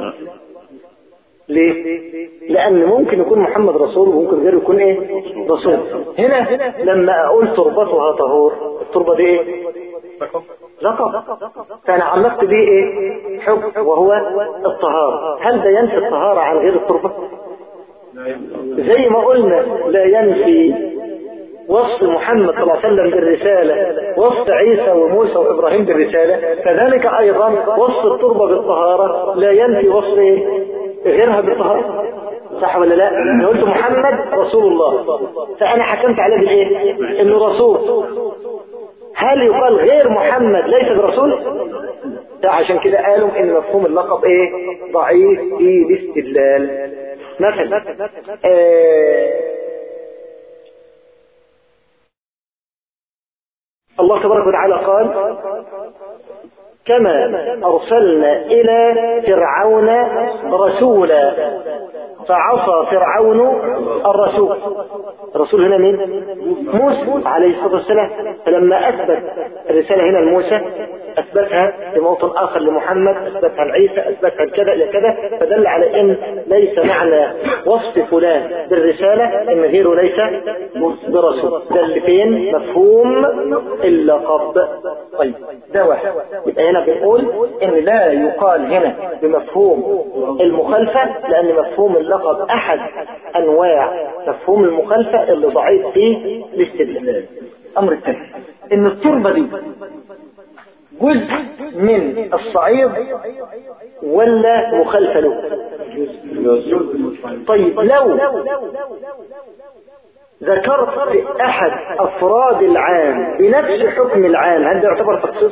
ليه لان ممكن يكون محمد رسول وممكن غيره يكون ايه رسول هنا لما اقول تربتها طهور التربه دي ايه لقب فانا علقت به ايه حكم وهو الطهارة هل ده ينفي الطهارة عن غير التربة زي ما قلنا لا ينفي وصف محمد صلى الله عليه وسلم بالرسالة وصف عيسى وموسى وإبراهيم بالرسالة كذلك أيضا وصف التربة بالطهارة لا ينفي وصف إيه؟ غيرها بالطهارة صح ولا لا؟ أنا قلت محمد رسول الله فأنا حكمت عليه بالإيه؟ إنه رسول هل يقال غير محمد ليس برسول عشان كده قالوا ان مفهوم اللقب ايه ضعيف في الاستدلال مثلا آه الله تبارك وتعالى قال كما أرسلنا إلى فرعون رسولا فعصى فرعون الرسول الرسول هنا مين موسى عليه الصلاة والسلام فلما أثبت الرسالة هنا لموسى أثبتها في موطن آخر لمحمد أثبتها لعيسى أثبتها لكذا إلى كذا فدل على أن ليس معنى وصف فلان بالرسالة أن غيره ليس برسول دل فين مفهوم اللقب طيب ده واحد يبقى هنا بنقول ان لا يقال هنا بمفهوم المخالفة لان مفهوم اللقب احد انواع مفهوم المخالفة اللي ضعيف فيه الاستدلال امر الثاني ان التربة دي جزء من الصعيد ولا مخالفة له طيب لو ذكرت احد افراد العام بنفس حكم العام هل ده يعتبر تخصيص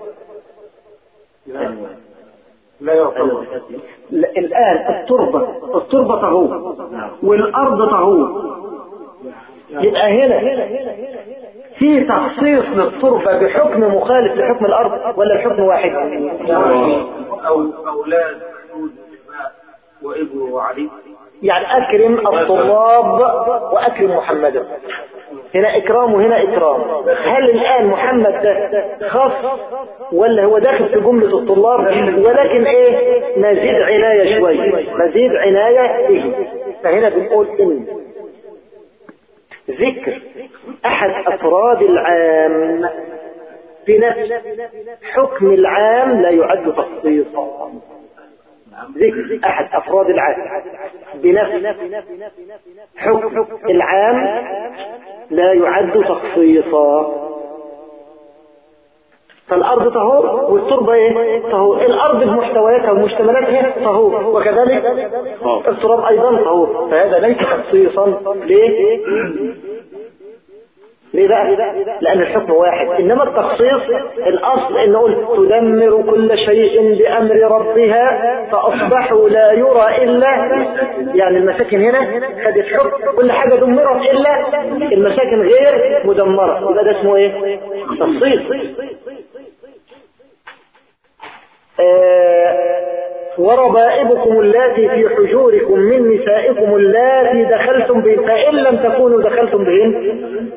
لا يعتبر لا، الآن التربة التربة طهور والأرض طهور يبقى هنا في تخصيص للتربة بحكم مخالف لحكم الأرض ولا الحكم واحد أو أولاد محمود وشفاء وابنه وعلي يعني أكرم الطلاب وأكرم محمدا هنا إكرام وهنا إكرام هل الآن محمد ده خاص ولا هو داخل في جملة الطلاب ولكن إيه مزيد عناية شوي مزيد عناية به فهنا بنقول إن ذكر أحد أفراد العام في نفس حكم العام لا يعد تخصيصا ذكر أحد أفراد العام بنفس حكم العام لا يعد تخصيصا فالأرض طهور والتربة إيه؟ طهور الأرض بمحتوياتها ومشتملاتها طهور وكذلك التراب أيضا طهور فهذا ليس تخصيصا ليه؟ ليه بقى؟ لأن الحكم واحد إنما التخصيص الأصل إنه نقول تدمر كل شيء بأمر ربها فأصبحوا لا يرى إلا يعني المساكن هنا خدت حكم كل حاجة دمرت إلا المساكن غير مدمرة يبقى ده اسمه إيه؟ تخصيص آه وربائبكم اللاتي في حجوركم من نسائكم اللاتي دخلتم بهن فإن لم تكونوا دخلتم بهن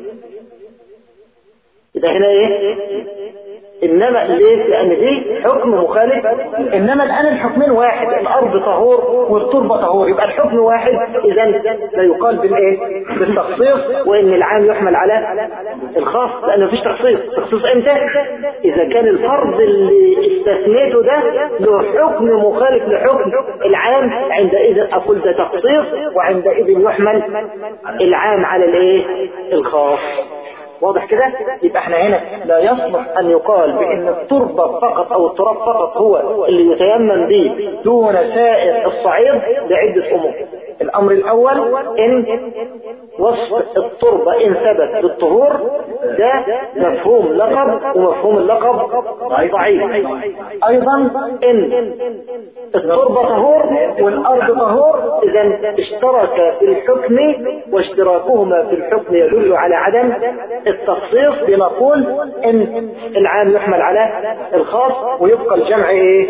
يبقى هنا ايه انما ليه لان دي حكم مخالف انما الان الحكمين واحد الارض طهور والتربه طهور يبقى الحكم واحد اذا لا يقال بالايه بالتخصيص وان العام يحمل على الخاص لان مفيش تخصيص تخصيص امتى اذا كان الفرض اللي استثنيته ده له حكم مخالف لحكم العام عندئذ اقول ده تخصيص وعندئذ يحمل العام على الايه الخاص واضح كده يبقى احنا هنا لا يصلح ان يقال بان التربة فقط او التراب فقط هو اللي يتيمم به دون سائر الصعيد لعدة امور الامر الاول ان وصف التربة ان ثبت بالطهور ده مفهوم لقب ومفهوم اللقب ضعيف ايضا ان التربة طهور والارض طهور اذا اشترك في الحكم واشتراكهما في الحكم يدل على عدم التخصيص بنقول ان العام يحمل على الخاص ويبقى الجمع ايه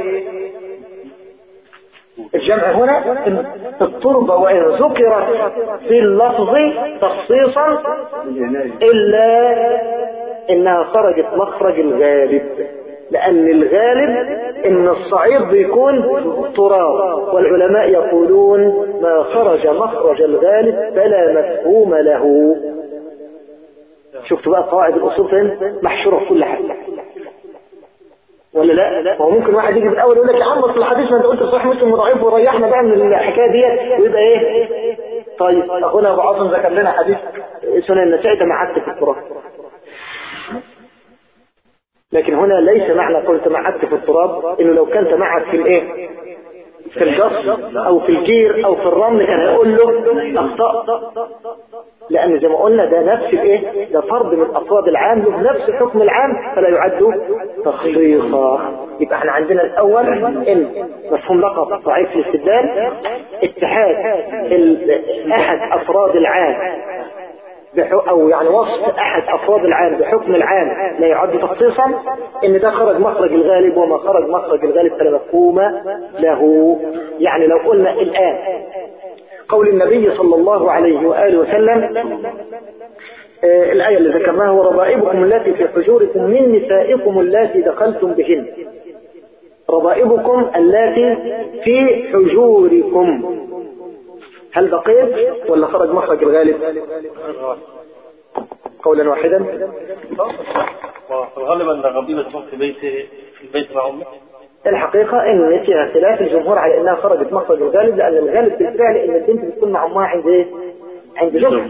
الجمع هنا إن التربة وإن ذكرت في اللفظ تخصيصا إلا إنها خرجت مخرج الغالب لأن الغالب إن الصعيد بيكون تراب والعلماء يقولون ما خرج مخرج الغالب فلا مفهوم له شفتوا بقى قواعد الأصول فين محشورة في كل حاجة ولا لا هو ممكن واحد يجي في الاول يقول لك يا عم اصل الحديث ما انت قلت صحيح مسلم وضعيف وريحنا بقى من الحكايه ديت ويبقى ايه طيب اخونا ابو عاصم ذكر لنا حديث سنن النسائي تمعدت في التراب لكن هنا ليس معنى قلت تمعدت في التراب انه لو كان تمعد في الايه في الجص او في الجير او في الرمل كان هيقول له اخطأت لان زي ما قلنا ده نفس الايه ده فرض من افراد العام له نفس حكم العام فلا يعد تخصيصا يبقى احنا عندنا الاول ان مفهوم لقب ضعيف الاستدلال اتحاد احد افراد العام او يعني وصف احد افراد العام بحكم العام لا يعد تخصيصا ان ده خرج مخرج الغالب وما خرج مخرج الغالب فلا مفهوم له يعني لو قلنا الان قول النبي صلى الله عليه وآله وسلم آه الآية اللي ذكرناها وربائبكم التي في حجوركم من نسائكم التي دخلتم بهن ربائبكم التي في حجوركم هل بقيت ولا خرج مخرج الغالب قولا واحدا غالبا الربيبة تكون في بيت في البيت مع امه الحقيقة ان فيها خلاف الجمهور على انها خرجت مخرج الغالب لان الغالب بالفعل ان البنت بتكون مع امها عند ايه عند زوجها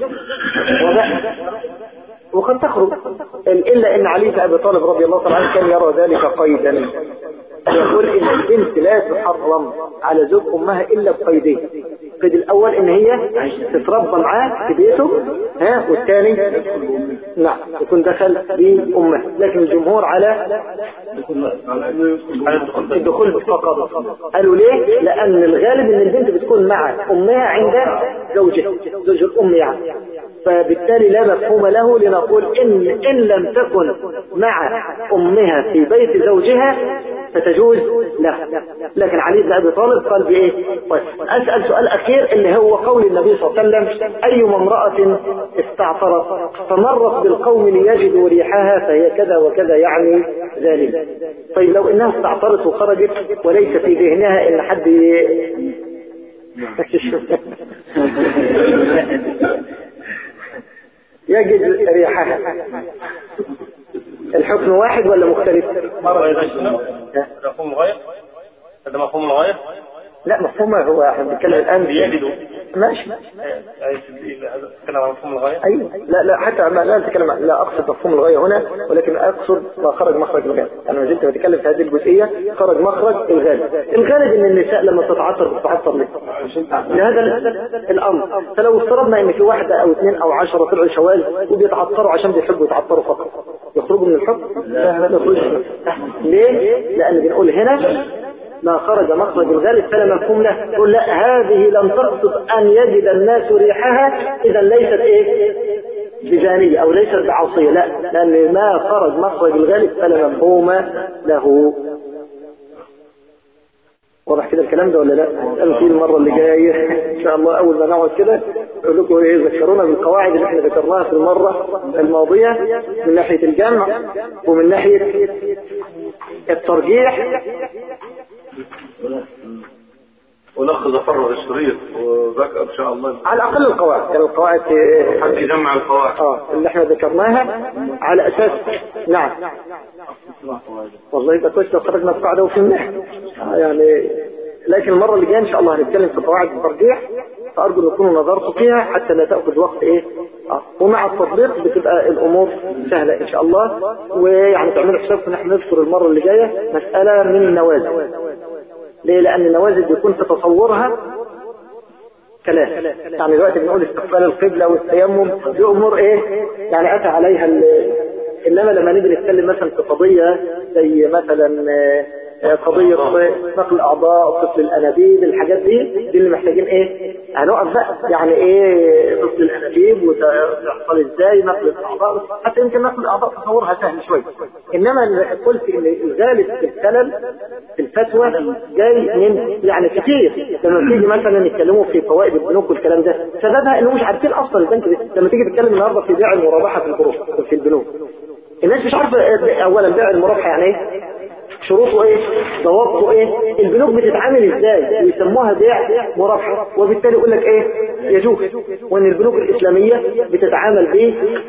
وقد تخرج الا ان علي بن ابي طالب رضي الله تعالى عنه كان يرى ذلك قيدا يقول ان البنت لا تحرم على زوج امها الا بقيدين القيد الاول ان هي تتربى معاه في بيته ها والثاني نعم يكون دخل بامه لكن الجمهور على الدخول فقط قالوا ليه لان الغالب ان البنت بتكون مع امها عند زوجها زوج الام يعني فبالتالي لا مفهوم له لنقول إن, إن لم تكن مع أمها في بيت زوجها فتجوز له لكن علي بن أبي طالب قال بإيه أسأل سؤال أخير اللي هو قول النبي صلى الله عليه وسلم أيما امرأة استعطرت فمرت بالقوم ليجدوا ريحها فهي كذا وكذا يعني ذلك طيب لو إنها استعطرت وخرجت وليس في ذهنها إن حد يجد ريحها الحكم واحد ولا مختلف مفهوم الغاية هذا مفهوم الغاية لا مفهوم هو احنا بنتكلم الان يجدوا ماشي عايز تتكلم عن مفهوم الغاية ايوه لا لا حتى ما لا نتكلم عن- لا اقصد مفهوم الغايه هنا ولكن اقصد ما خرج مخرج الغالب انا ما زلت بتكلم في هذه الجزئيه خرج مخرج الغالب الغالب ان النساء لما تتعطر تتعطر ليه؟ لهذا ال- الامر فلو افترضنا ان في واحده او اثنين او عشرة طلعوا شواذ وبيتعطروا عشان بيحبوا يتعطروا فقط يخرجوا من الحكم لا ما يخرجوا ليه؟ لان بنقول هنا ما خرج مخرج الغالب فلا مفهوم له يقول لا هذه لم تقصد أن يجد الناس ريحها إذا ليست إيه بجانية أو ليست بعصية لا لأن ما خرج مخرج الغالب فلا مفهوم له واضح كده الكلام ده ولا لا؟ قالوا فيه المرة اللي جاية إن شاء الله أول ما نقعد كده أقول لكم إيه ذكرونا بالقواعد اللي احنا ذكرناها في المرة الماضية من ناحية الجمع ومن ناحية الترجيح وناخذ افرغ الشريط وذاك ان شاء الله على الأقل القواعد يعني القواعد حد يجمع القواعد اه اللي احنا ذكرناها على اساس نعم والله يبقى كويس لو خرجنا القاعده وفهمناها آه يعني لكن المره اللي جايه ان شاء الله هنتكلم في قواعد الترجيح فارجو ان تكونوا نظرتوا فيها حتى لا تاخذ وقت ايه آه. ومع التطبيق بتبقى الامور سهله ان شاء الله ويعني تعملوا حسابكم ان احنا نذكر المره اللي جايه مساله من النوازل ليه لان النوازل بيكون في تصورها كلام يعني دلوقتي بنقول استقبال القبلة والتيمم دي امور ايه يعني اتى عليها ال- انما لما نيجي نتكلم مثلا في قضية زي مثلا آه، آه، قضية نقل اعضاء طفل الانابيب الحاجات دي دي اللي محتاجين ايه هنقف بقى يعني ايه طفل الانابيب وتحصل ازاي نقل الاعضاء حتى يمكن نقل الاعضاء تصورها سهل شوية انما اللي قلت ان الغالب في الخلل في الفتوى جاي من يعني كتير لما تيجي مثلا يتكلموا في فوائد البنوك والكلام ده سببها انه مش عارفين اصلا البنك ده لما تيجي تتكلم النهارده في بيع المرابحه في البنوك في البنوك الناس مش عارفه اولا بيع المرابحه يعني ايه شروطه ايه ضوابطه ايه البنوك بتتعامل ازاي ويسموها بيع مرابحه وبالتالي يقول لك ايه يجوز وان البنوك الاسلاميه بتتعامل ب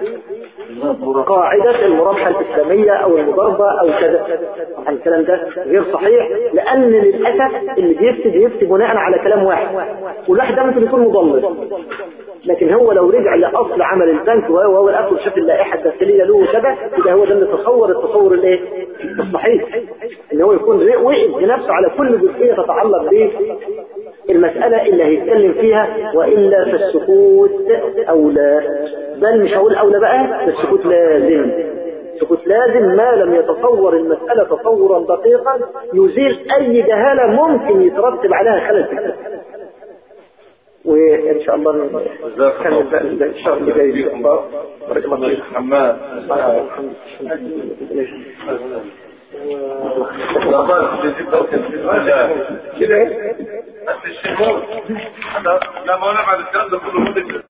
قاعدة المرابحة الإسلامية أو المضاربة أو كذا طبعا الكلام ده غير صحيح لأن للأسف اللي بيفتي بيفتي بناء على كلام واحد والواحد ده ممكن يكون مضلل لكن هو لو رجع لأصل عمل البنك وهو هو الأصل شاف اللائحة الداخلية له وكذا يبقى هو ده اللي تصور التصور الايه الصحيح ان هو يكون وقف بنفسه على كل جزئية تتعلق به المسألة اللي هيتكلم فيها وإلا فالسكوت أولى بل مش هقول أولى بقى السكوت لازم السكوت لازم ما لم يتصور المسألة تصورا دقيقا يزيل أي جهالة ممكن يترتب عليها خلل في الكلام وإن شاء الله نكمل بقى إن شاء الله جاي إن شاء الله بارك الله فيك حماد لا بارك جديد كده إيه؟ لا ما انا بعد الكلام ده كله